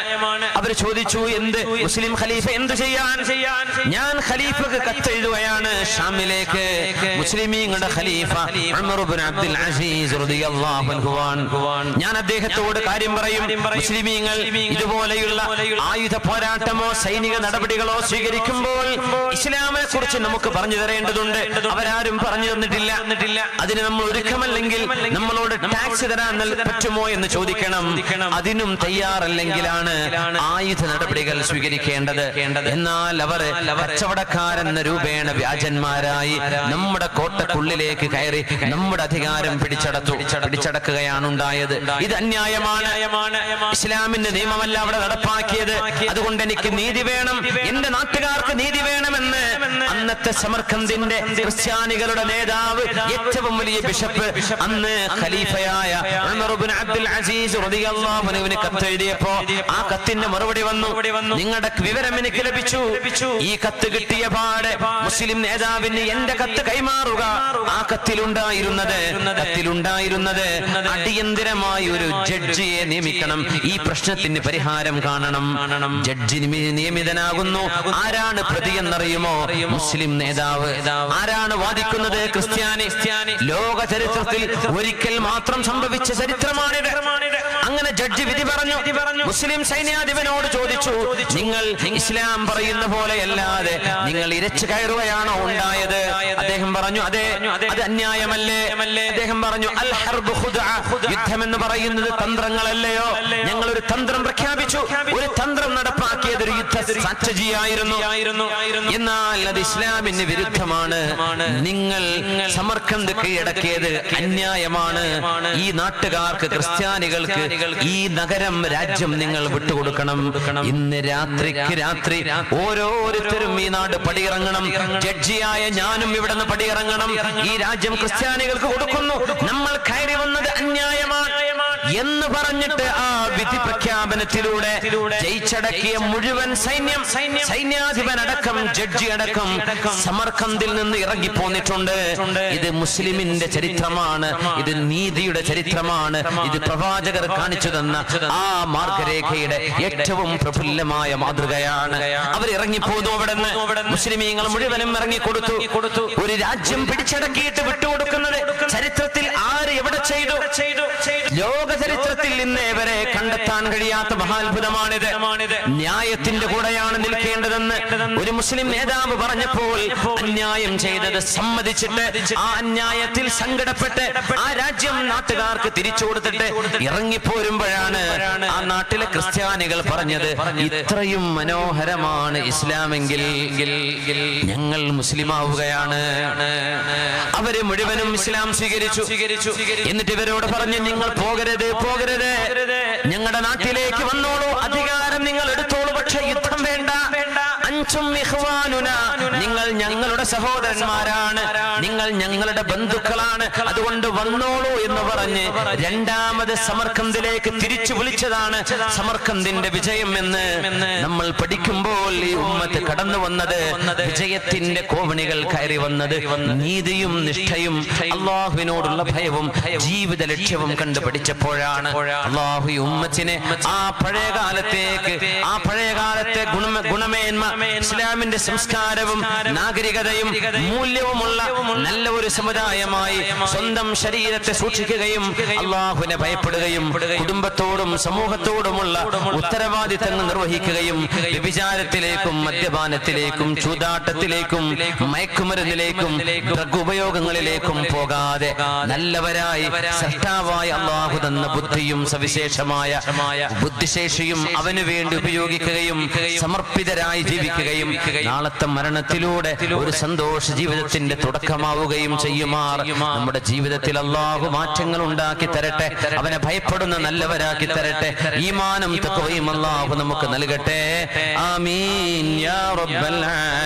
അവർ ചോദിച്ചു എന്ത് മുസ്ലിം ഖലീഫ എന്ത് ചെയ്യാൻ ഞാൻ ഖലീഫക്ക് കത്തെഴുതുകയാണ് ഷാമിലേക്ക് മുസ്ലിമീങ്ങളുടെ ഖലീഫ ഉമർ ഇബ്നു അബ്ദുൽ അസീസ് റളിയല്ലാഹു അൻഹുവാൻ ഞാൻ അദ്ദേഹത്തോട് കാര്യം പറയും മുസ്ലിമീങ്ങൾ ഇതുപോലെയുള്ള ആയുധ പോരാട്ടമോ സൈനിക നടപടികളോ സ്വീകരിക്കുമ്പോൾ ഇസ്ലാമിനെ കുറിച്ച് നമുക്ക് പറഞ്ഞു തരേണ്ടതുണ്ട് അവരാരും പറഞ്ഞു തന്നിട്ടില്ല അതിന് നമ്മൾ ഒരുക്കമല്ലെങ്കിൽ നമ്മളോട് ടാക്സ് തരാൻ നൽ- പറ്റുമോ എന്ന് ചോദിക്കണം അതിനും തയ്യാറല്ലെങ്കിലാണ് ആയുധ നടപടികൾ സ്വീകരിക്കേണ്ടത് എന്നാൽ അവർ കച്ചവടക്കാരെന്ന രൂപേണ വ്യാജന്മാരായി നമ്മുടെ കോട്ടക്കുള്ളിലേക്ക് കയറി നമ്മുടെ അധികാരം പിടിച്ചടത്തു പിടിച്ചടക്കുകയാണ് ഉണ്ടായത് ഇത് അന്യായമാണ് ഇസ്ലാമിന്റെ നിയമമല്ല അവിടെ നടപ്പാക്കിയത് അതുകൊണ്ട് എനിക്ക് നീതി വേണം എന്റെ നാട്ടുകാർക്ക് നീതി വേണമെന്ന് അന്നത്തെ സമർക്കന്തിന്റെ ക്രിസ്ത്യാനികളുടെ നേതാവ് ഏറ്റവും വലിയ ബിഷപ്പ് അന്ന് ഖലീഫയായ ഉമർ ഇബ്നു അബ്ദുൽ അസീസ് റളിയല്ലാഹു അൻഹുവിന് കത്തെഴുതിയപ്പോ ആ കത്തിന്റെ മറുപടി വന്നു നിങ്ങളുടെ വിവരം എനിക്ക് ലഭിച്ചു ഈ കത്ത് കിട്ടിയ പാടെ മുസ്ലിം നേതാവിന് എന്റെ കത്ത് കൈമാറുക ആ കത്തിലുണ്ടായിരുന്നത് കത്തിലുണ്ടായിരുന്നത് അടിയന്തിരമായി ഒരു ജഡ്ജിയെ നിയമിക്കണം ഈ പ്രശ്നത്തിന് പരിഹാരം കാണണം ജഡ്ജി നിമി- നിയമിതനാകുന്നു ആരാണ് പ്രതി എന്നറിയുമോ മുസ്ലിം നേതാവ് ആരാണ് വാദിക്കുന്നത് ക്രിസ്ത്യാനി ലോക ചരിത്രത്തിൽ ഒരിക്കൽ മാത്രം സംഭവിച്ച ചരിത്രമാണിത് അങ്ങനെ ജഡ്ജി വിധി പറഞ്ഞു മുസ്ലിം സൈന്യാധിപനോട് ചോദിച്ചു നിങ്ങൾ ഇസ്ലാം പറയുന്ന പോലെയല്ലാതെ നിങ്ങൾ ഇരച്ചു കയറുകയാണോ ഉണ്ടായത് അദ്ദേഹം പറഞ്ഞു അതെ അത് അന്യായമല്ലേ അദ്ദേഹം പറഞ്ഞു അൽ ഹർബ് ഖുദ്അ. യുദ്ധം എന്ന് പറയുന്നത് തന്ത്രങ്ങളല്ലയോ ഞങ്ങൾ ഒരു തന്ത്രം പ്രഖ്യാപിച്ചു ഒരു തന്ത്രം നടപ്പാക്കിയത് ഒരു യുദ്ധ സ്ട്രാറ്റജി ആയിരുന്നു എന്നാൽ അത് ഇസ്ലാമിന് വിരുദ്ധമാണ് നിങ്ങൾ സമർക്കന്ത് കീഴടക്കിയത് അന്യായമാണ് ഈ നാട്ടുകാർക്ക് ക്രിസ്ത്യാനികൾക്ക് ഈ നഗരം രാജ്യം നിങ്ങൾ വിട്ടുകൊടുക്കണം ഇന്ന് രാത്രിക്ക് രാത്രി ഓരോരുത്തരും ഈ നാട് പടിയിറങ്ങണം ജഡ്ജിയായ ഞാനും ഇവിടെ നിന്ന് പടിയിറങ്ങണം ഈ രാജ്യം ക്രിസ്ത്യാനികൾക്ക് കൊടുക്കുന്നു നമ്മൾ കയറി വന്നത് അന്യായമാണ് എന്ന് പറഞ്ഞിട്ട് ആ വിധി പ്രഖ്യാപനത്തിലൂടെ ജയിച്ചടക്കിയ മുഴുവൻ സൈന്യം സൈന്യാധിപൻ അടക്കം ജഡ്ജി അടക്കം സമർക്കന്തിൽ നിന്ന് ഇറങ്ങി പോന്നിട്ടുണ്ട് ഇത് മുസ്ലിമിന്റെ ചരിത്രമാണ് ഇത് നീതിയുടെ ചരിത്രമാണ് ഇത് പ്രവാചകർ കാണിച്ചു തന്ന ആ മാർഗരേഖയുടെ ഏറ്റവും പ്രഫുല്ലമായ മാതൃകയാണ് അവർ ഇറങ്ങിപ്പോന്നു അവിടെ നിന്ന് മുസ്ലിമീങ്ങൾ മുഴുവനും ഇറങ്ങി കൊടുത്തു ഒരു രാജ്യം പിടിച്ചടക്കിയിട്ട് വിട്ടുകൊടുക്കുന്നത് ചരിത്രത്തിൽ ആര് എവിടെ ചെയ്തു ലോക ചരിത്രത്തിൽ ഇന്നേ വരെ കണ്ടെത്താൻ കഴിയാത്ത മഹാത്ഭുതമാണിത് ന്യായത്തിന്റെ കൂടെയാണ് നിൽക്കേണ്ടതെന്ന് ഒരു മുസ്ലിം നേതാവ് പറഞ്ഞപ്പോൾ അന്യായം ചെയ്തത് സമ്മതിച്ചിട്ട് ആ അന്യായത്തിൽ സങ്കടപ്പെട്ട് ആ രാജ്യം നാട്ടുകാർക്ക് തിരിച്ചു കൊടുത്തിട്ട് ഇറങ്ങിപ്പോരുമ്പോഴാണ് ആ നാട്ടിലെ ക്രിസ്ത്യാനികൾ പറഞ്ഞത് ഇത്രയും മനോഹരമാണ് ഇസ്ലാമെങ്കിൽ ഞങ്ങൾ മുസ്ലിമാവുകയാണ് അവര് മുഴുവനും ഇസ്ലാം സ്വീകരിച്ചു എന്നിട്ട് ഇവരോട് പറഞ്ഞു നിങ്ങൾ പോകരുത് പോകരുത് ഞങ്ങളുടെ നാട്ടിലേക്ക് വന്നോളൂ അധികാരം നിങ്ങൾ എടുത്തോളൂ പക്ഷെ യുദ്ധം വേണ്ട അഞ്ചും ഇഖ്വാനുന. നിങ്ങൾ ഞങ്ങളുടെ സഹോദരന്മാരാണ് നിങ്ങൾ ഞങ്ങളുടെ ബന്ധുക്കളാണ് അതുകൊണ്ട് വന്നോളൂ എന്ന് പറഞ്ഞ് രണ്ടാമത് സമർക്കന്തിലേക്ക് തിരിച്ചു വിളിച്ചതാണ് സമർക്കന്തിന്റെ വിജയം എന്ന് നമ്മൾ പഠിക്കുമ്പോൾ ഈ ഉമ്മത്ത് കടന്നു വന്നത് വിജയത്തിന്റെ കോവണികൾ കയറി വന്നത് നീതിയും നിഷ്ഠയും അള്ളാഹുവിനോടുള്ള ഭയവും ജീവിത ലക്ഷ്യവും കണ്ടു പഠിച്ചപ്പോഴാണ് അള്ളാഹു ഈ ഉമ്മത്തിനെ ആ പഴയ കാലത്തേക്ക് ആ പഴയ കാലത്തെ ഗുണമ ഗുണമേന്മ ഇസ്ലാമിന്റെ സംസ്കാരവും നാഗരികതയും മൂല്യവുമുള്ള നല്ല ഒരു സമുദായമായി സ്വന്തം ശരീരത്തെ സൂക്ഷിക്കുകയും അള്ളാഹുവിനെ ഭയപ്പെടുകയും കുടുംബത്തോടും സമൂഹത്തോടുമുള്ള ഉത്തരവാദിത്തങ്ങൾ നിർവഹിക്കുകയും വ്യഭിചാരത്തിലേക്കും മദ്യപാനത്തിലേക്കും ചൂതാട്ടത്തിലേക്കും മയക്കുമരുന്നിലേക്കും ഡ്രഗ് ഉപയോഗങ്ങളിലേക്കും പോകാതെ നല്ലവരായി സൃഷ്ടാവായ അള്ളാഹു തന്ന ബുദ്ധിയും സവിശേഷമായ ബുദ്ധിശേഷിയും അവന് വേണ്ടി ഉപയോഗിക്കുകയും സമർപ്പിതരായി ജീവിക്കുകയും നാളത്തെ മരണത്തിലൂടെ ഒരു സന്തോഷ ജീവിതത്തിന്റെ തുടക്കമാവുകയും ചെയ്യുമാർ നമ്മുടെ ജീവിതത്തിൽ അള്ളാഹു മാറ്റങ്ങൾ ഉണ്ടാക്കി തരട്ടെ അവനെ ഭയപ്പെടുന്ന നല്ലവരാക്കി തരട്ടെ ഈമാനം തക്കവയും അള്ളാഹു നമുക്ക് നൽകട്ടെ ആമീൻ യാ റബ്ബൽ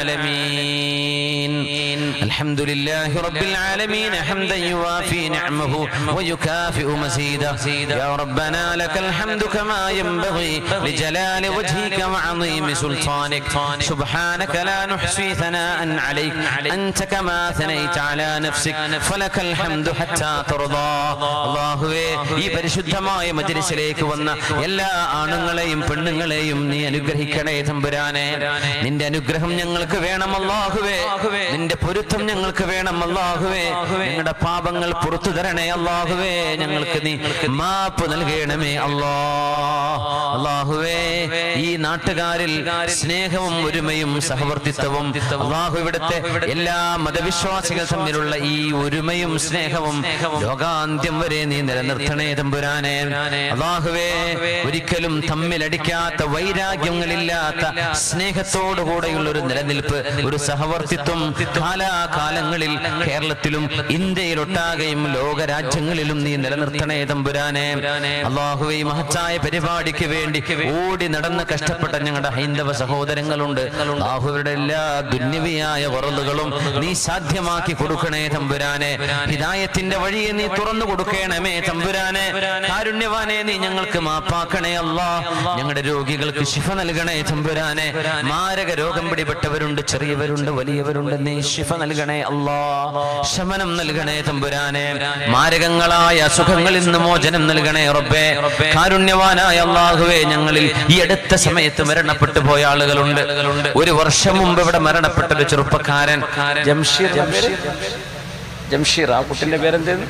ആലമീൻ അൽഹംദുലില്ലാഹി റബ്ബിൽ ആലമീൻ ഹംദൻ യുവാഫി നിഅമഹു ويكافئ مزيدا يا ربنا لك الحمد كما ينبغي لجلال وجهك وعظيم سلطانك سبحانك لا نحصي ثناء عليك أنت كما ثنيت على نفسك فلك الحمد حتى ترضى അള്ളാഹുവേ ഈ പരിശുദ്ധമായ മജ്ലിസിലേക്ക് വന്ന എല്ലാ ആണുങ്ങളെയും പെണ്ണുങ്ങളെയും നീ അനുഗ്രഹിക്കണേ തമ്പുരാനെ നിന്റെ അനുഗ്രഹം ഞങ്ങൾക്ക് വേണം അള്ളാഹുവേ നിന്റെ പൊരുത്തം ഞങ്ങൾക്ക് വേണം അള്ളാഹുവേ ഞങ്ങളുടെ പാപങ്ങൾ പുറത്തു തരണേ അള്ളാഹുവേ ഞങ്ങൾക്ക് നീ മാപ്പ് നൽകണമേ അള്ളാ അള്ളാഹുവേ ഈ നാട്ടുകാരിൽ സ്നേഹവും ഒരുമയും സഹവർത്തിത്വവും അള്ളാഹു ഇവിടുത്തെ എല്ലാ മതവിശ്വാസികൾ തമ്മിലുള്ള ഈ ഒരുമയും സ്നേഹവും ലോകാന്ത്യം വരെ നീ നിലനിർത്തണേ തമ്പുരാനെ അള്ളാഹുവേ ഒരിക്കലും തമ്മിലടിക്കാത്ത വൈരാഗ്യങ്ങളില്ലാത്ത സ്നേഹത്തോടുകൂടെയുള്ള ഒരു നിലനിൽപ്പ് ഒരു സഹവർത്തിത്വം കാലാകാലങ്ങളിൽ കേരളത്തിലും ഇന്ത്യയിലൊട്ടാകെയും ലോകരാജ്യങ്ങളിലും നീ നിലനിർത്തണേ തമ്പുരാനെ അള്ളാഹുവെ ഈ മഹത്തായ പരിപാടിക്ക് വേണ്ടി ഓടി നടന്ന് കഷ്ടപ്പെട്ട ഞങ്ങളുടെ ഹൈന്ദവ സഹോദരങ്ങളുണ്ട് അള്ളാഹുവരുടെ എല്ലാ ദുന്യവിയായ വറലുകളും നീ സാധ്യമാക്കി കൊടുക്കണേ തമ്പുരാനെ ഹിദായത്തിന്റെ വഴിയെ നീ തുറന്നു കൊടുക്കണമേ തമ്പുരാനെ കാരുണ്യവാനെ നീ ഞങ്ങൾക്ക് മാപ്പാക്കണേ അല്ലാ ഞങ്ങളുടെ രോഗികൾക്ക് ശിഫ നൽകണേ തമ്പുരാനെ മാരക രോഗം പിടിപെട്ടവരുണ്ട് ചെറിയവരുണ്ട് വലിയവരുണ്ട് നീ ശിഫ നൽകണേ അല്ലാ ശമനം നൽകണേ തമ്പുരാനെ മാരകങ്ങളായ അസുഖങ്ങളിൽ നിന്ന് മോചനം നൽകണേ റബ്ബേ കാരുണ്യവാനായ അള്ളാഹുവേ ഞങ്ങളിൽ ഈ അടുത്ത സമയത്ത് മരണപ്പെട്ടു പോയ ആളുകളുണ്ട് ഒരു വർഷം മുമ്പ് ഇവിടെ മരണപ്പെട്ട ഒരു ചെറുപ്പക്കാരൻ ജംഷീർ ജംഷീർ ആ കുട്ടിന്റെ പേരെന്തേന്ന്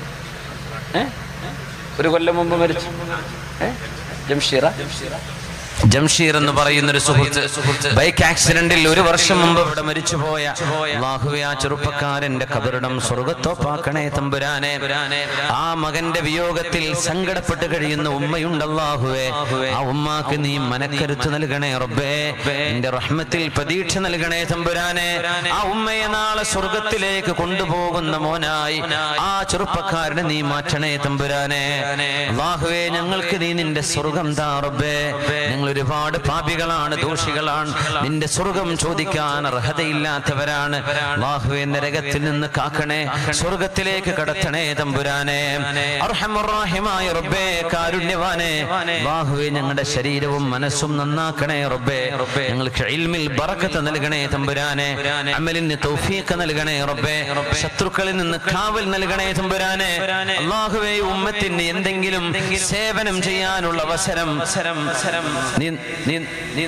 ഏ? ഒരു കൊല്ലം മുമ്പ് മരിച്ചു ഏ? ജംഷീറ ജംഷീർ എന്ന് പറയുന്ന ഒരു സുഹൃത്ത് ബൈക്ക് ആക്സിഡന്റിൽ ഒരു വർഷം മുമ്പ് ഇവിടെ മരിച്ചുപോയ അള്ളാഹുവെ ആ ചെറുപ്പക്കാരന്റെ കബറിടം സ്വർഗത്തോപ്പാക്കണേ തമ്പുരാനെ ആ മകന്റെ വിയോഗത്തിൽ സങ്കടപ്പെട്ട് കഴിയുന്ന ഉമ്മയുണ്ട് അള്ളാഹുവെ ആ ഉമ്മാക്ക് നീ മനക്കരുത്ത് നൽകണേ റബ്ബേ നിന്റെ റഹ്മത്തിൽ പ്രതീക്ഷ നൽകണേ തമ്പുരാനെ ആ ഉമ്മയെ നാളെ സ്വർഗത്തിലേക്ക് കൊണ്ടുപോകുന്ന മോനായി ആ ചെറുപ്പക്കാരനെ നീ മാറ്റണേ തമ്പുരാനെ അള്ളാഹുവെ ഞങ്ങൾക്ക് നീ നിന്റെ സ്വർഗം താ റബ്ബേ ഞങ്ങൾ ഒരുപാട് പാപികളാണ് ദോഷികളാണ് നിന്റെ സ്വർഗം ചോദിക്കാൻ അർഹതയില്ലാത്തവരാണ് അള്ളാഹുവെ നരകത്തിൽ നിന്ന് കാക്കണേ സ്വർഗത്തിലേക്ക് കടത്തണേ തമ്പുരാനെ അർഹമുറാഹിമായ റബ്ബേ കാരുണ്യവാനെ അള്ളാഹുവെ ഞങ്ങളുടെ ശരീരവും മനസ്സും നന്നാക്കണേ റബ്ബേ ഞങ്ങൾക്ക് ഇൽമിൽ ബറക്കത്ത് നൽകണേ തമ്പുരാനെ അമലിന് തൗഫീഖ് നൽകണേ റബ്ബേ ശത്രുക്കളിൽ നിന്ന് കാവൽ നൽകണേ തമ്പുരാനെ അള്ളാഹുവെ ഉമ്മത്തിന് എന്തെങ്കിലും സേവനം ചെയ്യാനുള്ള അവസരം നീ നീ നീ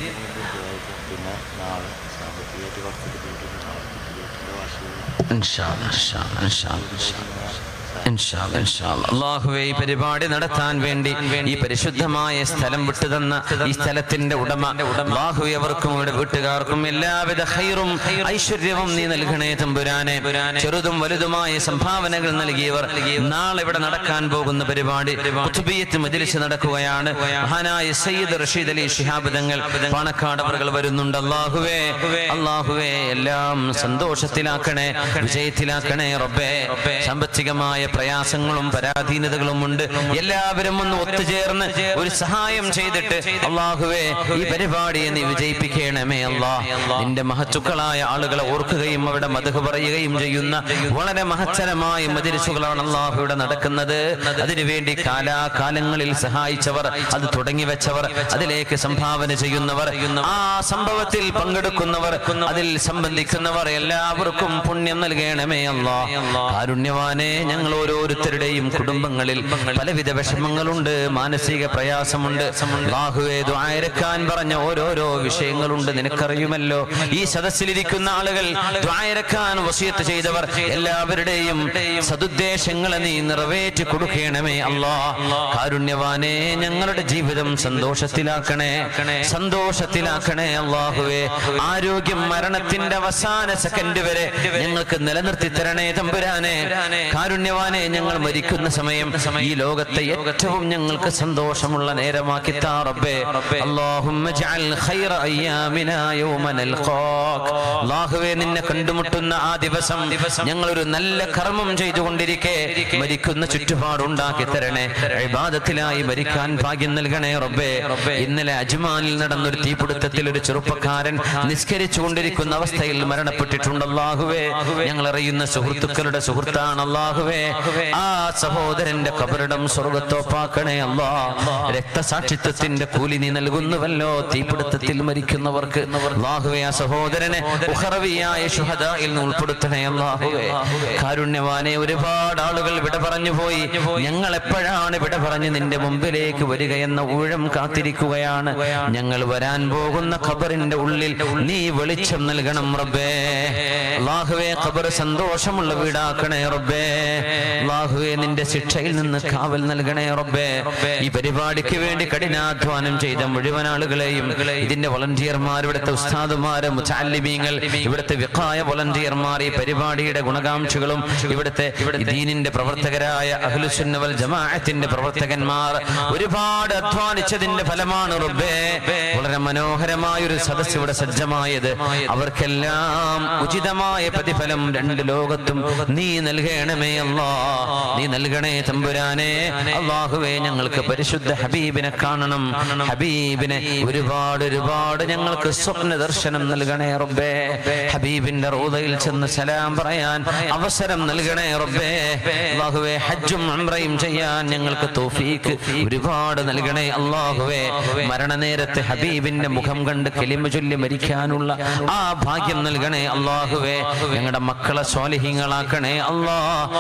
ഇൻഷാ അല്ലാ, ഇൻഷാ അല്ലാ, ഇൻഷാ അല്ലാ, ഇൻഷാ അല്ലാ. ഇൻഷാ അല്ലാ, ഇൻഷാ അല്ലാ. അള്ളാഹുവേ ഈ പരിപാടി നടത്താൻ വേണ്ടി ഈ പരിശുദ്ധമായ സ്ഥലം വിട്ടു തന്ന ഈ സ്ഥലത്തിന്റെ ഉടമ അള്ളാഹുവെ അവർക്കും അവരുടെ വീട്ടുകാർക്കും എല്ലാവിധ ഹൈറും ഐശ്വര്യവും നീ നൽകണേ തമ്പുരാനെ ചെറുതും വലുതുമായ സംഭാവനകൾ നൽകിയവർ നാളെ ഇവിടെ നടക്കാൻ പോകുന്ന പരിപാടി കുത്തുബിയത്ത് മജിലിസ് നടക്കുകയാണ് മഹാനായ സയ്യിദ് റഷീദ് അലി ശിഹാബ് തങ്ങൾ പാണക്കാട് അവർ വരുന്നുണ്ട് അള്ളാഹുവേ അള്ളാഹുവേ എല്ലാം സന്തോഷത്തിലാക്കണേ വിജയത്തിലാക്കണേ റബ്ബേ സാമ്പത്തികമായ പ്രയാസങ്ങളും പരാധീനതകളും ഉണ്ട് എല്ലാവരും ഒന്ന് ഒത്തുചേർന്ന് ഒരു സഹായം ചെയ്തിട്ട് അള്ളാഹുവേ ഈ പരിപാടിയെ നീ വിജയിപ്പിക്കണമേ അല്ലാ നിന്റെ മഹത്തുക്കളായ ആളുകളെ ഓർക്കുകയും അവിടെ മതക് പറയുകയും ചെയ്യുന്ന വളരെ മഹത്തരമായ മതിരിച്ചുകളാണ് അള്ളാഹു ഇവിടെ നടക്കുന്നത് അതിനുവേണ്ടി കാലാകാലങ്ങളിൽ സഹായിച്ചവർ അത് തുടങ്ങി വെച്ചവർ അതിലേക്ക് സംഭാവന ചെയ്യുന്നവർ ആ സംഭവത്തിൽ പങ്കെടുക്കുന്നവർ അതിൽ സംബന്ധിക്കുന്നവർ എല്ലാവർക്കും പുണ്യം നൽകണമേ അല്ലാ കാരുണ്യവാനെ ഞങ്ങൾ ഓരോരുത്തരുടെയും കുടുംബങ്ങളിൽ പലവിധ വിഷമങ്ങളുണ്ട് മാനസിക പ്രയാസമുണ്ട് അല്ലാഹുവേ ദ്വായരക്കാൻ പറഞ്ഞ ഓരോരോ വിഷയങ്ങളുണ്ട് നിനക്കറിയുമല്ലോ ഈ സദസ്സിലിരിക്കുന്ന ആളുകൾ ദ്വായരക്കാൻ വസിയത്ത് ചെയ്തവർ എല്ലാവരുടെയും സതുദ്ദേശങ്ങളെ നീ നിറവേറ്റി കൊടുക്കണമേ അല്ലാ കാരുണ്യവാനെ ഞങ്ങളുടെ ജീവിതം സന്തോഷത്തിലാക്കണേ സന്തോഷത്തിലാക്കണേ അള്ളാഹുവേ ആരോഗ്യം മരണത്തിന്റെ അവസാന സെക്കൻഡ് വരെ ഞങ്ങൾക്ക് നിലനിർത്തി തരണേ തമ്പുരാനെ കാരുണ്യവാനെ ഞങ്ങൾ മരിക്കുന്ന സമയം ഈ ലോകത്തെ ഏറ്റവും ഞങ്ങൾക്ക് സന്തോഷമുള്ള നേരമാക്കി താ റബ്ബേ അല്ലാഹുമ്മ ജഅൽ ഖൈറ അയ്യാമിനാ യൗമ നൽഖാക് അല്ലാഹുവേ നിന്നെ കണ്ടുമുട്ടുന്ന ആ ദിവസം ഞങ്ങൾ ഒരു നല്ല കർമ്മം ചെയ്തുകൊണ്ടിരിക്കെ മരിക്കുന്ന ചുറ്റുപാടുണ്ടാക്കി തരണേ ഇബാദത്തിലായി മരിക്കാൻ ഭാഗ്യം നൽകണേ റബ്ബേ ഇന്നലെ അജ്മാനിൽ നടന്നൊരു തീപിടുത്തത്തിൽ ഒരു ചെറുപ്പക്കാരൻ നിസ്കരിച്ചു കൊണ്ടിരിക്കുന്ന അവസ്ഥയിൽ മരണപ്പെട്ടിട്ടുണ്ട് അല്ലാഹുവേ ഞങ്ങൾ അറിയുന്ന സുഹൃത്തുക്കളുടെ സുഹൃത്താണ് അല്ലാഹുവേ ആ സഹോദരന്റെ കബറിടം സ്വർഗത്തോപ്പാക്കണേ അല്ലാ രക്തസാക്ഷിത്വത്തിന്റെ കൂലി നീ നൽകുന്നുവല്ലോ തീപിടുത്തത്തിൽ മരിക്കുന്നവർക്ക് അല്ലാഹുവേ ആ സഹോദരനെ ഉഹറവിയായ ശുഹദായിൽ നിന്ന് ഉൾപ്പെടുത്തണേ അല്ലാഹുവേ കാരുണ്യവാനെ ഒരുപാട് ആളുകൾ വിട പറഞ്ഞു പോയി ഞങ്ങൾ എപ്പോഴാണ് വിട പറഞ്ഞ് നിന്റെ മുമ്പിലേക്ക് വരികയെന്ന ഊഴം കാത്തിരിക്കുകയാണ് ഞങ്ങൾ വരാൻ പോകുന്ന ഖബറിന്റെ ഉള്ളിൽ നീ വെളിച്ചം നൽകണം റബ്ബേ അല്ലാഹുവേ ഖബർ സന്തോഷമുള്ള വീടാക്കണേ റബ്ബേ അല്ലാഹുവേ നിന്റെ ശിക്ഷയിൽ നിന്ന് കാവൽ നൽകണേ റബ്ബേ ഈ പരിപാടിക്ക് വേണ്ടി കഠിനാധ്വാനം ചെയ്ത മുഴുവൻ ആളുകളെയും ഇതിന്റെ വളണ്ടിയർമാർ ഇവിടുത്തെ ഉസ്താദുമാര് മുച്ചാലിമീങ്ങൾ ഇവിടുത്തെ വിഖായ വളണ്ടിയർമാർ ഈ പരിപാടിയുടെ ഗുണകാംക്ഷികളും ഇവിടുത്തെ ദീനിന്റെ പ്രവർത്തകരായ അഹ്ലുസുന്നവൽ ജമാഅത്തിന്റെ പ്രവർത്തകന്മാർ ഒരുപാട് അധ്വാനിച്ചതിന്റെ ഫലമാണ് റബ്ബേ വളരെ മനോഹരമായ ഒരു സദസ് ഇവിടെ സജ്ജമായത് അവർക്കെല്ലാം ഉചിതമായ പ്രതിഫലം രണ്ട് ലോകത്തും നീ നൽകണമേ അല്ലാ നീ നൽകണേ തമ്പുരാനെ അള്ളാഹുവേ ഞങ്ങൾക്ക് പരിശുദ്ധ ഹബീബിനെ കാണണം ഹബീബിനെ ഒരുപാട് ഒരുപാട് ഞങ്ങൾക്ക് സ്വപ്ന ദർശനം നൽകണേ റബ്ബേ ഹബീബിന്റെ റോദയിൽ ചെന്ന് സലാം പറയാൻ അവസരം നൽകണേ റബ്ബേ അള്ളാഹുവേ ഹജ്ജും ഉംറയും ചെയ്യാൻ ഞങ്ങൾക്ക് തോഫീക്ക് ഒരുപാട് നൽകണേ അള്ളാഹുവേ മരണനേരത്തെ ഹബീബിന്റെ മുഖം കണ്ട് കെലിമ ചൊല്ലി മരിക്കാനുള്ള ആ ഭാഗ്യം നൽകണേ അള്ളാഹുവേ ഞങ്ങളുടെ മക്കളെ സ്വാലിഹ്യങ്ങളാക്കണേ അല്ലാ പഠിക്കുന്ന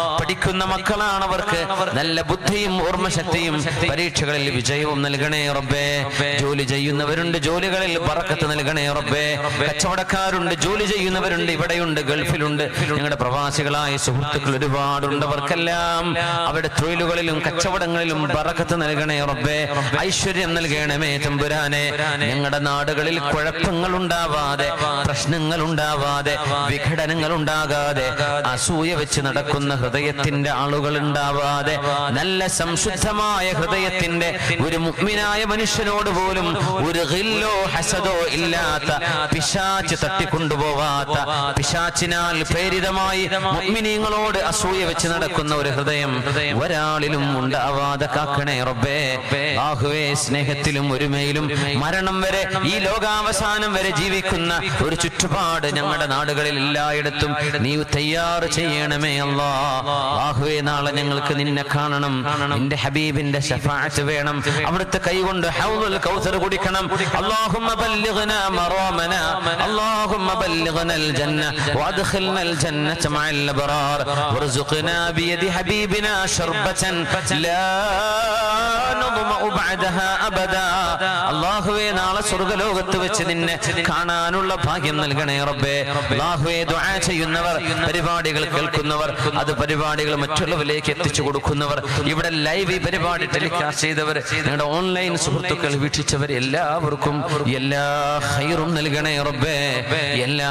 പഠിക്കുന്ന മക്കളാണ് അവർക്ക് നല്ല ബുദ്ധിയും ഓർമ്മശക്തിയും പരീക്ഷകളിൽ വിജയവും നൽകണേ റബ്ബേ ജോലി ചെയ്യുന്നവരുണ്ട് ജോലികളിൽ പറക്കത്ത് നൽകണേ റബ്ബേ കച്ചവടക്കാരുണ്ട് ജോലി ചെയ്യുന്നവരുണ്ട് ഇവിടെയുണ്ട് ഗൾഫിലുണ്ട് ഞങ്ങളുടെ പ്രവാസികളായ സുഹൃത്തുക്കൾ ഒരുപാടുണ്ട് അവർക്കെല്ലാം അവരുടെ തൊഴിലുകളിലും കച്ചവടങ്ങളിലും പറക്കത്ത് നൽകണേ റബ്ബേ ഐശ്വര്യം നൽകണമേ തമ്പുരാനെ ഞങ്ങളുടെ നാടുകളിൽ കുഴപ്പങ്ങൾ ഉണ്ടാവാതെ പ്രശ്നങ്ങൾ ഉണ്ടാവാതെ വിഘടനങ്ങൾ ഉണ്ടാകാതെ അസൂയ വെച്ച് നടക്കുന്ന ഹൃദയത്തിന്റെ ആളുകൾ ഉണ്ടാവാതെ നല്ല സംശുദ്ധമായ ഹൃദയത്തിന്റെ ഒരു മുഗ്മിനായ മനുഷ്യനോട് പോലും ഒരു ഹില്ലോ ഹസദോ ഇല്ലാത്ത പിശാച്ച് തട്ടിക്കൊണ്ടുപോവാത്ത പിശാച്ചിനാൽ പ്രേരിതമായി മുഗ്മിനീങ്ങളോട് അസൂയ വെച്ച് നടക്കുന്ന ഒരു ഹൃദയം ഒരാളിലും ഉണ്ടാവാതെ കാക്കണേ റബ്ബേ ആഹുവേ സ്നേഹത്തിലും ഒരുമയിലും മരണം വരെ ഈ ലോകാവസാനം വരെ ജീവിക്കുന്ന ഒരു ചുറ്റുപാട് ഞങ്ങളുടെ നാടുകളിൽ എല്ലായിടത്തും നീ തയ്യാർ ചെയ്യണമേ അല്ലാ ആഹുവേ നാളെ ഞങ്ങൾക്ക് നിന്നെ കാണണം നിന്റെ ഹബീബിന്റെ ശഫാഅത്ത് വേണം അവിടുത്തെ കൈകൊണ്ട് ഹൗദുൽ കൗസർ കുടിക്കണം اللهم بلغنا مرامنا اللهم بلغنا الجنة وادخلنا الجنة مع الأبرار وارزقنا بيد حبيبنا شربة لا نظمأ بعدها أبدا അള്ളാഹുവേ നാളെ സ്വർഗലോകത്ത് വെച്ച് നിന്നെ കാണാനുള്ള ഭാഗ്യം നൽകണേ റബ്ബേ അള്ളാഹുവേ ദുആ ചെയ്യുന്നവർ പരിപാടികൾ കേൾക്കുന്നവർ അത് പരിപാടികൾ മറ്റുള്ളവരിലേക്ക് എത്തിച്ചു കൊടുക്കുന്നവർ ഇവിടെ ലൈവ് ഈ പരിപാടി ടെലികാസ്റ്റ് ചെയ്തവർ ഞങ്ങളുടെ ഓൺലൈൻ സുഹൃത്തുക്കൾ വീക്ഷിച്ചവർ എല്ലാവർക്കും എല്ലാ ഹൈറും നൽകണേ റബ്ബേ എല്ലാ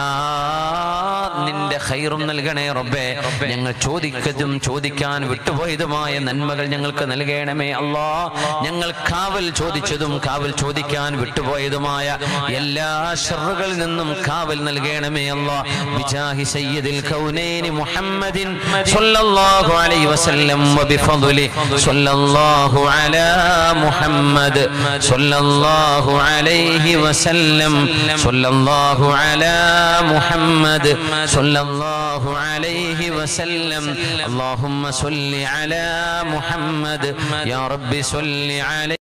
നിന്റെ ഹൈറും നൽകണേ റബ്ബേ ഞങ്ങൾ ചോദിക്കതും ചോദിക്കാൻ വിട്ടുപോയതുമായ നന്മകൾ ഞങ്ങൾക്ക് നൽകണമേ അല്ലാ ഞങ്ങൾ കാവൽ ചോദിച്ചതും കാവൽ ചോദിക്കാൻ വിട്ടുപോയതുമായ എല്ലാ ഷറുകളിൽ നിന്നും കാവൽ നൽകണമേ അല്ലാ ബിജാഹി സയ്യിദിൽ കൗനൈനി മുഹമ്മദിൻ സ്വല്ലല്ലാഹു അലൈഹി വസല്ലം വബിഫضله സ്വല്ലല്ലാഹു അലാ മുഹമ്മദ് സ്വല്ലല്ലാഹു അലൈഹി വസല്ലം സ്വല്ലല്ലാഹു അലാ മുഹമ്മദ് സ്വല്ലല്ലാഹു അലൈഹി വസല്ലം اللهم صل على محمد يا رب صل عليه